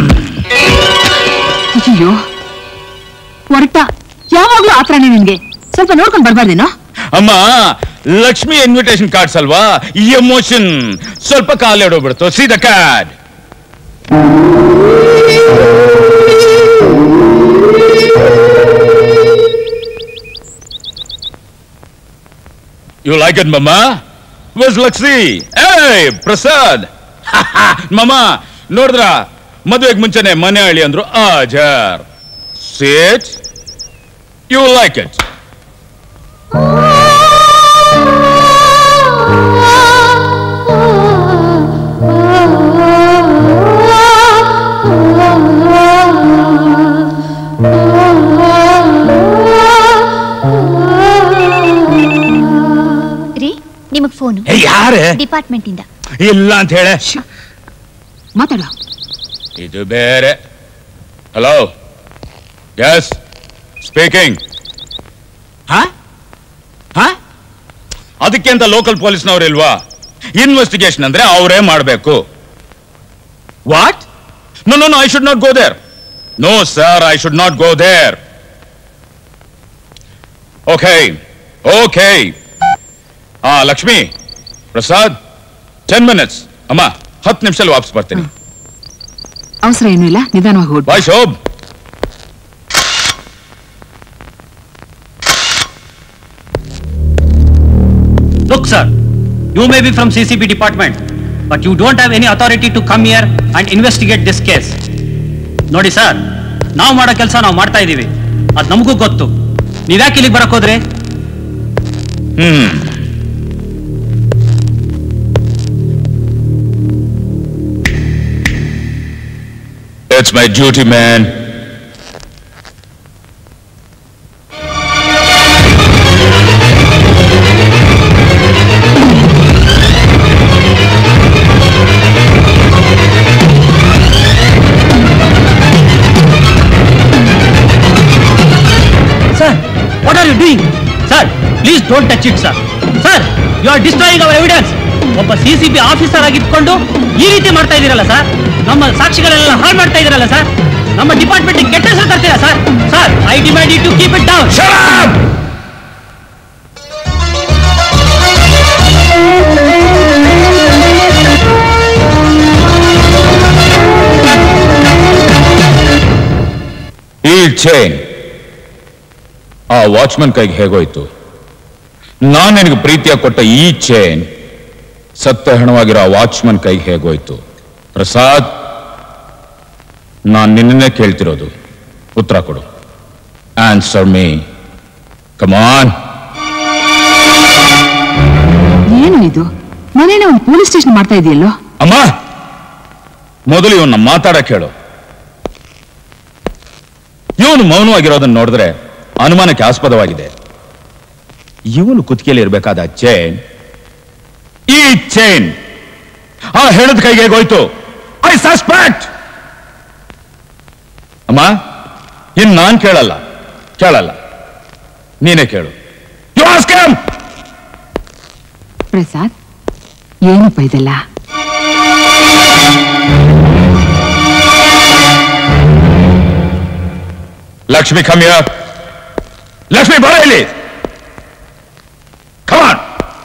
[SPEAKER 2] ಅಯ್ಯೋ ಹೊರಟ ಯಾವಾಗ್ಲೂ ಆತ್ರನೇ ನಿನ್ಗೆ ಸ್ವಲ್ಪ ನೋಡ್ಕೊಂಡ್ ಬರ್ಬಾರ್ದೇನೋ
[SPEAKER 8] ಅಮ್ಮ ಲಕ್ಷ್ಮಿ ಇನ್ವಿಟೇಷನ್ ಕಾರ್ಡ್ಸ್ ಅಲ್ವಾ ಈ ಎಮೋಷನ್ ಸ್ವಲ್ಪ ಕಾಲಿಡೋಗ್ಬಿಡ್ತು see the card you like it mamma was Lakshmi ಏಯ್ ಪ್ರಸಾದ್ ಮಮ್ಮ ನೋಡಿದ್ರ ಮದುವೆಗೆ ಮುಂಚೆನೆ ಮನೆ ಹಳ್ಳಿ ಅಂದ್ರು ಆಜಾರ್ ಸೇಟ್ ಯು ಲೈಕ್ ಇಟ್
[SPEAKER 16] ರೀ ನಿಮಗ್ ಫೋನು
[SPEAKER 8] ಏ, ಯಾರೇ?
[SPEAKER 16] ಡಿಪಾರ್ಟ್ಮೆಂಟ್ ಇಂದ
[SPEAKER 8] ಇಲ್ಲ ಅಂತ ಹೇಳೆ
[SPEAKER 2] ಮಾತಾಡ
[SPEAKER 8] ಇದು ಬೇರೆ ಹಲೋ ಎಸ್ ಸ್ಪೀಕಿಂಗ್ ಅದಕ್ಕೆ ಅಂತ ಲೋಕಲ್ ಪೊಲೀಸ್ನವ್ರು ಇಲ್ವಾ ಇನ್ವೆಸ್ಟಿಗೇಷನ್ ಅಂದ್ರೆ ಅವರೇ ಮಾಡಬೇಕು what no no no I should not go there no sir I should not go there okay okay ಆ ಲಕ್ಷ್ಮಿ ಪ್ರಸಾದ್ ಟೆನ್ ಮಿನಿಟ್ಸ್ ಅಮ್ಮ ಹತ್ತು ನಿಮಿಷದಲ್ಲಿ ವಾಪಸ್ ಬರ್ತೀನಿ
[SPEAKER 2] ಅವಸರ ಏನೂ ಇಲ್ಲ ನಿಧಾನವಾಗಿ ಹೋಗಿ
[SPEAKER 8] ಬಾಯ್ ಶೋಭ್
[SPEAKER 5] Look, sir, you may be from CCB department, but you don't have any authority to come here and investigate this case. ನೋಡಿ ಸರ್ ನಾವು ಮಾಡೋ ಕೆಲಸ ನಾವು ಮಾಡ್ತಾ ಇದ್ದೀವಿ ಅದು ನಮಗೂ ಗೊತ್ತು ನೀವ್ಯಾಕೆ ಇಲ್ಲಿಗೆ ಬರಕ್ ಹೋದ್ರಿ
[SPEAKER 8] hmm It's my duty, man.
[SPEAKER 5] Sir what are you doing sir please don't touch it sir sir you are destroying our evidence ಒಬ್ಬ ಸಿ ಸಿ ಬಿ ಆಫೀಸರ್ ಆಗಿದ್ಕೊಂಡು ಈ ರೀತಿ ಮಾಡ್ತಾ ಇದ್ದೀರಲ್ಲ ಸರ್ ನಮ್ಮ ಸಾಕ್ಷಿಗಳೆಲ್ಲ ಹಾಳು ಮಾಡ್ತಾ ಇದ್ದೀರಲ್ಲ ಸರ್ ನಮ್ಮ ಡಿಪಾರ್ಟ್ಮೆಂಟ್ ಕೆಟ್ಟ ಹೆಸರು ತರ್ತೀರಾ sir sir I demand you to keep it down
[SPEAKER 8] ಈ ಚೈನ್ ಆ ವಾಚ್ಮನ್ ಕೈಗೆ ಹೇಗೋಯ್ತು ನಾನು ನಿನಗೆ ಪ್ರೀತಿಯ ಕೊಟ್ಟ ಈ ಚೈನ್ ಸತ್ತ ಹೆಣವಾಗಿರೋ ಆ ವಾಚ್ಮನ್ ಕೈಗೆ ಹೇಗೋಯ್ತು ಪ್ರಸಾದ್ ನಾನು ನಿನ್ನೆ ಕೇಳ್ತಿರೋದು ಉತ್ತರ ಕೊಡು ಆನ್ಸರ್ ಮೀ ಕಮಾನ್
[SPEAKER 2] ಏನು ಇದು ಮನೇನ ಒಂದು ಪೊಲೀಸ್ ಸ್ಟೇಷನ್ ಮಾಡ್ತಾ ಇದೆಯಲ್ಲೋ
[SPEAKER 8] ಅಮ್ಮ ಮೊದಲು ಇವನ್ನ ಮಾತಾಡಕ್ ಹೇಳು ಇವನು ಮೌನವಾಗಿರೋದನ್ನ ನೋಡಿದ್ರೆ ಅನುಮಾನಕ್ಕೆ ಆಸ್ಪದವಾಗಿದೆ ಇವನು ಕುತ್ತಿಗೆಯಲ್ಲಿ ಇರಬೇಕಾದ ಚೈನ್ ಈ ಚೈನ್ ಆ ಹೆಣದ ಕೈಗೆ ಹೋಯ್ತು ಐ ಸಸ್ಪೆಕ್ಟ್ ಅಮ್ಮ ಇನ್ ನಾನ್ ಕೇಳಲ್ಲ ಕೇಳಲ್ಲ ನೀನೇ ಕೇಳು ಯು ಆಸ್ಕ್ ಹಿಮ್
[SPEAKER 2] ಪ್ರಸಾದ್ ಏನಪ್ಪ ಇದೆಲ್ಲ
[SPEAKER 8] ಲಕ್ಷ್ಮಿ ಕಮ್ ಹಿಯರ್ ಲಕ್ಷ್ಮಿ ಬರ ಇಲ್ಲಿ ಕಮಾನ್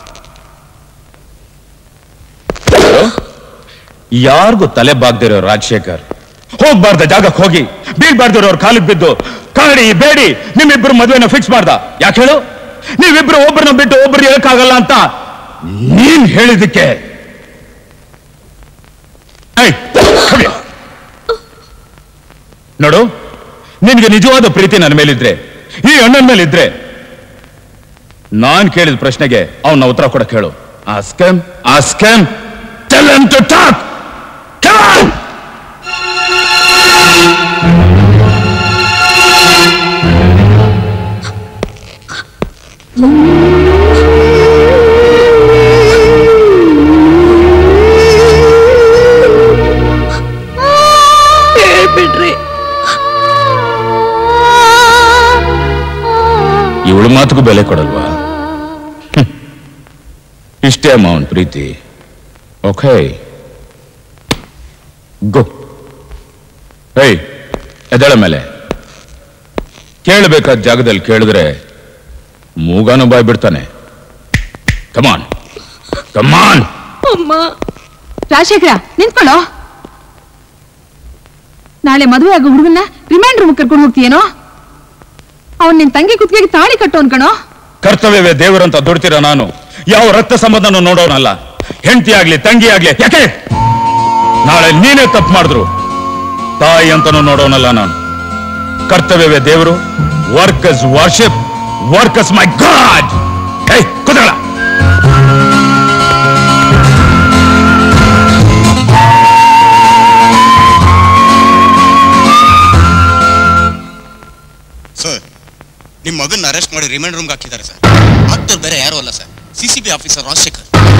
[SPEAKER 8] ಯಾರಿಗೂ ತಲೆ ಬಾಗ್ದಿರೋ ರಾಜಶೇಖರ್ ಹೋಗ್ಬಾರ್ದ ಜಾಗಕ್ಕೆ ಹೋಗಿ ಬೀಳ್ಬಾರ್ದಿರೋರ್ ಕಾಲಿಗೆ ಬಿದ್ದು ಕಾಡಿ ಬೇಡಿ ನಿಮ್ಮಿಬ್ರು ಮದುವೆನ ಫಿಕ್ಸ್ ಮಾಡ್ದ ಯಾಕೆ ಹೇಳು ನೀವಿಬ್ರು ಒಬ್ಬರನ್ನ ಬಿಟ್ಟು ಒಬ್ರು ಇರಕ್ಕಾಗಲ್ಲ ಅಂತ ನೀನ್ ಹೇಳಿದಕ್ಕೆ ಏಯ್, come here. ನೋಡು ನಿನಗೆ ನಿಜವಾದ ಪ್ರೀತಿ ನನ್ನ ಮೇಲಿದ್ರೆ ಈ ಅಣ್ಣನ ಮೇಲಿದ್ರೆ ನಾನ್ ಕೇಳಿದ ಪ್ರಶ್ನೆಗೆ ಅವನ ಉತ್ತರ ಕೊಡಕ್ ಹೇಳು ಆ ಸ್ಕ್ಯಾಮ್ ಆ ಸ್ಕ್ಯಾಮ್ ಟೆಲ್ ಟು ಟಾಕ್
[SPEAKER 2] ಹೇಳ್ಬಿಡ್ರಿ
[SPEAKER 8] ಇವಳು ಮಾತುಗೂ ಬೆಲೆ ಕೊಡಲ್ವಾ ಹ್ಮ್. ಇಷ್ಟೇ ಅಮ್ಮ ಅವನ್ ಪ್ರೀತಿ ಓಕೆ ಗೋ ಏಯ್ ಎದಳ ಮೇಲೆ ಕೇಳಬೇಕಾದ ಜಾಗದಲ್ಲಿ ಕೇಳಿದ್ರೆ ಮೂಗಾನು ಬಾಯ್ ಬಿಡ್ತಾನೆ ಕಮಾನ್ ಕಮಾನ್
[SPEAKER 2] ಅಮ್ಮ ರಾಜಶೇಖರ ನಿಂತ್ಕೊಳ್ಳೋ ನಾಳೆ ಮದುವೆ ಆಗೋ ಹುಡುಗನ್ನ ರಿಮೈಂಡ್ ರೂಮ್ ಕರ್ಕೊಂಡು ಹೋಗ್ತೀಯೇನೋ ಅವನ್ ನಿನ್ ತಂಗಿ ಕುತ್ತಿಗೆಗೆ ತಾಳಿ ಕಟ್ಟೋ ಅನ್ಕಣೋ
[SPEAKER 8] ಕರ್ತವ್ಯವೇ ದೇವರಂತ ದುಡ್ತಿರೋ ನಾನು ಯಾವ ರಕ್ತ ಸಂಬಂಧನೂ ನೋಡೋನಲ್ಲ ಹೆಂಡತಿ ಆಗ್ಲಿ ತಂಗಿ ಆಗ್ಲಿ ಯಾಕೆ ನಾಳೆ ನೀನೇ ತಪ್ಪು ಮಾಡಿದ್ರು ತಾಯಿ ಅಂತಾನು ನೋಡೋನಲ್ಲ ನಾನು ಕರ್ತವ್ಯವೇ ದೇವರು work is worship work is my God ಹೇ ಕುದಗಳ
[SPEAKER 20] ಸರ್ ನಿಮ್ಮ ಮಗನ್ನ ಅರೆಸ್ಟ್ ಮಾಡಿ ರಿಮೈಂಡ್ ರೂಮ್ಗೆ ಹಾಕಿದ್ದಾರೆ ಸರ್ ಆಗ್ತವ್ರು ಬೇರೆ ಯಾರು ಅಲ್ಲ sir C C B officer Rajshekar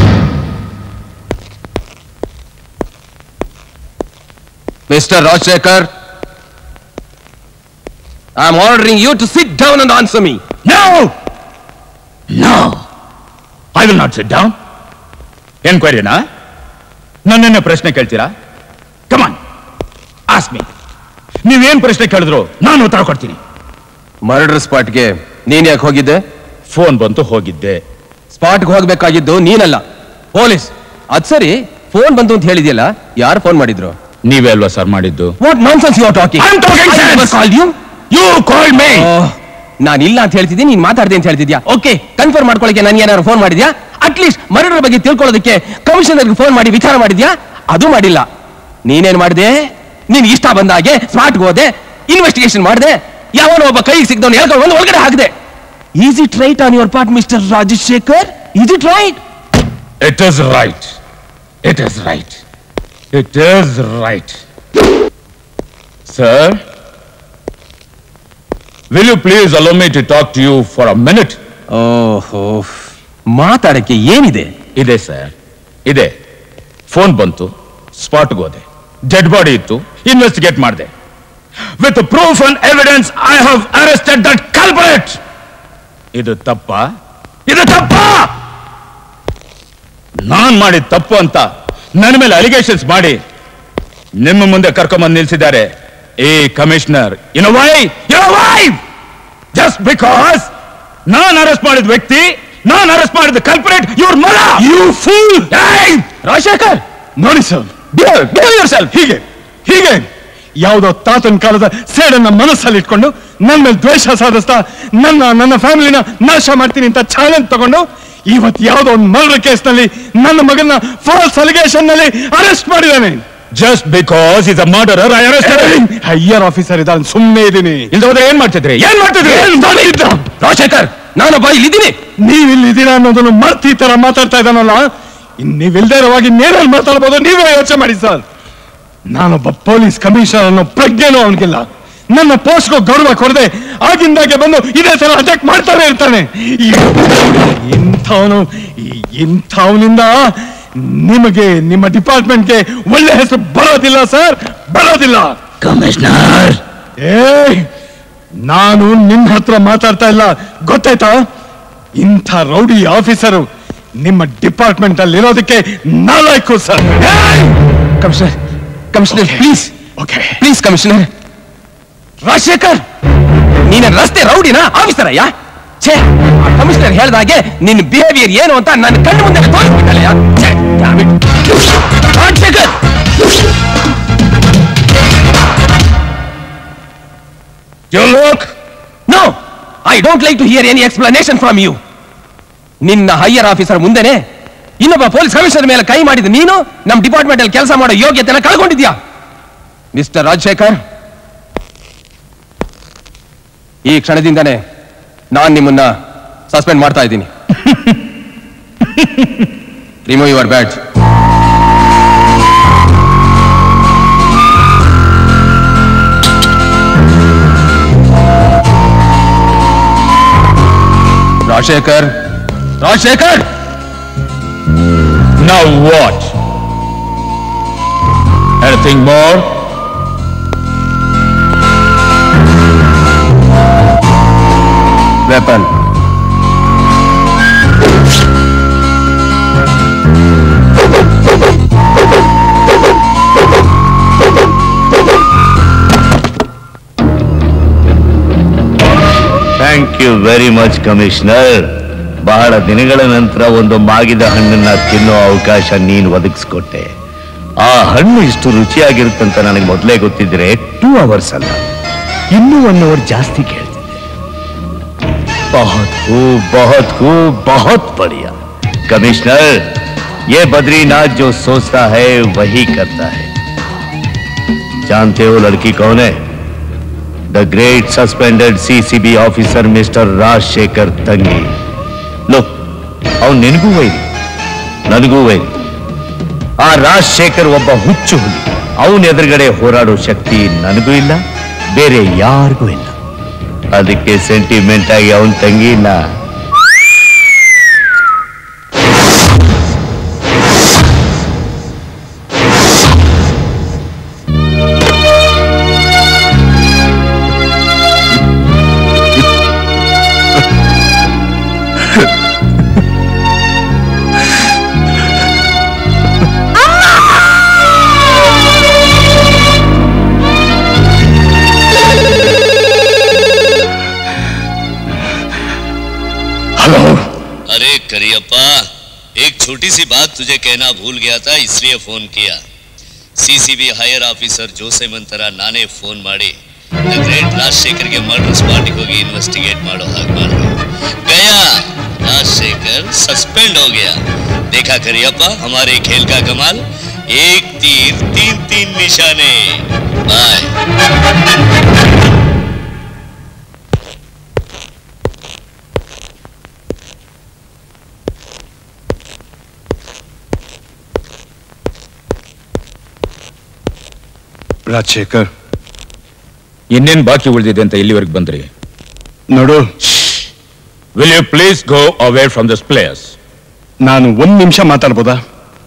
[SPEAKER 7] Mr. Rajshekar, I'm ordering you to sit down and answer me.
[SPEAKER 8] No! No! I will not sit down ಎನ್ಕ್ವೈರಿನಾ ನನ್ನೆನ್ನೆ ಪ್ರಶ್ನೆ ಕೇಳ್ತೀರಾ ಕಮಾನ್ ಆಸ್ಮಿ ನೀವೇನ್ ಪ್ರಶ್ನೆ ಕೇಳಿದ್ರು ನಾನು ಉತ್ತರ ಕೊಡ್ತೀನಿ
[SPEAKER 7] ಮರ್ಡರ್ ಸ್ಪಾಟ್ಗೆ ನೀನ್ ಯಾಕೆ ಹೋಗಿದ್ದೆ
[SPEAKER 8] ಫೋನ್ ಬಂತು ಹೋಗಿದ್ದೆ
[SPEAKER 7] ಸ್ಪಾಟ್ಗೆ ಹೋಗ್ಬೇಕಾಗಿದ್ದು ನೀನಲ್ಲ ಪೊಲೀಸ್ ಅದ್ ಸರಿ ಫೋನ್ ಬಂತು ಅಂತ ಹೇಳಿದ್ಯಲ್ಲ ಯಾರು ಫೋನ್ ಮಾಡಿದ್ರು
[SPEAKER 8] ನೀವೇ ಅಲ್ವಾ ಸರ್ ಮಾಡಿದ್ದು
[SPEAKER 7] what nonsense you are talking
[SPEAKER 8] I'm talking sense.
[SPEAKER 7] You
[SPEAKER 8] you call me
[SPEAKER 7] ನಾನು ಇಲ್ಲ ಅಂತ ಹೇಳ್ತಿದ್ದೀನಿ ನೀನ್ ಮಾತಾಡ್ದೆ ಅಂತ ಹೇಳ್ತಿದ್ಯಾ ಓಕೆ ಕನ್ಫರ್ಮ್ ಮಾಡ್ಕೊಳ್ಳಿಕ್ಕೆ ನನ್ಗೆ ಏನಾದ್ರು ಫೋನ್ ಮಾಡಿದ್ಯಾ ಅಟ್ಲೀಸ್ಟ್ ಮರ್ಡರ್ ಬಗ್ಗೆ ತಿಳ್ಕೊಳ್ಳೋದಕ್ಕೆ ಕಮಿಷನರ್ಗೆ ಫೋನ್ ಮಾಡಿ ವಿಚಾರ ಮಾಡಿದ್ಯಾ ಅದು ಮಾಡಿಲ್ಲ ನೀನೇನ್ ಮಾಡಿದೆ ನೀನ್ ಇಷ್ಟ ಬಂದ ಹಾಗೆ ಸ್ಮಾರ್ಟ್ ಹೋದೆ ಇನ್ವೆಸ್ಟಿಗೇಷನ್ ಮಾಡಿದೆ ಯಾವನೋ ಒಬ್ಬ ಕೈಗೆ ಸಿಗ್ದವನು ಹೇಳ್ಕೊಂಡು ಬಂದು ಒಳಗಡೆ ಹಾಕಿದೆ is it right on your part mister Rajshekar is it right
[SPEAKER 8] it is right it is right it is right sir will you please allow me to talk to you for a minute
[SPEAKER 7] ಓಹೋ ಮಾತಾಡಕ್ಕೆ ಏನಿದೆ
[SPEAKER 8] ಇದೆ sir ಇದೆ phone ಬಂತು ಸ್ಪಾಟ್ಗೆ ಹೋದೆ dead body ಇತ್ತು investigate ಮಾಡಿದೆ with proof and evidence I have arrested that culprit ಇದು ತಪ್ಪ ಇದು ತಪ್ಪ ನಾನ್ ಮಾಡಿದ ತಪ್ಪು ಅಂತ ನನ್ನ ಮೇಲೆ ಅಲಿಗೇಷನ್ಸ್ ಮಾಡಿ ನಿಮ್ಮ ಮುಂದೆ ಕರ್ಕೊಂಬಂದು ನಿಲ್ಸಿದ್ದಾರೆ ಈ ಕಮಿಷನರ್ ಇನ್ ವೈ ವೈ ಜಸ್ಟ್ ಬಿಕಾಸ್ ನಾನ್ ಅರೆಸ್ಟ್ ಮಾಡಿದ ವ್ಯಕ್ತಿ ನಾನ್ ಅರೆಸ್ಟ್ ಮಾಡಿದ ಕಲ್ಪರೇಟ್ ಇವ್ರ ಮಲ ಯು ಫೂಲ್
[SPEAKER 3] ರಾಜಶೇಖರ್ ನೋಡಿ ಸರ್ ಸೆಲ್ಫ್ ಹೀಗೆ ಹೀಗೆ ಯಾವುದೋ ತಾತನ ಕಾಲದ ಸೇಡನ್ನ ಮನಸ್ಸಲ್ಲಿ ಇಟ್ಕೊಂಡು ನನ್ನ ಮೇಲೆ ದ್ವೇಷ ಸಾಧಿಸ್ತಾ ನನ್ನ ನನ್ನ ಫ್ಯಾಮಿಲಿನ ನಾಶ ಮಾಡ್ತೀನಿ ಅಂತ ಚಾಲೆಂಜ್ ತಗೊಂಡು ಇವತ್ತು ಯಾವುದೋ ಒಂದು ಮರ್ಡರ್ ಕೇಸ್ನಲ್ಲಿ ನನ್ನ ಮಗನ ಫಾಲ್ಸ್ ಅಲಿಗೇಷನ್ ನಲ್ಲಿ ಅರೆಸ್ಟ್ ಮಾಡಿದ್ದಾನೆ
[SPEAKER 8] just because is a murder I arrest
[SPEAKER 3] higher officer ಇದ್ದಾನೆ ಸುಮ್ಮನೆ ಇದ್ದೀನಿ
[SPEAKER 8] ಇಲ್ದ ಹೋದ್ರೆ ಏನ್ ಮಾಡ್ತಿದ್ರಿ ಏನ್ ಮಾಡ್ತಿದ್ರಿ
[SPEAKER 7] ರಾಜಶೇಖರ್ ನಾನೊಬ್ಬ ಇಲ್ಲಿದ್ದೀನಿ
[SPEAKER 3] ನೀವ್ ಇಲ್ಲಿದ್ದೀರಾ ಅನ್ನೋದನ್ನು ಮರ್ತಿ ತರ ಮಾತಾಡ್ತಾ ಇದ್ದಾನಲ್ಲ ಇನ್ ನೀವಿಲ್ದೇ ಇರುವಾಗ ಇನ್ನೇನಲ್ಲಿ ಮಾತಾಡ್ಬೋದು ನೀವೇ ಯೋಚನೆ ಮಾಡಿ ಸರ್ ನಾನೊಬ್ಬ ಪೊಲೀಸ್ ಕಮಿಷನರ್ ಅನ್ನೋ ಪ್ರಜ್ಞೆನೂ ಅವನಿಗಿಲ್ಲ ನನ್ನ ಪೋಸ್ಟ್ಗೂ ಗೌರವ ಕೊಡದೆ ಆಗಿಂದಾಗೆ ಬಂದು ಇದೇ ತರ ಅಟ್ಯಾಕ್ ಮಾಡ್ತಾನೆ ಇರ್ತಾನೆ ಇಂಥವನು ಇಂಥವನಿಂದ ನಿಮಗೆ ನಿಮ್ಮ ಡಿಪಾರ್ಟ್ಮೆಂಟ್ಗೆ ಒಳ್ಳೆ ಹೆಸರು ಬರೋದಿಲ್ಲ ಸರ್ ಬರೋದಿಲ್ಲ
[SPEAKER 8] ಕಮಿಷನರ್
[SPEAKER 3] ಏ ನಾನು ನಿನ್ನ ಹತ್ರ ಮಾತಾಡ್ತಾ ಇಲ್ಲ ಗೊತ್ತಾಯ್ತಾ ಇಂಥ ರೌಡಿ ಆಫೀಸರು ನಿಮ್ಮ ಡಿಪಾರ್ಟ್ಮೆಂಟ್ ಅಲ್ಲಿ ಇರೋದಕ್ಕೆ ನಾಲ್ಕು sir
[SPEAKER 7] commissioner commissioner please
[SPEAKER 3] okay
[SPEAKER 7] please commissioner Rajshekar ನೀನ ರಸ್ತೆ ರೌಡಿನ ಆಫೀಸರಯ್ಯ ಛೇ ಆ ಕಮಿಷನರ್ ಹೇಳ್ದಾಗೆ ನಿನ್ನ ಬಿಹೇವಿಯರ್ ಏನು ಅಂತ ನನ್ನ ಕಣ್ಣು ಮುಂದೆ ತೋರಿಸ್ಬಿಟ್ಟಲ್ಲಯ್ಯ ಛೇ, damn it. Rajshekar
[SPEAKER 8] You look
[SPEAKER 7] no I don't like to hear any explanation from you ನಿನ್ನ ಹೈಯರ್ ಆಫೀಸರ್ ಮುಂದೆನೆ ಇನ್ನೊಬ್ಬ ಪೊಲೀಸ್ ಕಮಿಷನರ್ ಮೇಲೆ ಕೈ ಮಾಡಿದ ನೀನು ನಮ್ಮ ಡಿಪಾರ್ಟ್ಮೆಂಟ್ ಅಲ್ಲಿ ಕೆಲಸ ಮಾಡೋ ಯೋಗ್ಯತೆನ ಕಳ್ಕೊಂಡಿದ್ಯಾ ಮಿಸ್ಟರ್ ರಾಜಶೇಖರ್ ಈ ಕ್ಷಣದಿಂದನೇ ನಾನು ನಿಮ್ಮನ್ನ ಸಸ್ಪೆಂಡ್ ಮಾಡ್ತಾ ಇದ್ದೀನಿ remove your badge Rajshekar Rajshekar
[SPEAKER 8] Now what? Anything more?
[SPEAKER 7] Weapon
[SPEAKER 1] thank you very much commissioner ಬಹಳ ದಿನಗಳ ನಂತರ ಒಂದು ಮಾಗಿದ ಹಣ್ಣನ್ನ ತಿನ್ನೋ ಅವಕಾಶ ನೀನು ಒದಗಿಸ್ಕೊಟ್ಟೆ ಆ ಹಣ್ಣು ಇಷ್ಟು ರುಚಿಯಾಗಿರುತ್ತಂತ ನನಗೆ ಮೊದಲೇ ಗೊತ್ತಿದ್ರೆ ಟೂ ಅವರ್ಸ್ ಅಲ್ಲ ಇನ್ನೂ ಒನ್ ಅವರ್ ಜಾಸ್ತಿ ಕೇಳ್ತಿದ್ದೆ बहुत खूब बहुत खूब बहुत बढ़िया कमिश्नर ये बद्रीनाथ जो सोचता है वही करता है जानते हो लड़की कौन है the great suspended CCB officer mister Rajshekar ತಂಗಿ ಲುಕ್ ಅವ್ನು ನಿನಗೂ ವೈರಿ ನನಗೂ ವೈರಿ ಆ ರಾಜಶೇಖರ್ ಒಬ್ಬ ಹುಚ್ಚು ಹುಲಿ ಅವನ ಎದುರುಗಡೆ ಹೋರಾಡೋ ಶಕ್ತಿ ನನಗೂ ಇಲ್ಲ ಬೇರೆ ಯಾರಿಗೂ ಇಲ್ಲ ಅದಕ್ಕೆ ಸೆಂಟಿಮೆಂಟ್ ಆಗಿ ಅವನ್ ತಂಗಿ ಇಲ್ಲ
[SPEAKER 21] अरे करियप्पा एक छोटी सी बात तुझे कहना भूल गया था इसलिए फोन किया ಸಿಸಿಬಿ ಹೈಯರ್ ಆಫೀಸರ್ ಜೋಸೆಮಂತರ ನಾನೇ ಫೋನ್ ಮಾಡಿ ದ ಗ್ರೇಟ್ ರಾಜಶೇಖರ್ಗೆ ಮರ್ಡರ್ ಸ್ಪಾಟಿಗೆ ಹೋಗಿ ಇನ್ವೆಸ್ಟಿಗೇಟ್ ಮಾಡೋ ಹಾಗೆ ಮಾಡಿದೆ गया राजशेखर सस्पेंड हो गया देखा करियप्पा हमारे खेल का कमाल एक तीर तीन तीन निशाने बाय
[SPEAKER 3] ರಾಜಶೇಖರ್
[SPEAKER 8] ಇನ್ನೇನ್ ಬಾಕಿ ಉಳಿದಿದೆ ಅಂತ ಇಲ್ಲಿವರೆಗೆ ಬಂದ್ರಿ
[SPEAKER 3] ನೋಡು
[SPEAKER 8] will you please go away from this place
[SPEAKER 3] ನಾನು ಒಂದ್ ನಿಮಿಷ ಮಾತಾಡ್ಬೋದಾ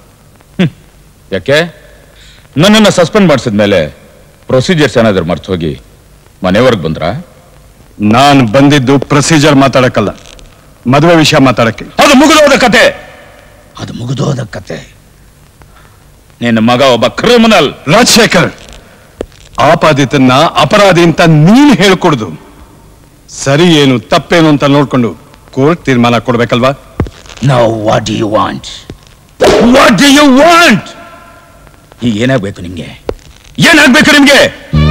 [SPEAKER 8] ಯಾಕೆ ನನ್ನನ್ನು ಸಸ್ಪೆಂಡ್ ಮಾಡಿಸಿದ ಮೇಲೆ ಪ್ರೊಸೀಜರ್ಸ್ ಏನಾದ್ರು ಮರ್ತು ಹೋಗಿ ಮನೆವರೆಗೆ ಬಂದ್ರಾ
[SPEAKER 3] ನಾನು ಬಂದಿದ್ದು ಪ್ರೊಸೀಜರ್ ಮಾತಾಡಕ್ಕಲ್ಲ ಮದುವೆ ವಿಷಯ ಮಾತಾಡಕ್ಕೆ
[SPEAKER 8] ಅದು ಮುಗಿದೋದ ಕತೆ ಅದು ಮುಗಿದೋದ ಕತೆ ನಿನ್ನ ಮಗ ಒಬ್ಬ ಕ್ರಿಮಿನಲ್
[SPEAKER 3] ರಾಜಶೇಖರ್ ಆಪಾದಿತನ್ನ ಅಪರಾಧಿ ಅಂತ ನೀನ್ ಹೇಳ್ಕೊಡುದು ಸರಿ ಏನು ತಪ್ಪೇನು ಅಂತ ನೋಡ್ಕೊಂಡು ಕೋರ್ಟ್ ತೀರ್ಮಾನ ಕೊಡ್ಬೇಕಲ್ವಾ
[SPEAKER 8] now what do you want what do you want ಈಗ ಏನಾಗ್ಬೇಕು ನಿಮ್ಗೆ ಏನಾಗ್ಬೇಕು ನಿಮ್ಗೆ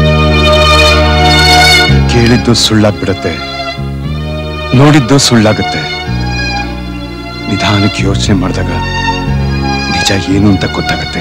[SPEAKER 3] ಕೇಳಿದ್ದು ಸುಳ್ಳಾಗ್ಬಿಡತ್ತೆ ನೋಡಿದ್ದು ಸುಳ್ಳಾಗುತ್ತೆ ನಿಧಾನಕ್ಕೆ ಯೋಚನೆ ಮಾಡಿದಾಗ ನಿಜ ಏನು ಅಂತ ಗೊತ್ತಾಗತ್ತೆ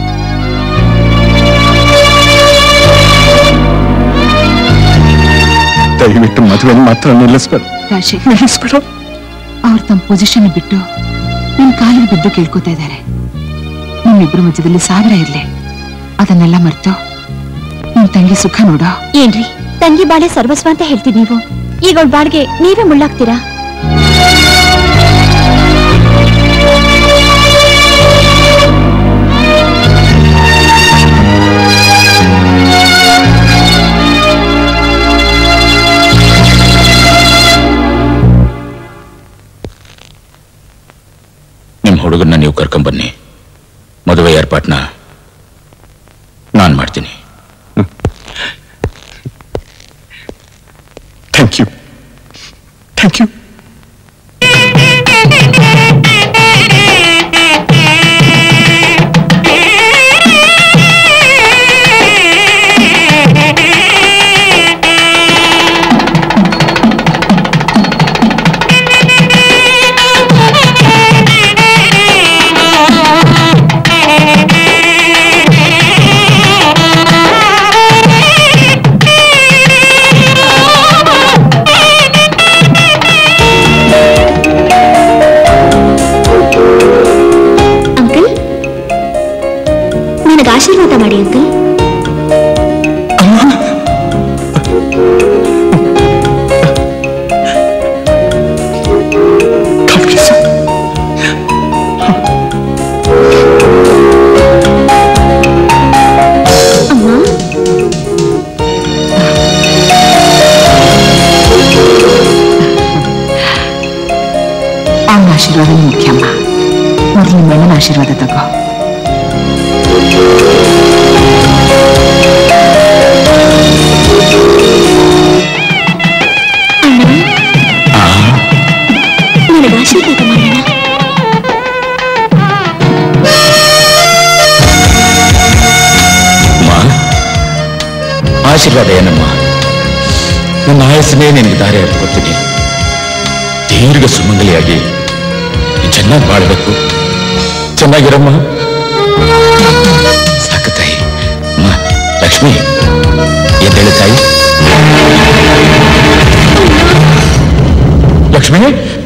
[SPEAKER 3] ದಯವಿಟ್ಟು ಮದುವೆ ಮಾತ್ರ ನಿಲ್ಲಿಸ್ಬೇಡ
[SPEAKER 2] ರಾಜಶೇಖರ್ ನಿಲ್ಲಿಸ್ಬಿಡು ಅವ್ರು ತಮ್ಮ ಪೊಸಿಷನ್ ಬಿಟ್ಟು ನಿಮ್ ಕಾಲಿಗೆ ಬಿದ್ದು ಕೇಳ್ಕೊತಾ ಇದ್ದಾರೆ ನಿಮ್ಮಿಬ್ರ ಮಧ್ಯದಲ್ಲಿ ಸಾವಿರ ಇರ್ಲಿ ಅದನ್ನೆಲ್ಲ ಮರ್ತು ನಿಮ್ ತಂಗಿ ಸುಖ ನೋಡೋ
[SPEAKER 16] ಏನ್ರಿ ತಂಗಿ ಬಾಳೆ ಸರ್ವಸ್ವ ಅಂತ ಹೇಳ್ತೀವಿ ನೀವು ಈಗ ಅವಳ ಬಾಳ್ಗೆ ನೀವೇ ಮುಳ್ಳಾಗ್ತೀರಾ
[SPEAKER 8] ನಿಮ್ಮ ಹುಡುಗನ್ನ ನೀವು ಕರ್ಕೊಂಬನ್ನಿ ಮದುವೆ ಏರ್ಪಾಟ್ನ ನಾನು ಮಾಡ್ತೀನಿ
[SPEAKER 3] thank you thank you
[SPEAKER 17] Thank you.
[SPEAKER 2] ಮೊದಲು ನಿಮ್ಮ ಅಣ್ಣನ ಆಶೀರ್ವಾದ ತಗೋ
[SPEAKER 19] ನನಗೆ ಆಶೀರ್ವಾದ ಮಾಡೋಣ
[SPEAKER 8] ಅಮ್ಮ ಆಶೀರ್ವಾದ ಏನಮ್ಮ ನನ್ನ ಆಯಸ್ಸನ್ನೇ ನಿನಗೆ ದಾರಿ ಹರ್ಕೊತೀನಿ ದೀರ್ಘ ಸುಮಂಗಲಿಯಾಗಿ ನೀನ್ ಚೆನ್ನಾಗಿ ಬಾಳ್ಬೇಕು ಚೆನ್ನಾಗಿರಮ್ಮ ಸಾಕು ತಾಯಿ ಅಮ್ಮ ಲಕ್ಷ್ಮಿ ಎದ್ದೇಳು ತಾಯಿ ಲಕ್ಷ್ಮಿ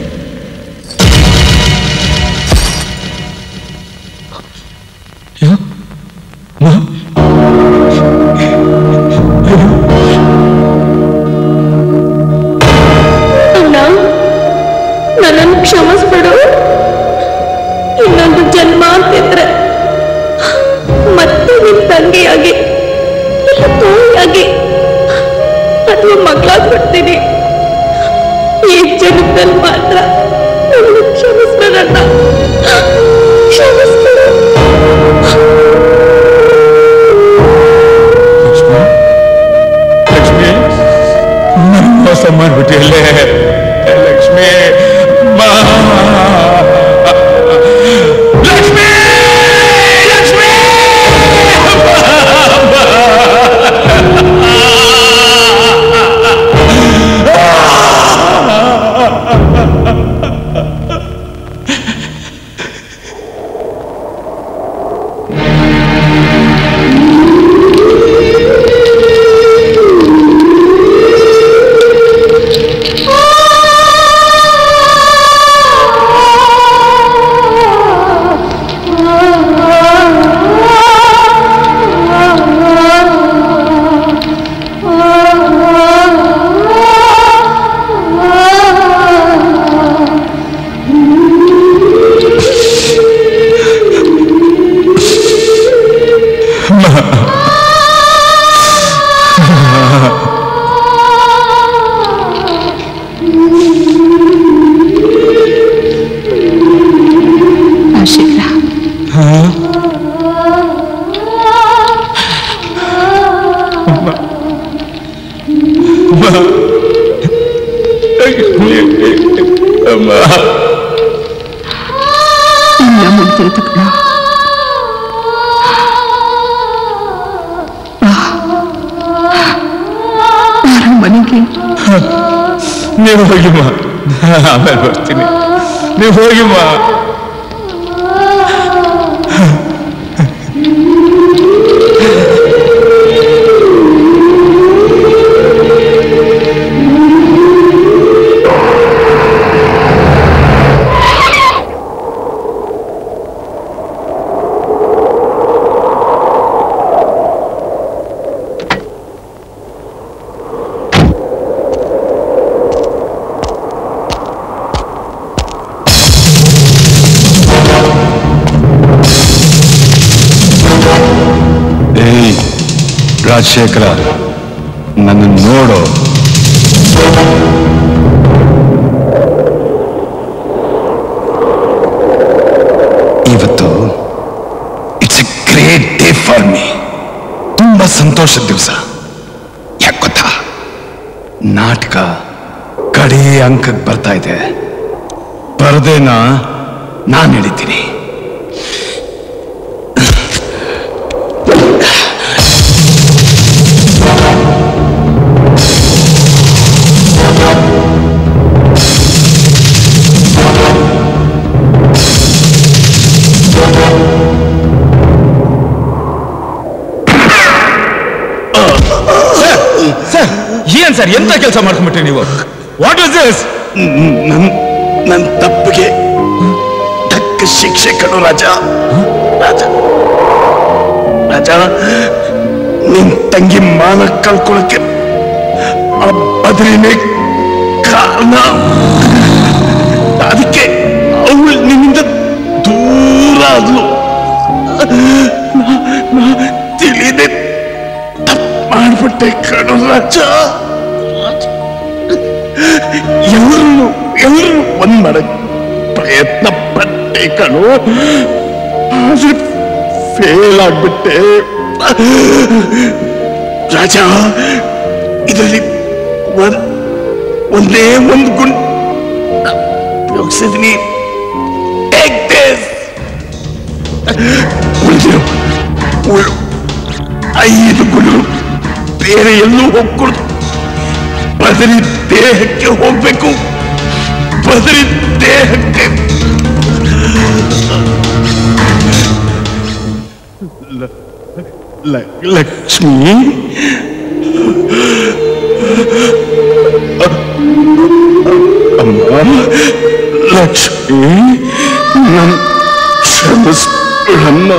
[SPEAKER 6] ಅಣ್ಣ ನನ್ನನ್ನು ಕ್ಷಮಿಸ್ಬಿಡು ಇನ್ನೊಂದು ಜನ್ಮ ಅಂತಿದ್ರೆ ಮತ್ತೆ ನಿನ್ ತಂಗಿಯಾಗಿ ಇಲ್ಲ ತಾಯಿಯಾಗಿ ಅಥವಾ ಮಗಳಾಗ್ಬಿಡ್ತೀನಿ ಈ ಜನ್ಮದಲ್ಲಿ ಮಾತ್ರ ನನ್ನನ್ನು ಕ್ಷಮಿಸ್ಬಿಡಣ್ಣ ಕ್ಷಮಿಸ್ಬಿಡು
[SPEAKER 8] ಲಕ್ಷ್ಮಿ ನನ್ ಮೋಸ ಮಾಡ್ಬಿಟ್ಟಿಯಲ್ಲೇ ಲಕ್ಷ್ಮಿ ಮಾ ಲಕ್ಷ್ಮಿ ಲಕ್ಷ್ಮಿ
[SPEAKER 2] ಶೀಘ್ರ ಇಲ್ಲ ಮುಗ್ದೋಯ್ತು ಕಣ ಮನೆಗೆ
[SPEAKER 8] ನೀವು ಹೋಗಿಮ್ಮ ಆಮೇಲೆ ಬರ್ತೀನಿ ನೀವು ಹೋಗಿಮ್ಮ
[SPEAKER 3] ಏಯ್ ರಾಜಶೇಖರ ನನ್ನ ನೋಡು ಇವತ್ತು it's a great day for me ತುಂಬಾ ಸಂತೋಷದ ದಿವಸ ಯಾಕೆ ಗೊತ್ತಾ ನಾಟಕ ಕಡೇ ಅಂಕಕ್ಕೆ ಬರ್ತಾ ಇದೆ ಪರದೆನ ನಾನು ಹೇಳಿದ್ದೀನಿ
[SPEAKER 8] ಸರ್ ಏನ್ ಸರ್ ಎಂತ ಕೆಲಸ ಮಾಡ್ಕೊಂಡ್ಬಿಟ್ರಿ ನೀವು ವಾಟ್ ಇಸ್ ದಿಸ್
[SPEAKER 3] ನನ್ ನನ್ನ ತಪ್ಪಿಗೆ ತಕ್ಕ ಶಿಕ್ಷೆ ಕಣು ರಾಜ ರಾಜ ರಾಜ ನಿನ್ ತಂಗಿ ಮಾನ ಕಳ್ಕೊಳಕ್ಕೆ ಆ ಬದ್ರಿನೇ ಕಾರಣ ಅದಕ್ಕೆ ಅವಳು ನಿನ್ನಿಂದ ದೂರ ಆದ್ಲು ನಾ- ನಾ ತಿಳಿದೆ ತಪ್ಪು ಮಾಡ್ಬಿಟ್ಟೆ ಕಣು ರಾಜ ಎಲ್ಲರೂ ಎಲ್ಲರೂ ಒಂದ್ ಮಾಡಕ್ ಪ್ರಯತ್ನ ಪಟ್ಟೆ ಕಣು ಆದ್ರೆ ಫೇಲ್ ಆಗ್ಬಿಟ್ಟೆ ರಾಜ ಇದರಲ್ಲಿ ಒಂದ್- ಒಂದೇ ಒಂದು ಗುಣ ಉಪಯೋಗಿಸಿದೀನಿ Take this. ಉಳಿದಿರೋ ಉಳ್- ಐದು ಗುಣ ಬೇರೆ ಎಲ್ಲೂ ಹೋಗ್ಕೊಡ್ದು ಬದಲಿ ದೇಹಕ್ಕೆ ಹೋಗ್ಬೇಕು ಬದಲಿ ದೇಹಕ್ಕೆ ಲ- ಲ- ಲಕ್ಷ್ಮಿ ಅಮ್ಮ ಲಕ್ಷ್ಮಿ ನನ್ ಕ್ಷಮಿಸ್ಬಿಡಮ್ಮ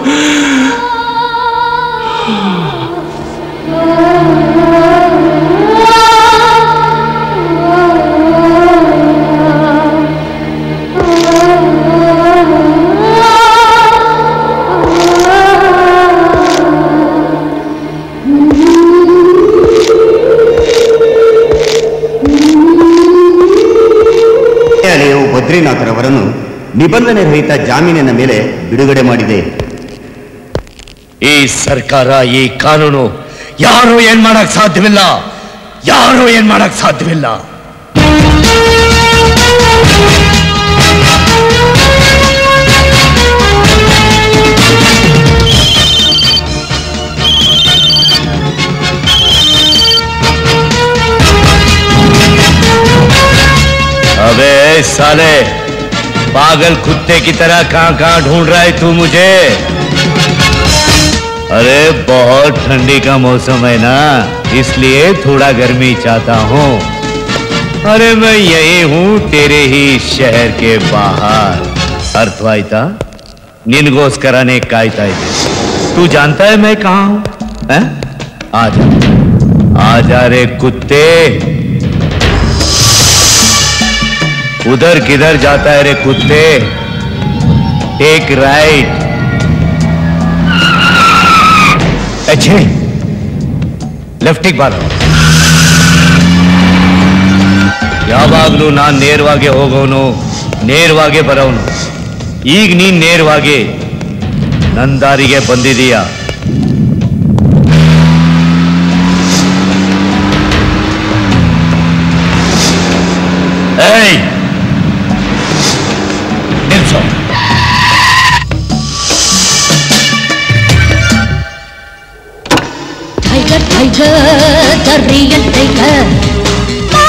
[SPEAKER 10] ನ್ಯಾಯಾಲಯವು ಬದ್ರಿನಾಥರವರನ್ನು ನಿಬಂಧನೆ ರಹಿತ ಜಾಮೀನಿನ ಮೇಲೆ ಬಿಡುಗಡೆ ಮಾಡಿದೆ
[SPEAKER 1] ಈ ಸರ್ಕಾರ ಈ ಕಾನೂನು ಯಾರು ಏನ್ ಮಾಡಕ್ ಸಾಧ್ಯವಿಲ್ಲ ಯಾರು ಏನ್ ಮಾಡಕ್ ಸಾಧ್ಯವಿಲ್ಲ अबे साले पागल कुत्ते की तरह कहां कहां ढूंढ रहा है तू मुझे अरे बहुत ठंडी का मौसम है ना इसलिए थोड़ा गर्मी चाहता हूँ अरे मैं यही हूँ तेरे ही शहर के बाहर ಅರ್ಥವಾಯ್ತಾ ನಿನ್ಗೋಸ್ಕರನೇ ಕಾಯ್ತಾ ಇದ್ದೆ तू जानता है मैं कहाँ हूँ हैं? आजा आजा रे कुत्ते उधर किधर जाता है रे कुत्ते टेक राइट अच्छे ಲೆಫ್ಟಿಗೆ ಬಾರ ಯಾವಾಗ್ಲೂ ನಾನ್ ನೇರವಾಗಿ ಹೋಗೋನು ನೇರವಾಗಿ ಬರೋನು ಈಗ ನೀನ್ ನೇರವಾಗಿ ನನ್ ದಾರಿಗೆ ಬಂದಿದೀಯ ಏಯ್ ನಿಲ್ಸೋ
[SPEAKER 22] Tiger, tiger, the real tiger.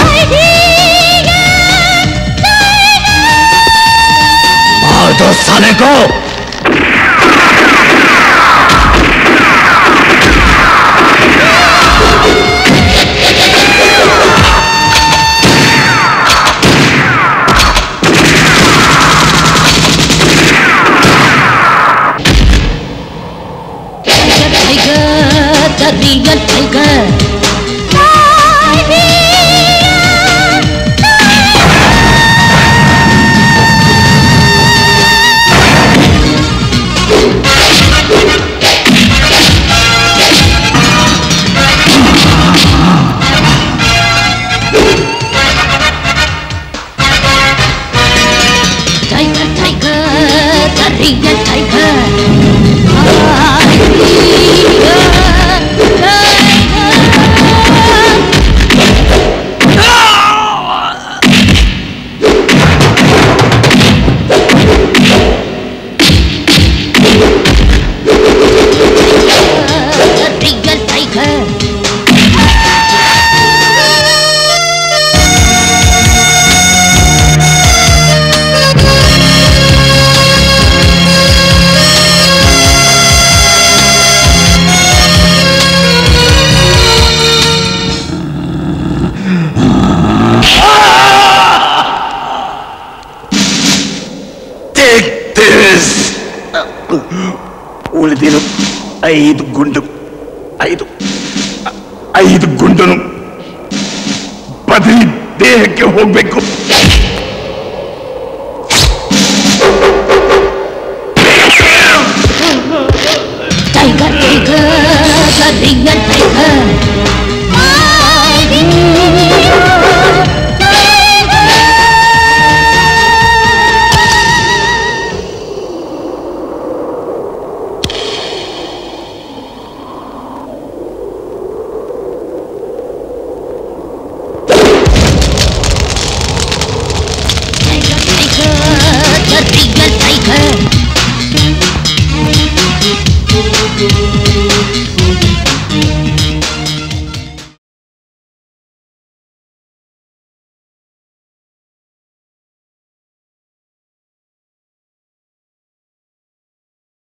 [SPEAKER 1] मार दो साले को
[SPEAKER 22] Tiger, tiger, the real tiger. Tiger, tiger, the real tiger. The real tiger.
[SPEAKER 3] Take this. ಉಳಿದಿರೋ ಐದು ಗುಂಡು ಐದು ಐದು ಗುಂಡನು ಬದಲಿ ದೇಹಕ್ಕೆ ಹೋಗ್ಬೇಕು
[SPEAKER 22] Tiger, tiger, the real tiger. Tiger,